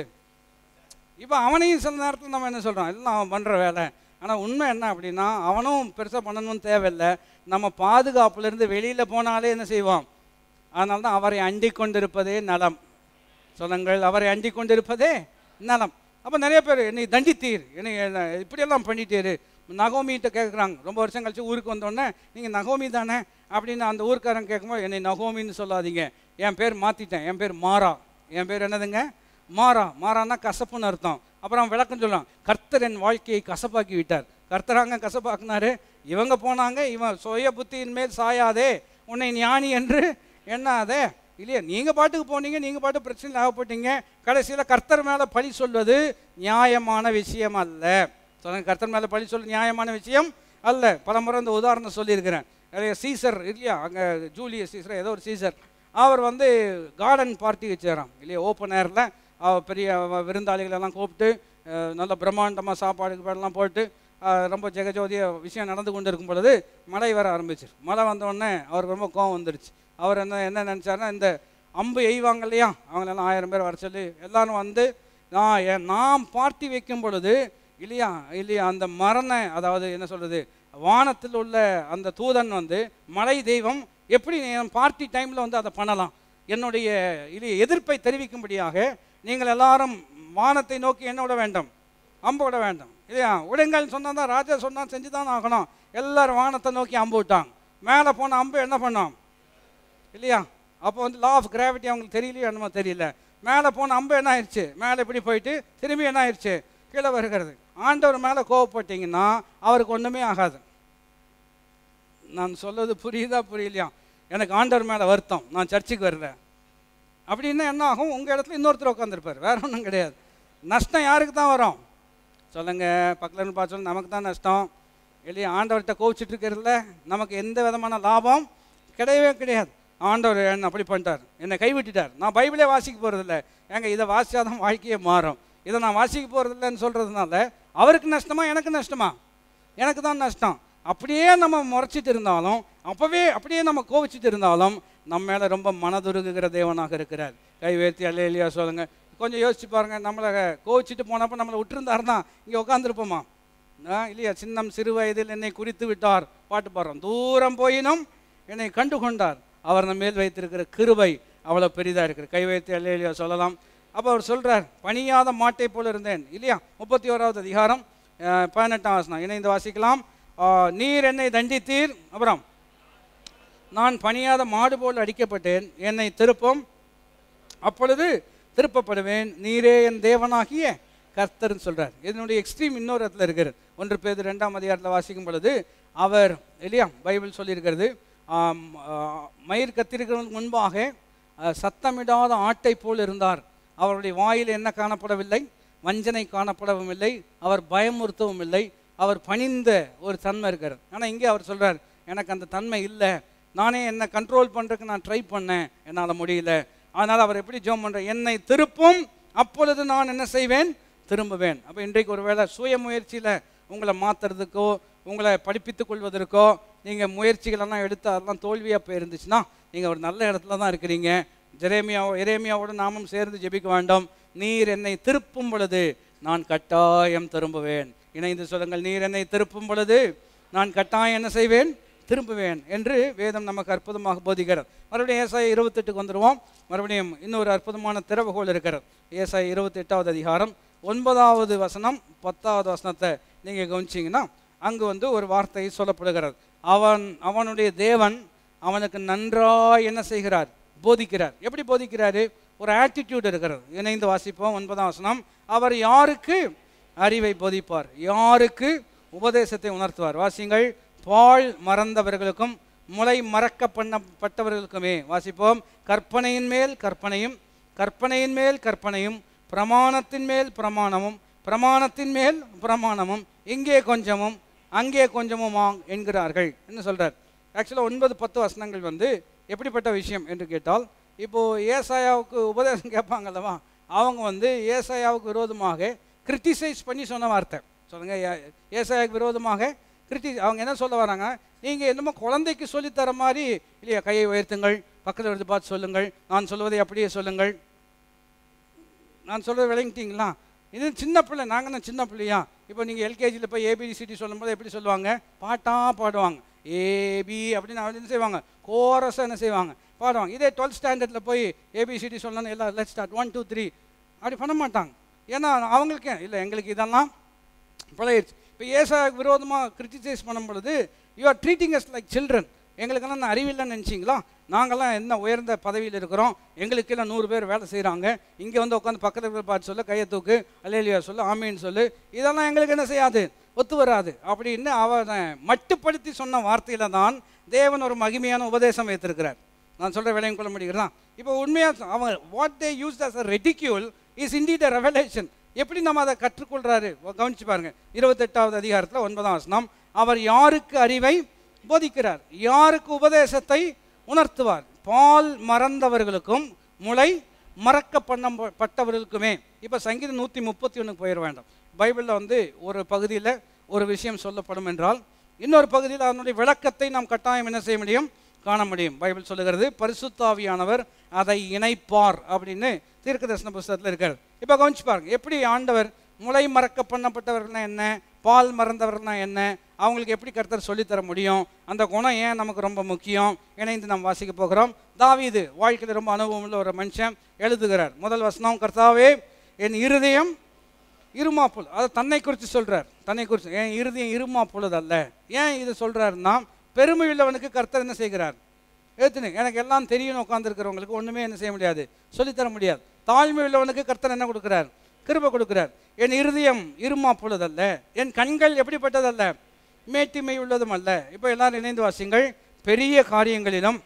இப்போ அவனையும் சில நேரத்தில் நம்ம என்ன சொல்கிறோம் எல்லாம் அவன் பண்ணுற வேலை ஆனால் உண்மை என்ன அப்படின்னா அவனும் பெருசாக பண்ணணும்னு தேவையில்லை நம்ம பாதுகாப்புலேருந்து வெளியில் போனாலே என்ன செய்வோம் அதனால தான் அவரை அண்டிக் கொண்டிருப்பதே நலம் சொல்லுங்கள் அவரை அண்டிக் கொண்டிருப்பதே நலம் அப்போ நிறைய பேர் என்னை தண்டித்தீர் என்னை என்ன இப்படியெல்லாம் பண்ணிட்டீரு நகோமிகிட்ட கேட்குறாங்க ரொம்ப வருஷம் கழிச்சு ஊருக்கு வந்தோடனே நீங்கள் நகோமி தானே அப்படின்னு அந்த ஊர்க்காரன் கேட்கும்போது என்னை நகோமின்னு சொல்லாதீங்க என் பேர் மாற்றிட்டேன் என் பேர் மாறா என் பேர் என்னதுங்க மாறா மாறான்னா கசப்புன்னு அர்த்தம் அப்புறம் அவன் விளக்கம் சொல்லுவான் கர்த்தர் என் வாழ்க்கையை கசப்பாக்கி விட்டார் கர்த்தராங்க கசப்பாக்குனாரு இவங்க போனாங்க இவன் சுய புத்தியின் மேல் சாயாதே உன்னை ஞானி என்று எண்ணாதே இல்லையா நீங்கள் பாட்டுக்கு போனீங்க நீங்கள் பாட்டு பிரச்சனையில் ஆகப்பட்டீங்க கடைசியில் கர்த்தர் மேலே பழி சொல்வது நியாயமான விஷயம் அல்ல சொல்லுங்க கர்த்தர் மேலே பழி சொல்ல நியாயமான விஷயம் அல்ல பல முறை இந்த உதாரணம் சொல்லியிருக்கிறேன் நிறைய சீசர் இல்லையா அங்கே ஜூலியஸ் சீசர் ஏதோ ஒரு சீசர் அவர் வந்து கார்டன் பார்ட்டி வச்சாராம் இல்லையா ஓப்பன் ஏரில் பெரிய வ- விருந்தாளிகளெல்லாம் கூப்பிட்டு அஹ், நல்ல பிரம்மாண்டமாக சாப்பாடு கீப்பாடுலாம் போட்டு அஹ், ரொம்ப ஜெகஜோதிய விஷயம் நடந்து கொண்டு இருக்கும் பொழுது மழை வர ஆரம்பிச்சு மழை வந்த உடனே அவருக்கு ரொம்ப கோவம் வந்துடுச்சு அவர் என்ன என்ன நினச்சாருன்னா இந்த அம்பு எய்வாங்க இல்லையா அவங்களெல்லாம் ஆயிரம் பேர் வர சொல்லி எல்லாரும் வந்து நான் என் நாம் பார்ட்டி வைக்கும் பொழுது இல்லையா இல்லையா அந்த மரண அதாவது என்ன சொல்கிறது வானத்தில் உள்ள அந்த தூதன் வந்து மலை தெய்வம் எப்படி என் பார்ட்டி டைமில் வந்து அதை பண்ணலாம் என்னுடைய இது எதிர்ப்பை தெரிவிக்கும்படியாக நீங்கள் எல்லாரும் வானத்தை நோக்கி என்ன விட வேண்டும் அம்பு விட வேண்டும் இல்லையா விடுங்கள் சொன்னால் தான் ராஜா சொன்னால் செஞ்சு தான் ஆகணும் எல்லாரும் வானத்தை நோக்கி அம்பு விட்டாங்க மேலே போன அம்பு என்ன பண்ணோம் இல்லையா அப்போ வந்து லா ஆஃப் கிராவிட்டி அவங்களுக்கு தெரியலையோ என்னமோ தெரியல மேலே போன அம்பு என்ன ஆயிடுச்சு மேலே இப்படி போயிட்டு திரும்பி என்ன ஆயிடுச்சு கீழே வருகிறது ஆண்டவர் மேலே கோவப்பட்டீங்கன்னா அவருக்கு ஒன்றுமே ஆகாது நான் சொல்வது புரியுதா புரியலையா எனக்கு ஆண்டவர் மேலே வருத்தம் நான் சர்ச்சுக்கு வரல அப்படின்னா என்ன ஆகும் உங்கள் இடத்துல இன்னொருத்தர் உட்காந்துருப்பார் வேற ஒன்றும் கிடையாது நஷ்டம் யாருக்கு தான் வரும் சொல்லுங்க பக்கத்தில் இருந்து பார்த்து சொல்லுங்க நமக்கு தான் நஷ்டம் இல்லையா ஆண்டவர்கிட்ட கோவிச்சிட்டு இருக்கிறதுல நமக்கு எந்த விதமான லாபம் கிடையவே கிடையாது ஆண்டவர் என்ன அப்படி பண்ணிட்டார் என்னை கைவிட்டுட்டார் நான் பைபிளே வாசிக்க போகிறதில்ல ஏங்க இதை வாசிச்சாதான் வாழ்க்கையே மாறும் இதை நான் வாசிக்க போகிறதில்லன்னு சொல்கிறதுனால அவருக்கு நஷ்டமா எனக்கு நஷ்டமா எனக்கு தான் நஷ்டம் அப்படியே நம்ம முறைச்சிட்டு இருந்தாலும் அப்போவே அப்படியே நம்ம கோவிச்சிட்டு இருந்தாலும் நம்ம மேலே ரொம்ப மனதுருகுகிற தேவனாக இருக்கிறார் கை உயர்த்தி அல்ல இல்லையா சொல்லுங்க கொஞ்சம் யோசிச்சு பாருங்க நம்மளை கோவிச்சிட்டு போனப்போ நம்மளை விட்டுருந்தாருன்னா இங்கே உட்காந்துருப்போமா இல்லையா சின்னம் சிறு வயதில் என்னை குறித்து விட்டார் பாட்டு பாடுறோம் தூரம் போயினும் என்னை கண்டு கொண்டார் அவர் நம்ம மேல் வைத்திருக்கிற கிருபை அவ்வளோ பெரிதாக இருக்குது கை வைத்து அல்ல இல்லையா சொல்லலாம் அப்போ அவர் சொல்கிறார் பணியாத மாட்டை போல இருந்தேன் இல்லையா முப்பத்தி ஓராவது அதிகாரம் அஹ், பதினெட்டாம் வசனம் இணைந்து வாசிக்கலாம் ஆஹ், நீர் என்னை தண்டித்தீர் அப்புறம் நான் பணியாத மாடு போல் அடிக்கப்பட்டேன் என்னை திருப்பும் அப்பொழுது திருப்பப்படுவேன் நீரே என் தேவனாகிய கர்த்தர்னு சொல்றார் இதனுடைய எக்ஸ்ட்ரீம் இன்னொரு இடத்துல இருக்கிறது ஒன்று பேர் ரெண்டாம் அதிகாரத்தில் வாசிக்கும் பொழுது அவர் இல்லையா பைபிள் சொல்லியிருக்கிறது ஆம், ஆ, மயிர் கத்திருக்கிறவனுக்கு முன்பாக ஆ, சத்தமிடாத ஆட்டை போல் இருந்தார் அவருடைய வாயில் என்ன காணப்படவில்லை வஞ்சனை காணப்படவும் இல்லை அவர் பயமுறுத்தவும் இல்லை அவர் பணிந்த ஒரு தன்மை இருக்கிறார் ஆனால் இங்கே அவர் சொல்றார் எனக்கு அந்த தன்மை இல்லை நானே என்னை கண்ட்ரோல் பண்ணுறதுக்கு நான் ட்ரை பண்ணேன் என்னால் முடியல அதனால் அவர் எப்படி ஜோம் பண்ணுறார் என்னை திருப்பும் அப்பொழுது நான் என்ன செய்வேன் திரும்புவேன் அப்போ இன்றைக்கு ஒரு வேளை சுய முயற்சியில் உங்களை மாற்றுறதுக்கோ உங்களை படிப்பித்துக் கொள்வதற்கோ நீங்கள் முயற்சிகளெல்லாம் எடுத்து அதெல்லாம் தோல்வியாக போயிருந்துச்சுன்னா நீங்கள் ஒரு நல்ல இடத்துல தான் இருக்கிறீங்க ஜெரேமியாவோ எரேமியாவோடு நாமும் சேர்ந்து ஜெபிக்க வேண்டாம் நீர் என்னை திருப்பும் பொழுது நான் கட்டாயம் திரும்புவேன் இணைந்து சொல்லுங்கள் நீர் என்னை திருப்பும் பொழுது நான் கட்டாயம் என்ன செய்வேன் திரும்புவேன் என்று வேதம் நமக்கு அற்புதமாக போதிக்கிறது மறுபடியும் ஏசாய இருபத்தெட்டுக்கு வந்துடுவோம் மறுபடியும் இன்னொரு அற்புதமான திறவுகோல் இருக்கிறது ஏசாய இருபத்தெட்டாவது அதிகாரம் ஒன்பதாவது வசனம் பத்தாவது வசனத்தை நீங்கள் கவனிச்சிங்கன்னா அங்கு வந்து ஒரு வார்த்தை சொல்லப்படுகிறது அவன் அவனுடைய தேவன் அவனுக்கு நன்றாய் என்ன செய்கிறார் போதிக்கிறார் எப்படி போதிக்கிறாரு ஒரு ஆட்டிடியூட் இருக்கிறது இணைந்து வாசிப்போம் ஒன்பதாம் வசனம் அவர் யாருக்கு அறிவை போதிப்பார் யாருக்கு உபதேசத்தை உணர்த்துவார் வாசிங்கள் பால் மறந்தவர்களுக்கும் முளை மறக்க பண்ணப்பட்டவர்களுக்குமே வாசிப்போம் கற்பனையின் மேல் கற்பனையும் கற்பனையின் மேல் கற்பனையும் பிரமாணத்தின் மேல் பிரமாணமும் பிரமாணத்தின் மேல் பிரமாணமும் இங்கே கொஞ்சமும் அங்கே கொஞ்சமுமா என்கிறார்கள் என்ன சொல்றார் ஆக்சுவலாக ஒன்பது பத்து வசனங்கள் வந்து எப்படிப்பட்ட விஷயம் என்று கேட்டால் இப்போ ஏசாயாவுக்கு உபதேசம் கேட்பாங்கல்லவா அவங்க வந்து ஏசாயாவுக்கு விரோதமாக கிரிட்டிசைஸ் பண்ணி சொன்ன வார்த்தை சொல்லுங்க ஏ- ஏசாயாவுக்கு விரோதமாக கிரிட்டி அவங்க என்ன சொல்ல வராங்க நீங்கள் என்னமோ குழந்தைக்கு சொல்லித்தர மாதிரி இல்லையா கையை உயர்த்துங்கள் பக்கத்தில் எடுத்து பார்த்து சொல்லுங்கள் நான் சொல்வதை அப்படியே சொல்லுங்கள் நான் சொல்கிறது விளங்கிட்டீங்களா இது சின்ன பிள்ளை நாங்கள் என்ன சின்ன பிள்ளையா இப்போ நீங்கள் எல்கேஜியில் போய் ஏபிசிடி சொல்லும்போது எப்படி சொல்லுவாங்க பாட்டாக பாடுவாங்க ஏபி அப்படின்னு அவங்க என்ன செய்வாங்க கோரஸாக என்ன செய்வாங்க பாடுவாங்க இதே டுவெல்த் ஸ்டாண்டர்டில் போய் ஏபிசிடி சொல்லணும் எல்லாம் let start one two three அப்படி பண்ண மாட்டாங்க ஏன்னா அவங்களுக்கு இல்லை எங்களுக்கு இதெல்லாம் பழகிடுச்சு இப்போ ஏசாவுக்கு விரோதமாக கிரிட்டிசைஸ் பண்ணும் பொழுது you are treating us like children எங்களுக்கெல்லாம் நான் அறிவில்லைன்னு நினச்சிங்களா நாங்கள்லாம் என்ன உயர்ந்த பதவியில் இருக்கிறோம் எங்களுக்கு எல்லாம் நூறு பேர் வேலை செய்கிறாங்க இங்கே வந்து உட்காந்து பக்கத்தில் இருக்கிற பார்த்து சொல்ல கையை தூக்கு அலேலியா சொல்லு ஆமீன்னு சொல்லு இதெல்லாம் எங்களுக்கு என்ன செய்யாது ஒத்து வராது அப்படின்னு அவனை மட்டுப்படுத்தி சொன்ன வார்த்தையில தான் தேவன் ஒரு மகிமையான உபதேசம் வைத்திருக்கிறார் நான் சொல்கிற விலையும் கொள்ள முடிகிறதா இப்போ உண்மையாக அவன் what they use as a ridicule is indeed a revelation எப்படி நம்ம அதை கற்றுக்கொள்றாரு கவனிச்சு பாருங்க இருபத்தெட்டாவது அதிகாரத்தில் ஒன்பதாம் வசனம் அவர் யாருக்கு அறிவை போதிக்கிறார் யாருக்கு உபதேசத்தை உணர்த்துவார் பால் மறந்தவர்களுக்கும் முளை மறக்க பண்ணப்பட்டவர்களுக்குமே இப்போ சங்கீதம் நூற்றி முப்பத்தி ஒன்றுக்கு போயிட வேண்டாம் பைபிளில் வந்து ஒரு பகுதியில் ஒரு விஷயம் சொல்லப்படும் என்றால் இன்னொரு பகுதியில் அதனுடைய விளக்கத்தை நாம் கட்டாயம் என்ன செய்ய முடியும் காண முடியும் பைபிள் சொல்லுகிறது பரிசுத்தாவியானவர் அதை இணைப்பார் அப்படின்னு தீர்க்கதரிசன புஸ்தகத்தில் இருக்காரு இப்போ கவனிச்சு பாருங்க எப்படி ஆண்டவர் முளை மறக்க பண்ணப்பட்டவர்கள்னா என்ன பால் மறந்தவர்கள்னா என்ன அவங்களுக்கு எப்படி கர்த்தர் சொல்லித்தர முடியும் அந்த குணம் ஏன் நமக்கு ரொம்ப முக்கியம் இணைந்து நாம் வாசிக்க போகிறோம் தாவீது வாழ்க்கையில் ரொம்ப அனுபவம் உள்ள ஒரு மனுஷன் எழுதுகிறார் முதல் வசனம் கர்த்தாவே என் இருதயம் இருமாப்புல் அதை தன்னை குறித்து சொல்றார் தன்னை குறித்து என் இருதயம் இருமாப்புள்ளது அல்ல ஏன் இது சொல்றாருன்னா பெருமை உள்ளவனுக்கு கர்த்தர் என்ன செய்கிறார் ஏத்துனு எனக்கு எல்லாம் தெரியும் உட்காந்துருக்கிறவங்களுக்கு ஒன்றுமே என்ன செய்ய முடியாது சொல்லித்தர முடியாது தாழ்மை உள்ளவனுக்கு கர்த்தர் என்ன கொடுக்கிறார் கிருபை கொடுக்கிறார் என் இருதயம் இருமாப்புள்ளதல்ல என் கண்கள் எப்படிப்பட்டதல்ல மேட்டிமை உள்ளதும் அல்ல இப்போ எல்லாரும் இணைந்து வாசிங்கள் பெரிய காரியங்களிலும்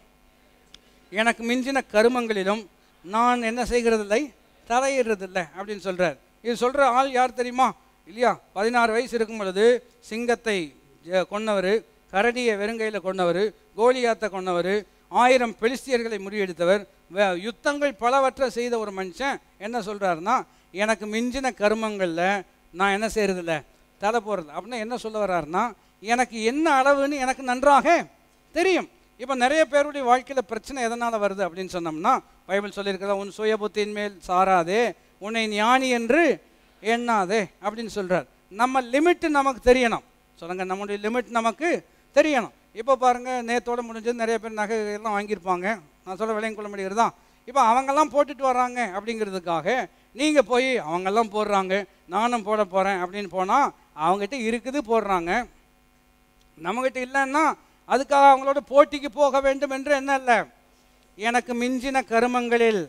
எனக்கு மிஞ்சின கருமங்களிலும் நான் என்ன செய்கிறதில்லை தலையிடுறதில்லை அப்படின்னு சொல்றார் இது சொல்ற ஆள் யார் தெரியுமா இல்லையா பதினாறு வயசு இருக்கும் பொழுது சிங்கத்தை கொன்னவர் கரடியை வெறுங்கையில் கொன்னவர் கோலியாத்தை கொன்னவர் ஆயிரம் பெலிஸ்தியர்களை முறியடித்தவர் வே- யுத்தங்கள் பலவற்றை செய்த ஒரு மனுஷன் என்ன சொல்றாருன்னா எனக்கு மிஞ்சின கருமங்களில் நான் என்ன செய்யறதில்ல தலை போடுறது அப்படின்னா என்ன சொல்ல வர்றாருன்னா எனக்கு என்ன அளவுன்னு எனக்கு நன்றாக தெரியும் இப்போ நிறைய பேருடைய வாழ்க்கையில் பிரச்சனை எதனால் வருது அப்படின்னு சொன்னோம்னா பைபிள் சொல்லியிருக்கிறதா உன் சுய புத்தியின் மேல் சாராதே உன்னை ஞானி என்று எண்ணாதே அப்படின்னு சொல்றார் நம்ம லிமிட் நமக்கு தெரியணும் சொல்லுங்க நம்முடைய லிமிட் நமக்கு தெரியணும் இப்போ பாருங்க நேத்தோட முடிஞ்சது நிறைய பேர் நகை எல்லாம் வாங்கியிருப்பாங்க நான் சொல்ல விலையும் கொள்ள முடிகிறது தான் இப்போ அவங்கெல்லாம் போட்டுட்டு வராங்க அப்படிங்கிறதுக்காக நீங்கள் போய் அவங்கெல்லாம் போடுறாங்க நானும் போட போகிறேன் அப்படின்னு போனால் அவங்ககிட்ட இருக்குது போடுறாங்க நம்மகிட்ட இல்லைன்னா அதுக்காக அவங்களோட போட்டிக்கு போக வேண்டும் என்று என்ன இல்லை எனக்கு மிஞ்சின கருமங்களில்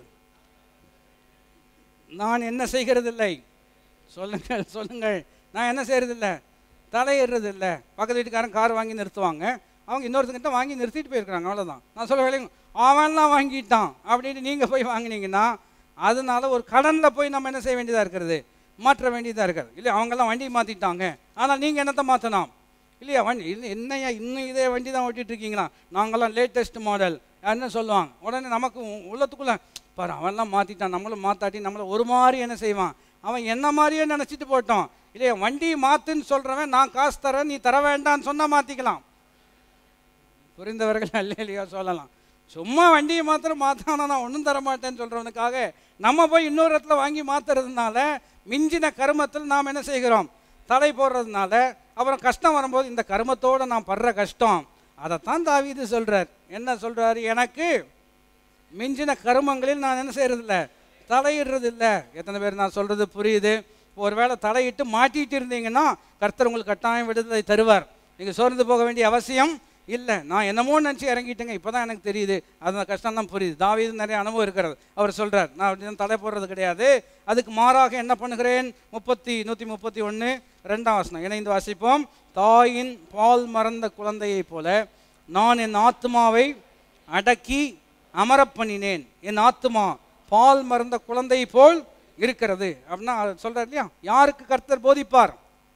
நான் என்ன செய்கிறதில்லை சொல்லுங்கள் சொல்லுங்கள் நான் என்ன செய்யறதில்லை தலையிடுறதில்ல பக்கத்து வீட்டுக்காரன் கார் வாங்கி நிறுத்துவாங்க அவங்க இன்னொருத்தங்கிட்ட வாங்கி நிறுத்திட்டு போயிருக்கிறாங்க அவ்வளோதான் நான் சொல்ல வேலைங்க அவன்லாம் வாங்கிட்டான் அப்படின்னு நீங்கள் போய் வாங்கினீங்கன்னா அதனால ஒரு கடனில் போய் நம்ம என்ன செய்ய வேண்டியதாக இருக்கிறது மாற்ற வேண்டியதாக இருக்கிறது இல்லை அவங்கெல்லாம் வண்டி மாற்றிட்டாங்க ஆனால் நீங்கள் என்னத்தை மாற்றலாம் இல்லையா வண்டி இல்லை என்னையா இன்னும் இதே வண்டி தான் ஓட்டிட்டு இருக்கீங்களா நாங்களாம் லேட்டஸ்ட் மாடல் என்ன சொல்லுவாங்க உடனே நமக்கு உ- உள்ளத்துக்குள்ள பாரு அவன்லாம் மாற்றிட்டான் நம்மளும் மாத்தாட்டி நம்மளை ஒரு மாதிரி என்ன செய்வான் அவன் என்ன மாதிரியே நினச்சிட்டு போட்டோம் இல்லையா வண்டி மாத்துன்னு சொல்கிறவன் நான் காசு தரேன் நீ தர வேண்டாம்னு சொன்னால் மாற்றிக்கலாம் புரிந்தவர்கள் அல்ல இல்லையா சொல்லலாம் சும்மா வண்டியை மாத்திரம் மாத்தானா நான் ஒன்றும் தர மாட்டேன்னு சொல்கிறவனுக்காக நம்ம போய் இன்னொரு இடத்துல வாங்கி மாத்துறதுனால மிஞ்சின கருமத்தில் நாம் என்ன செய்கிறோம் தடை போடுறதுனால அப்புறம் கஷ்டம் வரும்போது இந்த கருமத்தோட நான் படுற கஷ்டம் அதைத்தான் தாவீது சொல்றார் என்ன சொல்றாரு எனக்கு மிஞ்சின கருமங்களில் நான் என்ன செய்யறதில்ல தலையிடுறது இல்ல எத்தனை பேர் நான் சொல்றது புரியுது இப்போ ஒருவேளை தலையிட்டு மாட்டிட்டு இருந்தீங்கன்னா கர்த்தர் உங்களுக்கு கட்டாயம் விடுதலை தருவார் நீங்கள் சோர்ந்து போக வேண்டிய அவசியம் இல்லை நான் என்னமோ நினச்சி இறங்கிட்டேங்க இப்போ தான் எனக்கு தெரியுது அந்த கஷ்டம் தான் புரியுது தாவீது நிறைய அனுபவம் இருக்கிறது அவர் சொல்றார் நான் அப்படி தலை போடுறது கிடையாது அதுக்கு மாறாக என்ன பண்ணுகிறேன் முப்பத்தி நூற்றி முப்பத்தி ஒன்று ரெண்டாம் வசனம் இணைந்து வாசிப்போம் தாயின் பால் மறந்த குழந்தையைப் போல நான் என் ஆத்மாவை அடக்கி அமரப் பண்ணினேன் என் ஆத்துமா பால் மறந்த குழந்தை போல் இருக்கிறது அப்படின்னா அவர் சொல்றார் இல்லையா யாருக்கு கர்த்தர் போதிப்பார்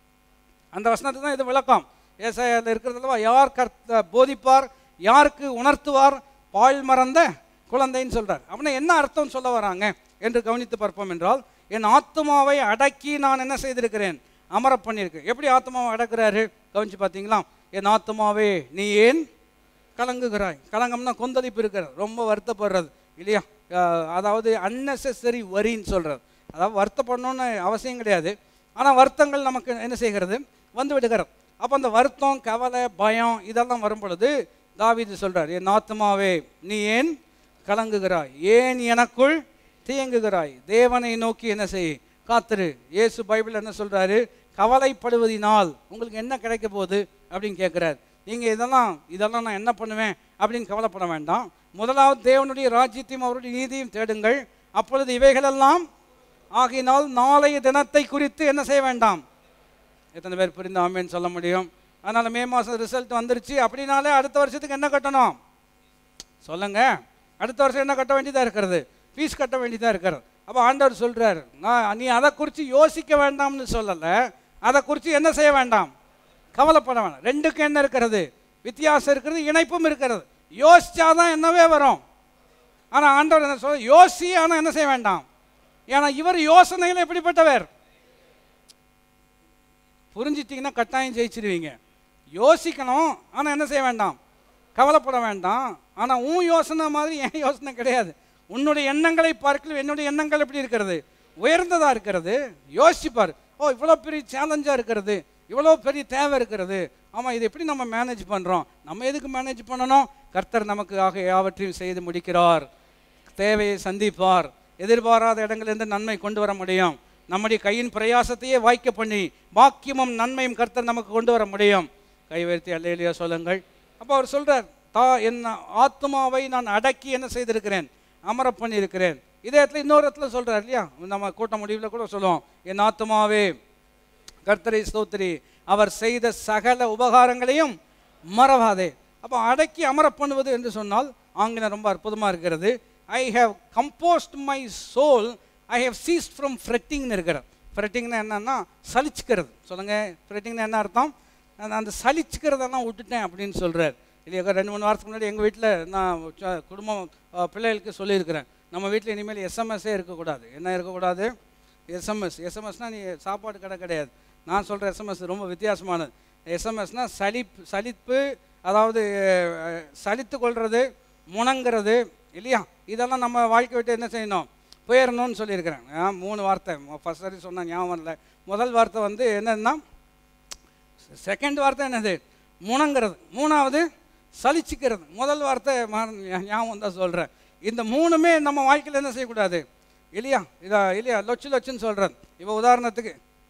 அந்த வசனத்தை தான் இது விளக்கம் ஏசாயாவில் இருக்கிறதுலவா யார் கர்த்த போதிப்பார் யாருக்கு உணர்த்துவார் பால் மறந்த குழந்தைன்னு சொல்றார் அப்படின்னா என்ன அர்த்தம் சொல்ல வராங்க என்று கவனித்து பார்ப்போம் என்றால் என் ஆத்மாவை அடக்கி நான் என்ன செய்திருக்கிறேன் அமரப் பண்ணியிருக்கேன் எப்படி ஆத்மாவை அடக்குறாரு கவனிச்சு பார்த்தீங்களா என் ஆத்மாவே நீ ஏன் கலங்குகிறாய் கலங்கம்னா கொந்தளிப்பு இருக்கிறது ரொம்ப வருத்தப்படுறது இல்லையா அஹ் அதாவது அன்னெசரி வரின்னு சொல்கிறது அதாவது வருத்தப்படணும்னு அவசியம் கிடையாது ஆனால் வருத்தங்கள் நமக்கு என்ன செய்கிறது வந்து விடுகிறது அப்போ அந்த வருத்தம் கவலை பயம் இதெல்லாம் வரும் பொழுது தாவீது சொல்றார் என் ஆத்மாவே நீ ஏன் கலங்குகிறாய் ஏன் எனக்குள் தீயங்குகிறாய் தேவனை நோக்கி என்ன செய் காத்திரு இயேசு பைபிள் என்ன சொல்றாரு கவலைப்படுவதினால் உங்களுக்கு என்ன கிடைக்க போகுது அப்படின்னு கேட்குறாரு நீங்கள் இதெல்லாம் இதெல்லாம் நான் என்ன பண்ணுவேன் அப்படின்னு கவலைப்பட வேண்டாம் முதலாவது தேவனுடைய ராஜ்யத்தையும் அவருடைய நீதியும் தேடுங்கள் அப்பொழுது இவைகளெல்லாம் ஆகினால் நாளைய தினத்தை குறித்து என்ன செய்ய வேண்டாம் எத்தனை பேர் புரிந்து ஆமேன்னு சொல்ல முடியும் அதனால் மே மாதம் ரிசல்ட் வந்துருச்சு அப்படின்னாலே அடுத்த வருஷத்துக்கு என்ன கட்டணும் சொல்லுங்க அடுத்த வருஷம் என்ன கட்ட வேண்டியதாக இருக்கிறது ஃபீஸ் கட்ட வேண்டியதாக இருக்கிறது அப்போ ஆண்டவர் சொல்றார் நான் நீ அதை குறித்து யோசிக்க வேண்டாம்னு சொல்லலை அதை குறித்து என்ன செய்ய வேண்டாம் கவலைப்பட வேண்டாம் ரெண்டுக்கும் என்ன இருக்கிறது வித்தியாசம் இருக்கிறது இணைப்பும் இருக்கிறது யோசிச்சாதான் என்னவே வரும் ஆனால் ஆண்டவர் என்ன சொல்ற யோசி ஆனால் என்ன செய்ய வேண்டாம் ஏன்னா இவர் யோசனையில் எப்படிப்பட்டவர் புரிஞ்சிட்டிங்கன்னா கட்டாயம் ஜெயிச்சிருவீங்க யோசிக்கணும் ஆனால் என்ன செய்ய வேண்டாம் கவலைப்பட வேண்டாம் ஆனால் உன் யோசனை மாதிரி என் யோசனை கிடையாது உன்னுடைய எண்ணங்களை பார்க்கல என்னுடைய எண்ணங்கள் எப்படி இருக்கிறது உயர்ந்ததாக இருக்கிறது யோசிப்பார் ஓ இவ்வளோ பெரிய சேலஞ்சாக இருக்கிறது இவ்வளோ பெரிய தேவை இருக்கிறது ஆமாம் இது எப்படி நம்ம மேனேஜ் பண்ணுறோம் நம்ம எதுக்கு மேனேஜ் பண்ணணும் கர்த்தர் நமக்கு ஆக யாவற்றையும் செய்து முடிக்கிறார் தேவையை சந்திப்பார் எதிர்பாராத இடங்களிலிருந்து நன்மை கொண்டு வர முடியும் நம்முடைய கையின் பிரயாசத்தையே வாய்க்க பண்ணி பாக்கியமும் நன்மையும் கர்த்தர் நமக்கு கொண்டு வர முடியும் கை உயர்த்தி அல்லையிலையா சொல்லுங்கள் அப்போ அவர் சொல்றார் தா என் ஆத்மாவை நான் அடக்கி என்ன செய்திருக்கிறேன் அமர பண்ணியிருக்கிறேன் இதே இடத்துல இன்னொரு இடத்துல சொல்றார் இல்லையா நம்ம கூட்ட முடிவில் கூட சொல்லுவோம் என் ஆத்மாவே கர்த்தரை ஸ்தோத்திரி அவர் செய்த சகல உபகாரங்களையும் மறவாதே அப்போ அடக்கி அமர பண்ணுவது என்று சொன்னால் ஆங்கிலம் ரொம்ப அற்புதமாக இருக்கிறது I have composed my soul I have ceased from ஃப்ரெட்டிங்னு இருக்கிறது ஃப்ரெட்டிங்னா என்னன்னா சலிச்சுக்கிறது சொல்லுங்க ஃப்ரெட்டிங்னா என்ன அர்த்தம் நான் அந்த சலிச்சுக்கிறதெல்லாம் விட்டுட்டேன் அப்படின்னு சொல்கிறார் இல்லையா ரெண்டு மூணு வாரத்துக்கு முன்னாடி எங்கள் வீட்டில் நான் ச- குடும்பம் அஹ், பிள்ளைகளுக்கு சொல்லியிருக்கிறேன் நம்ம வீட்டில் இனிமேல் எஸ்எம்எஸ்ஸே இருக்கக்கூடாது என்ன இருக்கக்கூடாது எஸ்எம்எஸ் எஸ்எம்எஸ்னால் நீ சாப்பாடு கடை கிடையாது நான் சொல்கிற எஸ்எம்எஸ் ரொம்ப வித்தியாசமானது எஸ்எம்எஸ்னால் சலிப்பு சலிப்பு அதாவது அஹ், சலித்து கொள்வது முணங்கிறது இல்லையா இதெல்லாம் நம்ம வாழ்க்கை விட்டு என்ன செய்யணும் போயிடணும்னு சொல்லியிருக்கிறேன் ஆ, மூணு வார்த்தை ஃபஸ்ட் சரி சொன்னால் ஞாபகம் இல்லை முதல் வார்த்தை வந்து என்னன்னா செகண்ட் வார்த்தை என்னது முணங்கிறது மூணாவது சலிச்சுக்கிறது முதல் வார்த்தை மறந்து- ஞா- ஞாபகம் தான் சொல்கிறேன் இந்த மூணுமே நம்ம வாழ்க்கையில் என்ன செய்யக்கூடாது இல்லையா இதா இல்லையா லொச்சு லொச்சுன்னு சொல்கிறது இப்போ உதாரணத்துக்கு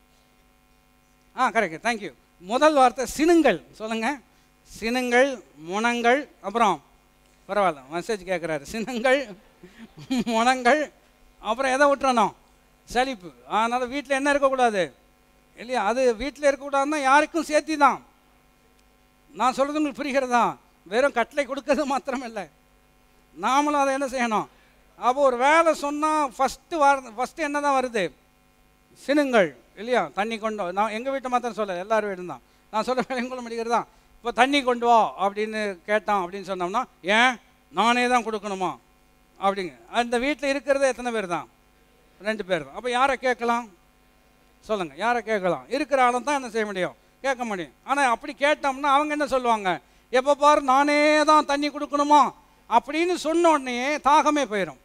ஆ கரெக்ட் தேங்க்யூ முதல் வார்த்தை சினுங்கள் சொல்லுங்கள் சினுங்கள் முனங்கள் அப்புறம் பரவாயில்ல மெசேஜ் கேட்குறாரு சினங்கள் முனங்கள் அப்புறம் எதை விட்டுறணும் சலிப்பு அதனால் வீட்டில் என்ன இருக்கக்கூடாது இல்லையா அது வீட்டில் இருக்கக்கூடாதுன்னா யாருக்கும் சேர்த்தி தான் நான் சொல்கிறது உங்களுக்கு புரிகிறதா வெறும் கட்டளை கொடுக்கறது மாத்திரம் இல்லை நாமளும் அதை என்ன செய்யணும் அப்போ ஒரு வேலை சொன்னால் ஃபஸ்ட்டு வார ஃபஸ்ட்டு என்ன தான் வருது சினுங்கள் இல்லையா தண்ணி கொண்டு வா. நான் எங்கள் வீட்டை மாத்திரம் சொல்ல எல்லார் வீடும் தான் நான் சொல்ல வேலைங்குள்ள முடிக்கிறதா இப்போ தண்ணி கொண்டு வா அப்படின்னு கேட்டான் அப்படின்னு சொன்னோம்னா ஏன் நானே தான் கொடுக்கணுமா அப்படிங்க அந்த வீட்டில் இருக்கிறதே எத்தனை பேர் தான் ரெண்டு பேர் தான் அப்போ யாரை கேட்கலாம் சொல்லுங்கள் யாரை கேட்கலாம் இருக்கிற ஆளும் தான் என்ன செய்ய முடியும் கேட்க முடியும் ஆனால் அப்படி கேட்டோம்னா அவங்க என்ன சொல்லுவாங்க எப்போ பாரு நானே தான் தண்ணி கொடுக்கணுமா அப்படின்னு சொன்ன உடனே தாகமே போயிடும்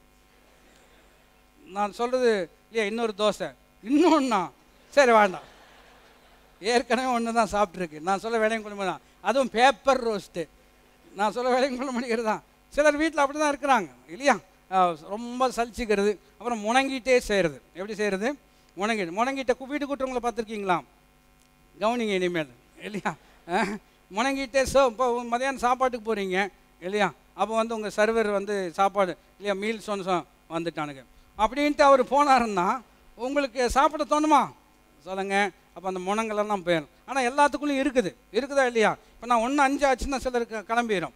நான் சொல்கிறது இல்லையா இன்னொரு தோசை இன்னொன்னா சரி வேண்டாம் ஏற்கனவே ஒன்று தான் சாப்பிட்ருக்கு நான் சொல்ல வேலையும் கொள்ள தான் அதுவும் பேப்பர் ரோஸ்ட்டு நான் சொல்ல வேலையும் கொள்ள முடிகிறது தான் சிலர் வீட்டில் அப்படி தான் இருக்கிறாங்க இல்லையா ஆஹ் ரொம்ப சலிச்சுக்கிறது அப்புறம் முணங்கிட்டே செய்கிறது எப்படி செய்கிறது முணங்கிட்டு முணங்கிட்ட கு- வீடு கூட்டுறவங்களை பார்த்துருக்கீங்களா கவனிங்க இனிமேல் இல்லையா அஹ், முணங்கிட்டே சோ இப்போ மதியானம் சாப்பாட்டுக்கு போகிறீங்க இல்லையா அப்போ வந்து உங்கள் சர்வர் வந்து சாப்பாடு இல்லையா மீல்ஸ் ஒன்று வந்துட்டானுங்க அப்படின்ட்டு அவர் போனாருன்னா உங்களுக்கு சாப்பிட தோணுமா சொல்லுங்க அப்போ அந்த முனங்களெல்லாம் போயிடும் ஆனால் எல்லாத்துக்குள்ளேயும் இருக்குது இருக்குதா இல்லையா இப்போ நான் ஒன்று அஞ்சு ஆச்சுன்னா சிலருக்கு கிளம்பிடும்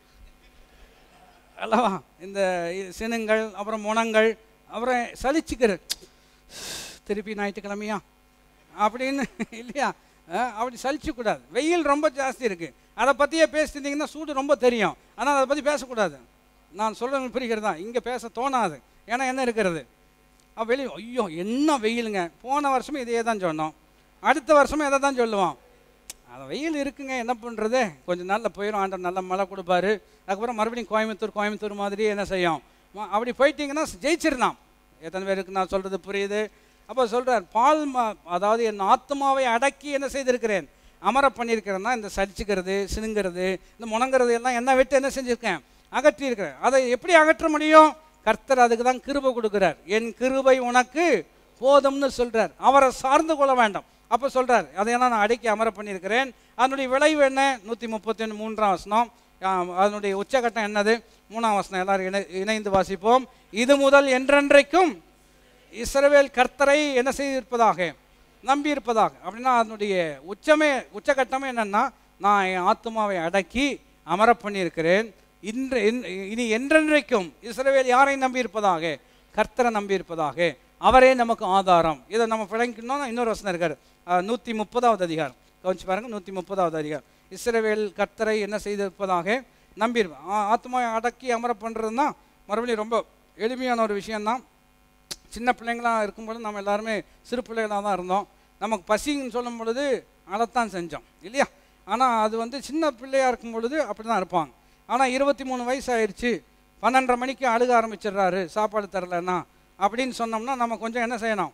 அல்லவா இந்த இ- சினுங்கள் அப்புறம் முனங்கள் அப்புறம் சலிச்சுக்கிறது திருப்பி ஞாயிற்றுக்கிழமையா அப்படின்னு இல்லையா அஹ், அப்படி சலிச்சுக்கூடாது வெயில் ரொம்ப ஜாஸ்தி இருக்குது அதை பற்றியே பேசியிருந்தீங்கன்னா சூடு ரொம்ப தெரியும் ஆனால் அதை பற்றி பேசக்கூடாது நான் சொல்கிறது புரிகிறதா இங்கே பேச தோணாது ஏன்னா என்ன இருக்கிறது அப்போ வெளியே ஐயோ என்ன வெயிலுங்க போன வருஷமும் இதையே தான் சொன்னோம் அடுத்த வருஷமும் இதை தான் சொல்லுவோம் அது வெயில் இருக்குங்க என்ன பண்ணுறது கொஞ்சம் நாளில் போயிடும் ஆண்டவர் நல்ல மழை கொடுப்பாரு அதுக்கப்புறம் மறுபடியும் கோயம்புத்தூர் கோயம்புத்தூர் மாதிரி என்ன செய்யும் ம- அப்படி போயிட்டீங்கன்னா ஜெயிச்சிடலாம் எத்தனை பேருக்கு நான் சொல்கிறது புரியுது அப்போ சொல்கிறார் பால் ம- அதாவது என் ஆத்மாவை அடக்கி என்ன செய்திருக்கிறேன் அமர பண்ணியிருக்கிறேன்னா இந்த சலிச்சுக்கிறது சினுங்கிறது இந்த முணங்கிறது எல்லாம் என்ன விட்டு என்ன செஞ்சுருக்கேன் அகற்றி இருக்கிறேன் அதை எப்படி அகற்ற முடியும் கர்த்தர் அதுக்கு தான் கிருபை கொடுக்குறார் என் கிருபை உனக்கு போதும்னு சொல்றார் அவரை சார்ந்து கொள்ள வேண்டாம் அப்போ சொல்றார் அதையெல்லாம் நான் அடக்கி அமர பண்ணியிருக்கிறேன் அதனுடைய விளைவு என்ன நூற்றி முப்பத்தி ஒன்று மூன்றாம் வசனம் ஆம், அதனுடைய உச்சகட்டம் என்னது மூணாம் வசனம் எல்லாரும் இணை இணைந்து வாசிப்போம் இது முதல் என்றென்றைக்கும் இஸ்ரவேல் கர்த்தரை என்ன செய்திருப்பதாக நம்பி இருப்பதாக அப்படின்னா அதனுடைய உச்சமே உச்சகட்டமே என்னன்னா நான் என் ஆத்மாவை அடக்கி அமர பண்ணியிருக்கிறேன் இன்று இன்- இனி என்றென்றைக்கும் இஸ்ரவேல் யாரை நம்பி இருப்பதாக கர்த்தரை நம்பி இருப்பதாக அவரே நமக்கு ஆதாரம் இதை நம்ம விளங்கிக்கணும்னா இன்னொரு வசனம் இருக்காரு நூற்றி முப்பதாவது அதிகாரம் கவனிச்சு பாருங்க நூற்றி முப்பதாவது அதிகாரம் இஸ்ரவேல் கர்த்தரை என்ன செய்திருப்பதாக நம்பியிருப்பேன் ஆ- ஆத்மாவை அடக்கி அமர பண்ணுறதுனா மறுபடியும் ரொம்ப எளிமையான ஒரு விஷயம்தான் சின்ன பிள்ளைங்களாக இருக்கும்போது நம்ம எல்லாருமே சிறு பிள்ளைகளாக தான் இருந்தோம் நமக்கு பசின்னு சொல்லும் பொழுது அதைத்தான் செஞ்சோம் இல்லையா ஆனால் அது வந்து சின்ன பிள்ளையாக இருக்கும் பொழுது அப்படி தான் இருப்பாங்க ஆனால் இருபத்தி மூணு வயசு ஆயிடுச்சு பன்னெண்டரை மணிக்கு அழுக ஆரம்பிச்சிடுறாரு சாப்பாடு தரலன்னா அப்படின்னு சொன்னோம்னா நம்ம கொஞ்சம் என்ன செய்யணும்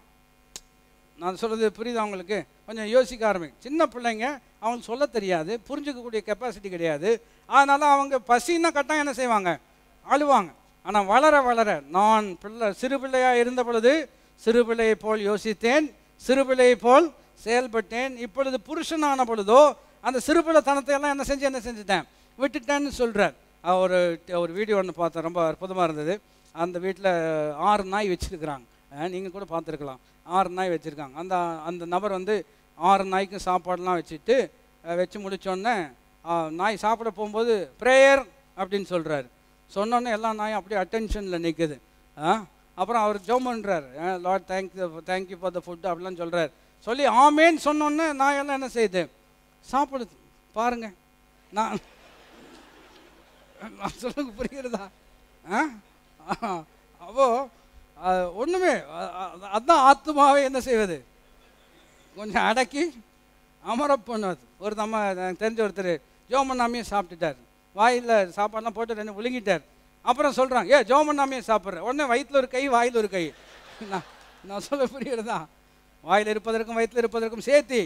நான் சொல்கிறது புரியுதா உங்களுக்கு கொஞ்சம் யோசிக்க ஆரம்பிக்கும் சின்ன பிள்ளைங்க அவங்களுக்கு சொல்ல தெரியாது புரிஞ்சுக்கக்கூடிய கெப்பாசிட்டி கிடையாது அதனால் அவங்க பசின்னா கட்டாயம் என்ன செய்வாங்க அழுவாங்க ஆனால் வளர வளர நான் பிள்ளை சிறு பிள்ளையாக இருந்த பொழுது சிறு பிள்ளையை போல் யோசித்தேன் சிறு பிள்ளையை போல் செயல்பட்டேன் இப்பொழுது புருஷனான பொழுதோ அந்த சிறு பிள்ளைத்தனத்தை எல்லாம் என்ன செஞ்சு என்ன செஞ்சுட்டேன் விட்டுட்டேன்னு சொல்கிறார் ஒரு ஒரு வீடியோ ஒன்று பார்த்தேன் ரொம்ப அற்புதமாக இருந்தது அந்த வீட்டில் ஆறு நாய் வச்சுருக்குறாங்க நீங்கள் கூட பார்த்துருக்கலாம் ஆறு நாய் வச்சுருக்காங்க அந்த அந்த நபர் வந்து ஆறு நாய்க்கும் சாப்பாடுலாம் வச்சுட்டு அஹ், வச்சு முடிச்சோடனே நாய் சாப்பிட போகும்போது ப்ரேயர் அப்படின்னு சொல்கிறாரு சொன்னோன்னே எல்லா நாயும் அப்படியே அட்டென்ஷனில் நிற்குது அப்புறம் அவர் ஜோம் பண்ணுறாரு Lord thank thank you for the food அப்படிலாம் சொல்கிறார் சொல்லி ஆமேன்னு சொன்னோன்னே நாயெல்லாம் என்ன செய்யுது சாப்பிடுது பாருங்க நான் நான் சொல்லுங்க புரிகிறதா ஆ ஆ. அப்போ அது ஒண்ணுமே அ- அ- அதான் ஆத்மாவை என்ன செய்வது கொஞ்சம் அடக்கி அமர பண்ணுவது ஒரு நம்ம எனக்கு தெரிஞ்ச ஒருத்தர் ஜோமண்ணாமையே சாப்பிட்டுட்டார் வாயில் சாப்பாடுலாம் போட்டு ரெண்டு விழுங்கிட்டார் அப்புறம் சொல்கிறாங்க ஏ ஜோமண்ணாமையே சாப்பிட்றேன் உடனே வயிற்றில் ஒரு கை வாயில் ஒரு கை நான் நான் சொல்ல புரியுறதா வாயில் இருப்பதற்கும் வயிற்றில் இருப்பதற்கும் சேர்த்தி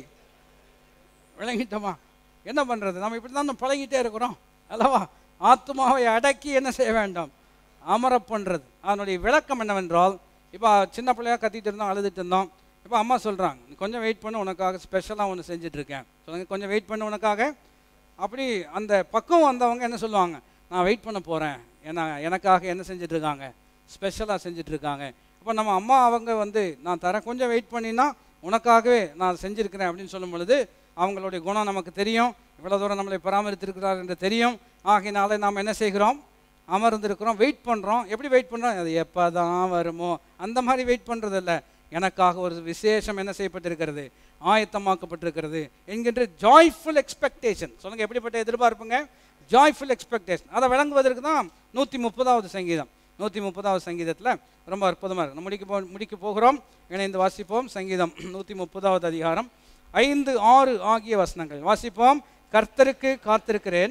விளங்கிட்டோமா என்ன பண்ணுறது நம்ம இப்படி தான் பழகிட்டே இருக்கிறோம் அல்லவா ஆத்மாவை அடக்கி என்ன செய்ய வேண்டாம் அமர பண்ணுறது அதனுடைய விளக்கம் என்னவென்றால் இப்போ சின்ன பிள்ளையா கத்திட்டு இருந்தோம் அழுதுட்டு இருந்தோம் இப்போ அம்மா சொல்கிறாங்க நீ கொஞ்சம் வெயிட் பண்ணு உனக்காக ஸ்பெஷலாக ஒன்று செஞ்சிட்ருக்கேன் சொல்லுங்க கொஞ்சம் வெயிட் பண்ணு உனக்காக அப்படி அந்த பக்கம் வந்தவங்க என்ன சொல்லுவாங்க நான் வெயிட் பண்ண போகிறேன் ஏன்னா எனக்காக என்ன செஞ்சுட்டு இருக்காங்க ஸ்பெஷலாக செஞ்சுட்டு இருக்காங்க அப்போ நம்ம அம்மா அவங்க வந்து நான் தரேன் கொஞ்சம் வெயிட் பண்ணினா உனக்காகவே நான் செஞ்சுருக்கிறேன் அப்படின்னு சொல்லும் பொழுது அவங்களுடைய குணம் நமக்கு தெரியும் இவ்வளோ தூரம் நம்மளை பராமரித்திருக்கிறார் என்று தெரியும் ஆகையினால நாம் என்ன செய்கிறோம் அமர்ந்திருக்கிறோம் வெயிட் பண்ணுறோம் எப்படி வெயிட் பண்ணுறோம் அது எப்போ தான் வருமோ அந்த மாதிரி வெயிட் பண்ணுறது இல்லை எனக்காக ஒரு விசேஷம் என்ன செய்யப்பட்டிருக்கிறது ஆயத்தமாக்கப்பட்டிருக்கிறது என்கின்ற ஜாய்ஃபுல் எக்ஸ்பெக்டேஷன் சொல்லுங்க எப்படிப்பட்ட எதிர்பார்ப்புங்க ஜாய்ஃபுல் எக்ஸ்பெக்டேஷன் அதை விளங்குவதற்கு தான் நூற்றி முப்பதாவது சங்கீதம் நூற்றி முப்பதாவது சங்கீதத்தில் ரொம்ப அற்புதமாக இருக்கு நம்ம முடிக்க போ முடிக்க போகிறோம் இணைந்து வாசிப்போம் சங்கீதம் நூற்றி முப்பதாவது அதிகாரம் ஐந்து ஆறு ஆகிய வசனங்கள் வாசிப்போம் கர்த்தருக்கு காத்திருக்கிறேன்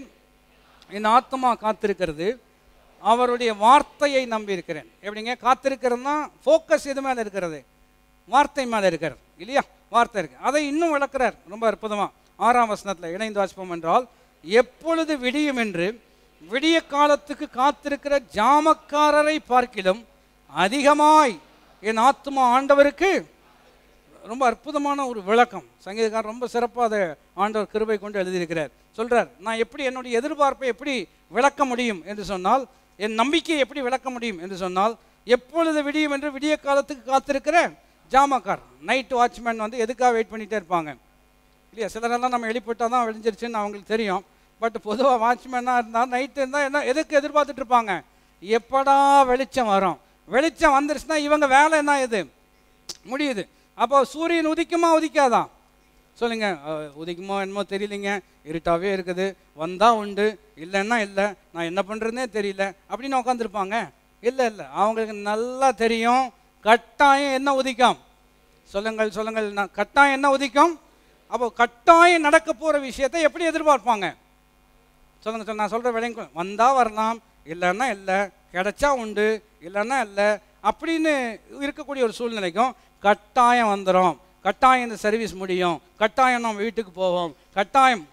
என் ஆத்மா காத்திருக்கிறது அவருடைய வார்த்தையை நம்பி இருக்கிறேன் எப்படிங்க காத்திருக்கிறதுனா ஃபோக்கஸ் எது மேலே இருக்கிறது வார்த்தை மேலே இருக்கிறது இல்லையா வார்த்தை இருக்கு அதை இன்னும் விளக்குறார் ரொம்ப அற்புதமா ஆறாம் வசனத்தில் இணைந்து வாசிப்போம் என்றால் எப்பொழுது விடியும் என்று விடிய காலத்துக்கு காத்திருக்கிற ஜாமக்காரரை பார்க்கிலும் அதிகமாய் என் ஆத்மா ஆண்டவருக்கு ரொம்ப அற்புதமான ஒரு விளக்கம் சங்கீதக்காரர் ரொம்ப சிறப்பாக அதை ஆண்டவர் கிருபை கொண்டு எழுதியிருக்கிறார் சொல்றார் நான் எப்படி என்னுடைய எதிர்பார்ப்பை எப்படி விளக்க முடியும் என்று சொன்னால் என் நம்பிக்கையை எப்படி விளக்க முடியும் என்று சொன்னால் எப்பொழுது விடியும் என்று விடிய காலத்துக்கு காத்திருக்கிற ஜாமக்கார் நைட் வாட்ச்மேன் வந்து எதுக்காக வெயிட் பண்ணிகிட்டே இருப்பாங்க இல்லையா சிலரெல்லாம் நம்ம எழுப்பிவிட்டால் தான் விழிஞ்சிருச்சுன்னு அவங்களுக்கு தெரியும் பட் பொதுவாக வாட்ச்மேனாக இருந்தால் நைட்டு இருந்தால் என்ன எதுக்கு எதிர்பார்த்துட்டு இருப்பாங்க எப்படா வெளிச்சம் வரும் வெளிச்சம் வந்துருச்சுன்னா இவங்க வேலை என்ன இது முடியுது அப்போ சூரியன் உதிக்குமா உதிக்காதா சொல்லுங்க அஹ், உதிக்குமோ என்னமோ தெரியலைங்க இருட்டாவே இருக்குது வந்தா உண்டு இல்லைன்னா இல்லை நான் என்ன பண்ணுறதுனே தெரியல அப்படின்னு உட்காந்துருப்பாங்க இல்லை இல்லை அவங்களுக்கு நல்லா தெரியும் கட்டாயம் என்ன உதிக்கும் சொல்லுங்கள் சொல்லுங்கள் நான் கட்டாயம் என்ன உதிக்கும் அப்போ கட்டாயம் நடக்க போகிற விஷயத்தை எப்படி எதிர்பார்ப்பாங்க சொல்லுங்க சொல்லுங்க நான் சொல்கிற விலைங்க வந்தால் வரலாம் இல்லைன்னா இல்லை கிடைச்சா உண்டு இல்லைன்னா இல்லை அப்படின்னு இருக்கக்கூடிய ஒரு சூழ்நிலைக்கும் கட்டாயம் வந்துடும் கட்டாயம் இந்த சர்வீஸ் முடியும் கட்டாயம் நம்ம வீட்டுக்கு போவோம் கட்டாயம்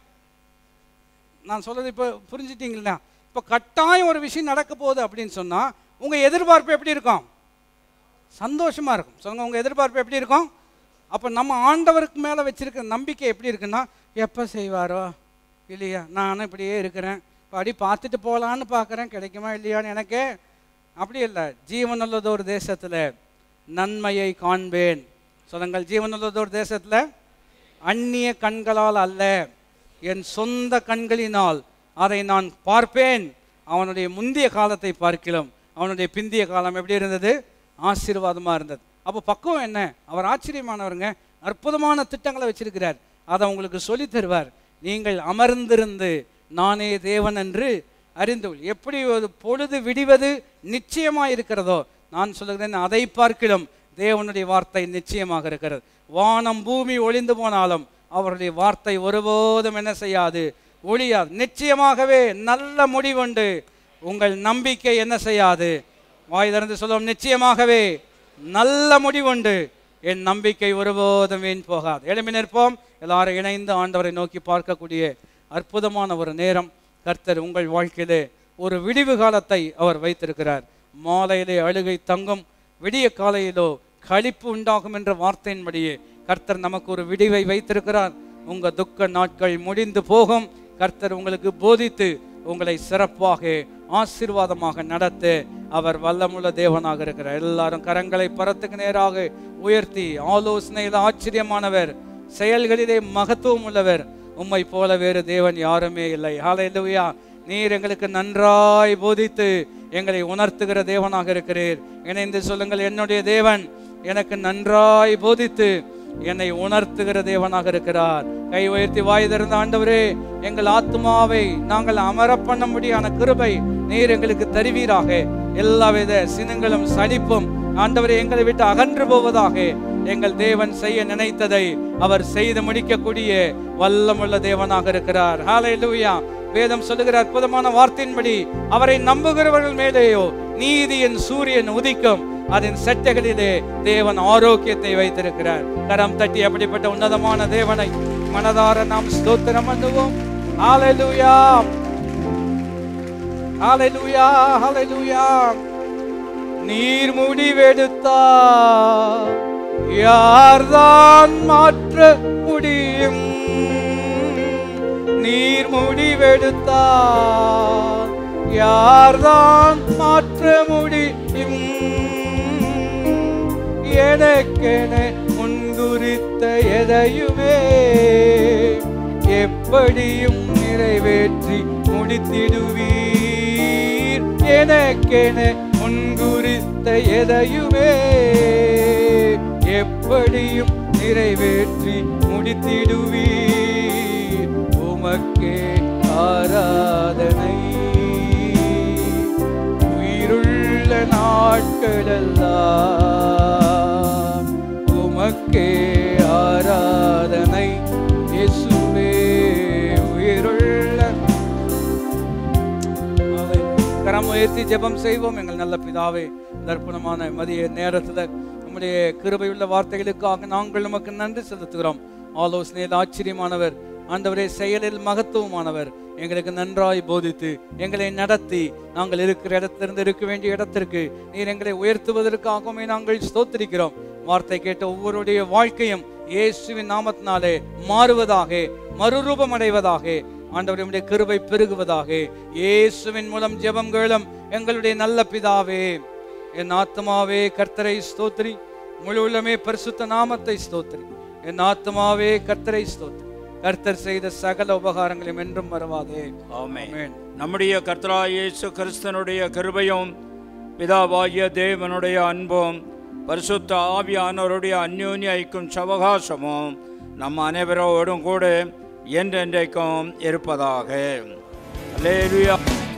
நான் சொல்றது இப்போ புரிஞ்சிட்டீங்களா இப்போ கட்டாயம் ஒரு விஷயம் நடக்க போகுது அப்படின்னு சொன்னால் உங்கள் எதிர்பார்ப்பு எப்படி இருக்கும் சந்தோஷமா இருக்கும் சொல்லுங்க உங்கள் எதிர்பார்ப்பு எப்படி இருக்கும் அப்போ நம்ம ஆண்டவருக்கு மேலே வச்சிருக்கிற நம்பிக்கை எப்படி இருக்குன்னா எப்போ செய்வாரோ இல்லையா நானும் இப்படியே இருக்கிறேன் படி பார்த்துட்டு போகலான்னு பார்க்குறேன் கிடைக்குமா இல்லையான்னு எனக்கே அப்படி இல்லை ஜீவனுள்ளதோர் தேசத்தில் நன்மையை காண்பேன் சொல்லுங்கள் ஜீவனுள்ளதோர் தேசத்தில் அந்நிய கண்களால் அல்ல என் சொந்த கண்களினால் அதை நான் பார்ப்பேன் அவனுடைய முந்திய காலத்தை பார்க்கலாம் அவனுடைய பிந்திய காலம் எப்படி இருந்தது ஆசீர்வாதமாக இருந்தது அப்போ பக்குவம் என்ன அவர் ஆச்சரியமானவருங்க அற்புதமான திட்டங்களை வச்சிருக்கிறார் அதை உங்களுக்கு சொல்லித் தருவார் நீங்கள் அமர்ந்திருந்து நானே தேவன் என்று அறிந்து கொள். எப்படி ஒரு பொழுது விடிவது நிச்சயமாக இருக்கிறதோ நான் சொல்லுகிறேன் அதை பார்க்கிலும் தேவனுடைய வார்த்தை நிச்சயமாக இருக்கிறது வானம் பூமி ஒளிந்து போனாலும் அவருடைய வார்த்தை ஒருபோதும் என்ன செய்யாது ஒளியாது நிச்சயமாகவே நல்ல முடிவுண்டு உங்கள் நம்பிக்கை என்ன செய்யாது வாய் திறந்து சொல்லுவோம் நிச்சயமாகவே நல்ல முடிவுண்டு என் நம்பிக்கை ஒருபோதும் வீண் போகாது எழுப்பி நிற்போம் எல்லாரும் இணைந்து ஆண்டவரை நோக்கி பார்க்கக்கூடிய அற்புதமான ஒரு நேரம் கர்த்தர் உங்கள் வாழ்க்கையிலே ஒரு விடிவு காலத்தை அவர் வைத்திருக்கிறார் மாலையிலே அழுகை தங்கும் விடிய காலையிலோ களிப்பு உண்டாகும் என்ற வார்த்தையின்படியே கர்த்தர் நமக்கு ஒரு விடிவை வைத்திருக்கிறார் உங்க துக்க நாட்கள் முடிந்து போகும் கர்த்தர் உங்களுக்கு போதித்து உங்களை சிறப்பாக ஆசீர்வாதமாக நடத்த அவர் வல்லமுள்ள தேவனாக இருக்கிறார் எல்லாரும் கரங்களை பரத்துக்கு நேராக உயர்த்தி ஆலோசனையில் ஆச்சரியமானவர் செயல்களிலே மகத்துவம் உள்ளவர் உம்மை போல வேறு தேவன் யாருமே இல்லை ஹalleluya நீர் எங்களுக்கு நன்றாய் போதித்து எங்களை உணர்த்துகிற தேவனாக இருக்கிறீர் இணைந்து சொல்லுங்கள் என்னுடைய தேவன் எனக்கு நன்றாய் போதித்து என்னை உணர்த்துகிற தேவனாக இருக்கிறார் கை உயர்த்தி வாய் திறந்த ஆண்டவரே எங்கள் ஆத்மாவை நாங்கள் அமர பண்ண முடியான கிருபை நீர் எங்களுக்கு தருவீராக எல்லாவித சினங்களும் சலிப்பும் ஆண்டவரே எங்களை விட்டு அகன்று போவதாக எங்கள் தேவன் செய்ய நினைத்ததை அவர் செய்து முடிக்கக்கூடிய வல்லமுள்ள தேவனாக இருக்கிறார் ஹalleluya வேதம் சொல்லுகிற அற்புதமான வார்த்தையின்படி அவரை நம்புகிறவர்கள் மேலேயோ நீதியின் சூரியன் உதிக்கும் அதன் செட்டைகளிலே தேவன் ஆரோக்கியத்தை வைத்திருக்கிறார் கரம் தட்டி அப்படிப்பட்ட உன்னதமான தேவனை மனதார நாம் ஸ்தோத்திரம் பண்ணுவோம் ஹalleluya ஹalleluya ஹalleluya நீர் முடிவெடுத்தார் யார்தான் மாற்ற முடியும் நீர் முடிவெடுத்தார் யார்தான் மாற்ற முடியும் எனக்கென முன்குறித்த எதையுமே எப்படியும் நிறைவேற்றி முடித்திடுவீர் எனக்கென முன்குறித்த எதையுமே எப்படியும் நிறைவேற்றி முடித்திடுவீர் உமக்கே ஆராதனை உயிருள்ள நாட்களெல்லாம் உமக்கே ஆராதனை இயேசுவே உயிருள்ள ஆமென். கரம் உயர்த்தி ஜெபம் செய்வோம் எங்கள் நல்ல பிதாவே தர்ப்பணமான மதிய நேரத்தில் நம்முடைய கிருபையுள்ள வார்த்தைகளுக்காக நாங்கள் நமக்கு நன்றி செலுத்துகிறோம் ஆலோசனையில் ஆச்சரியமானவர் ஆண்டவரே செயலில் மகத்துவமானவர் எங்களுக்கு நன்றாய் போதித்து எங்களை நடத்தி நாங்கள் இருக்கிற இடத்திலிருந்து இருக்க வேண்டிய இடத்திற்கு நீர் எங்களை உயர்த்துவதற்காகவே நாங்கள் ஸ்தோத்திரிக்கிறோம் வார்த்தை கேட்ட ஒவ்வொருடைய வாழ்க்கையும் இயேசுவின் நாமத்தினாலே மாறுவதாக மறுரூபம் அடைவதாக ஆண்டவருடைய கிருபை பெருகுவதாக இயேசுவின் மூலம் ஜெபம் கேளும் எங்களுடைய நல்ல பிதாவே என் ஆத்மாவே கர்த்தரை ஸ்தோத்திரி முழு உள்ளமே பரிசுத்த நாமத்தை ஸ்தோத்திரி என் ஆத்மாவே கர்த்தரை ஸ்தோத்திரி கர்த்தர் செய்த சகல உபகாரங்களையும் என்றும் மறவாதே ஆமென் ஆமென். நம்முடைய கர்த்தராகிய இயேசு கிறிஸ்தனுடைய கிருபையும் பிதாவாகிய தேவனுடைய அன்பும் பரிசுத்த ஆவியானவருடைய அந்யோன்ய ஐக்கும் சவகாசமும் நம் அனைவரோடும் கூட என்றென்றைக்கும் இருப்பதாக அல்லேலூயா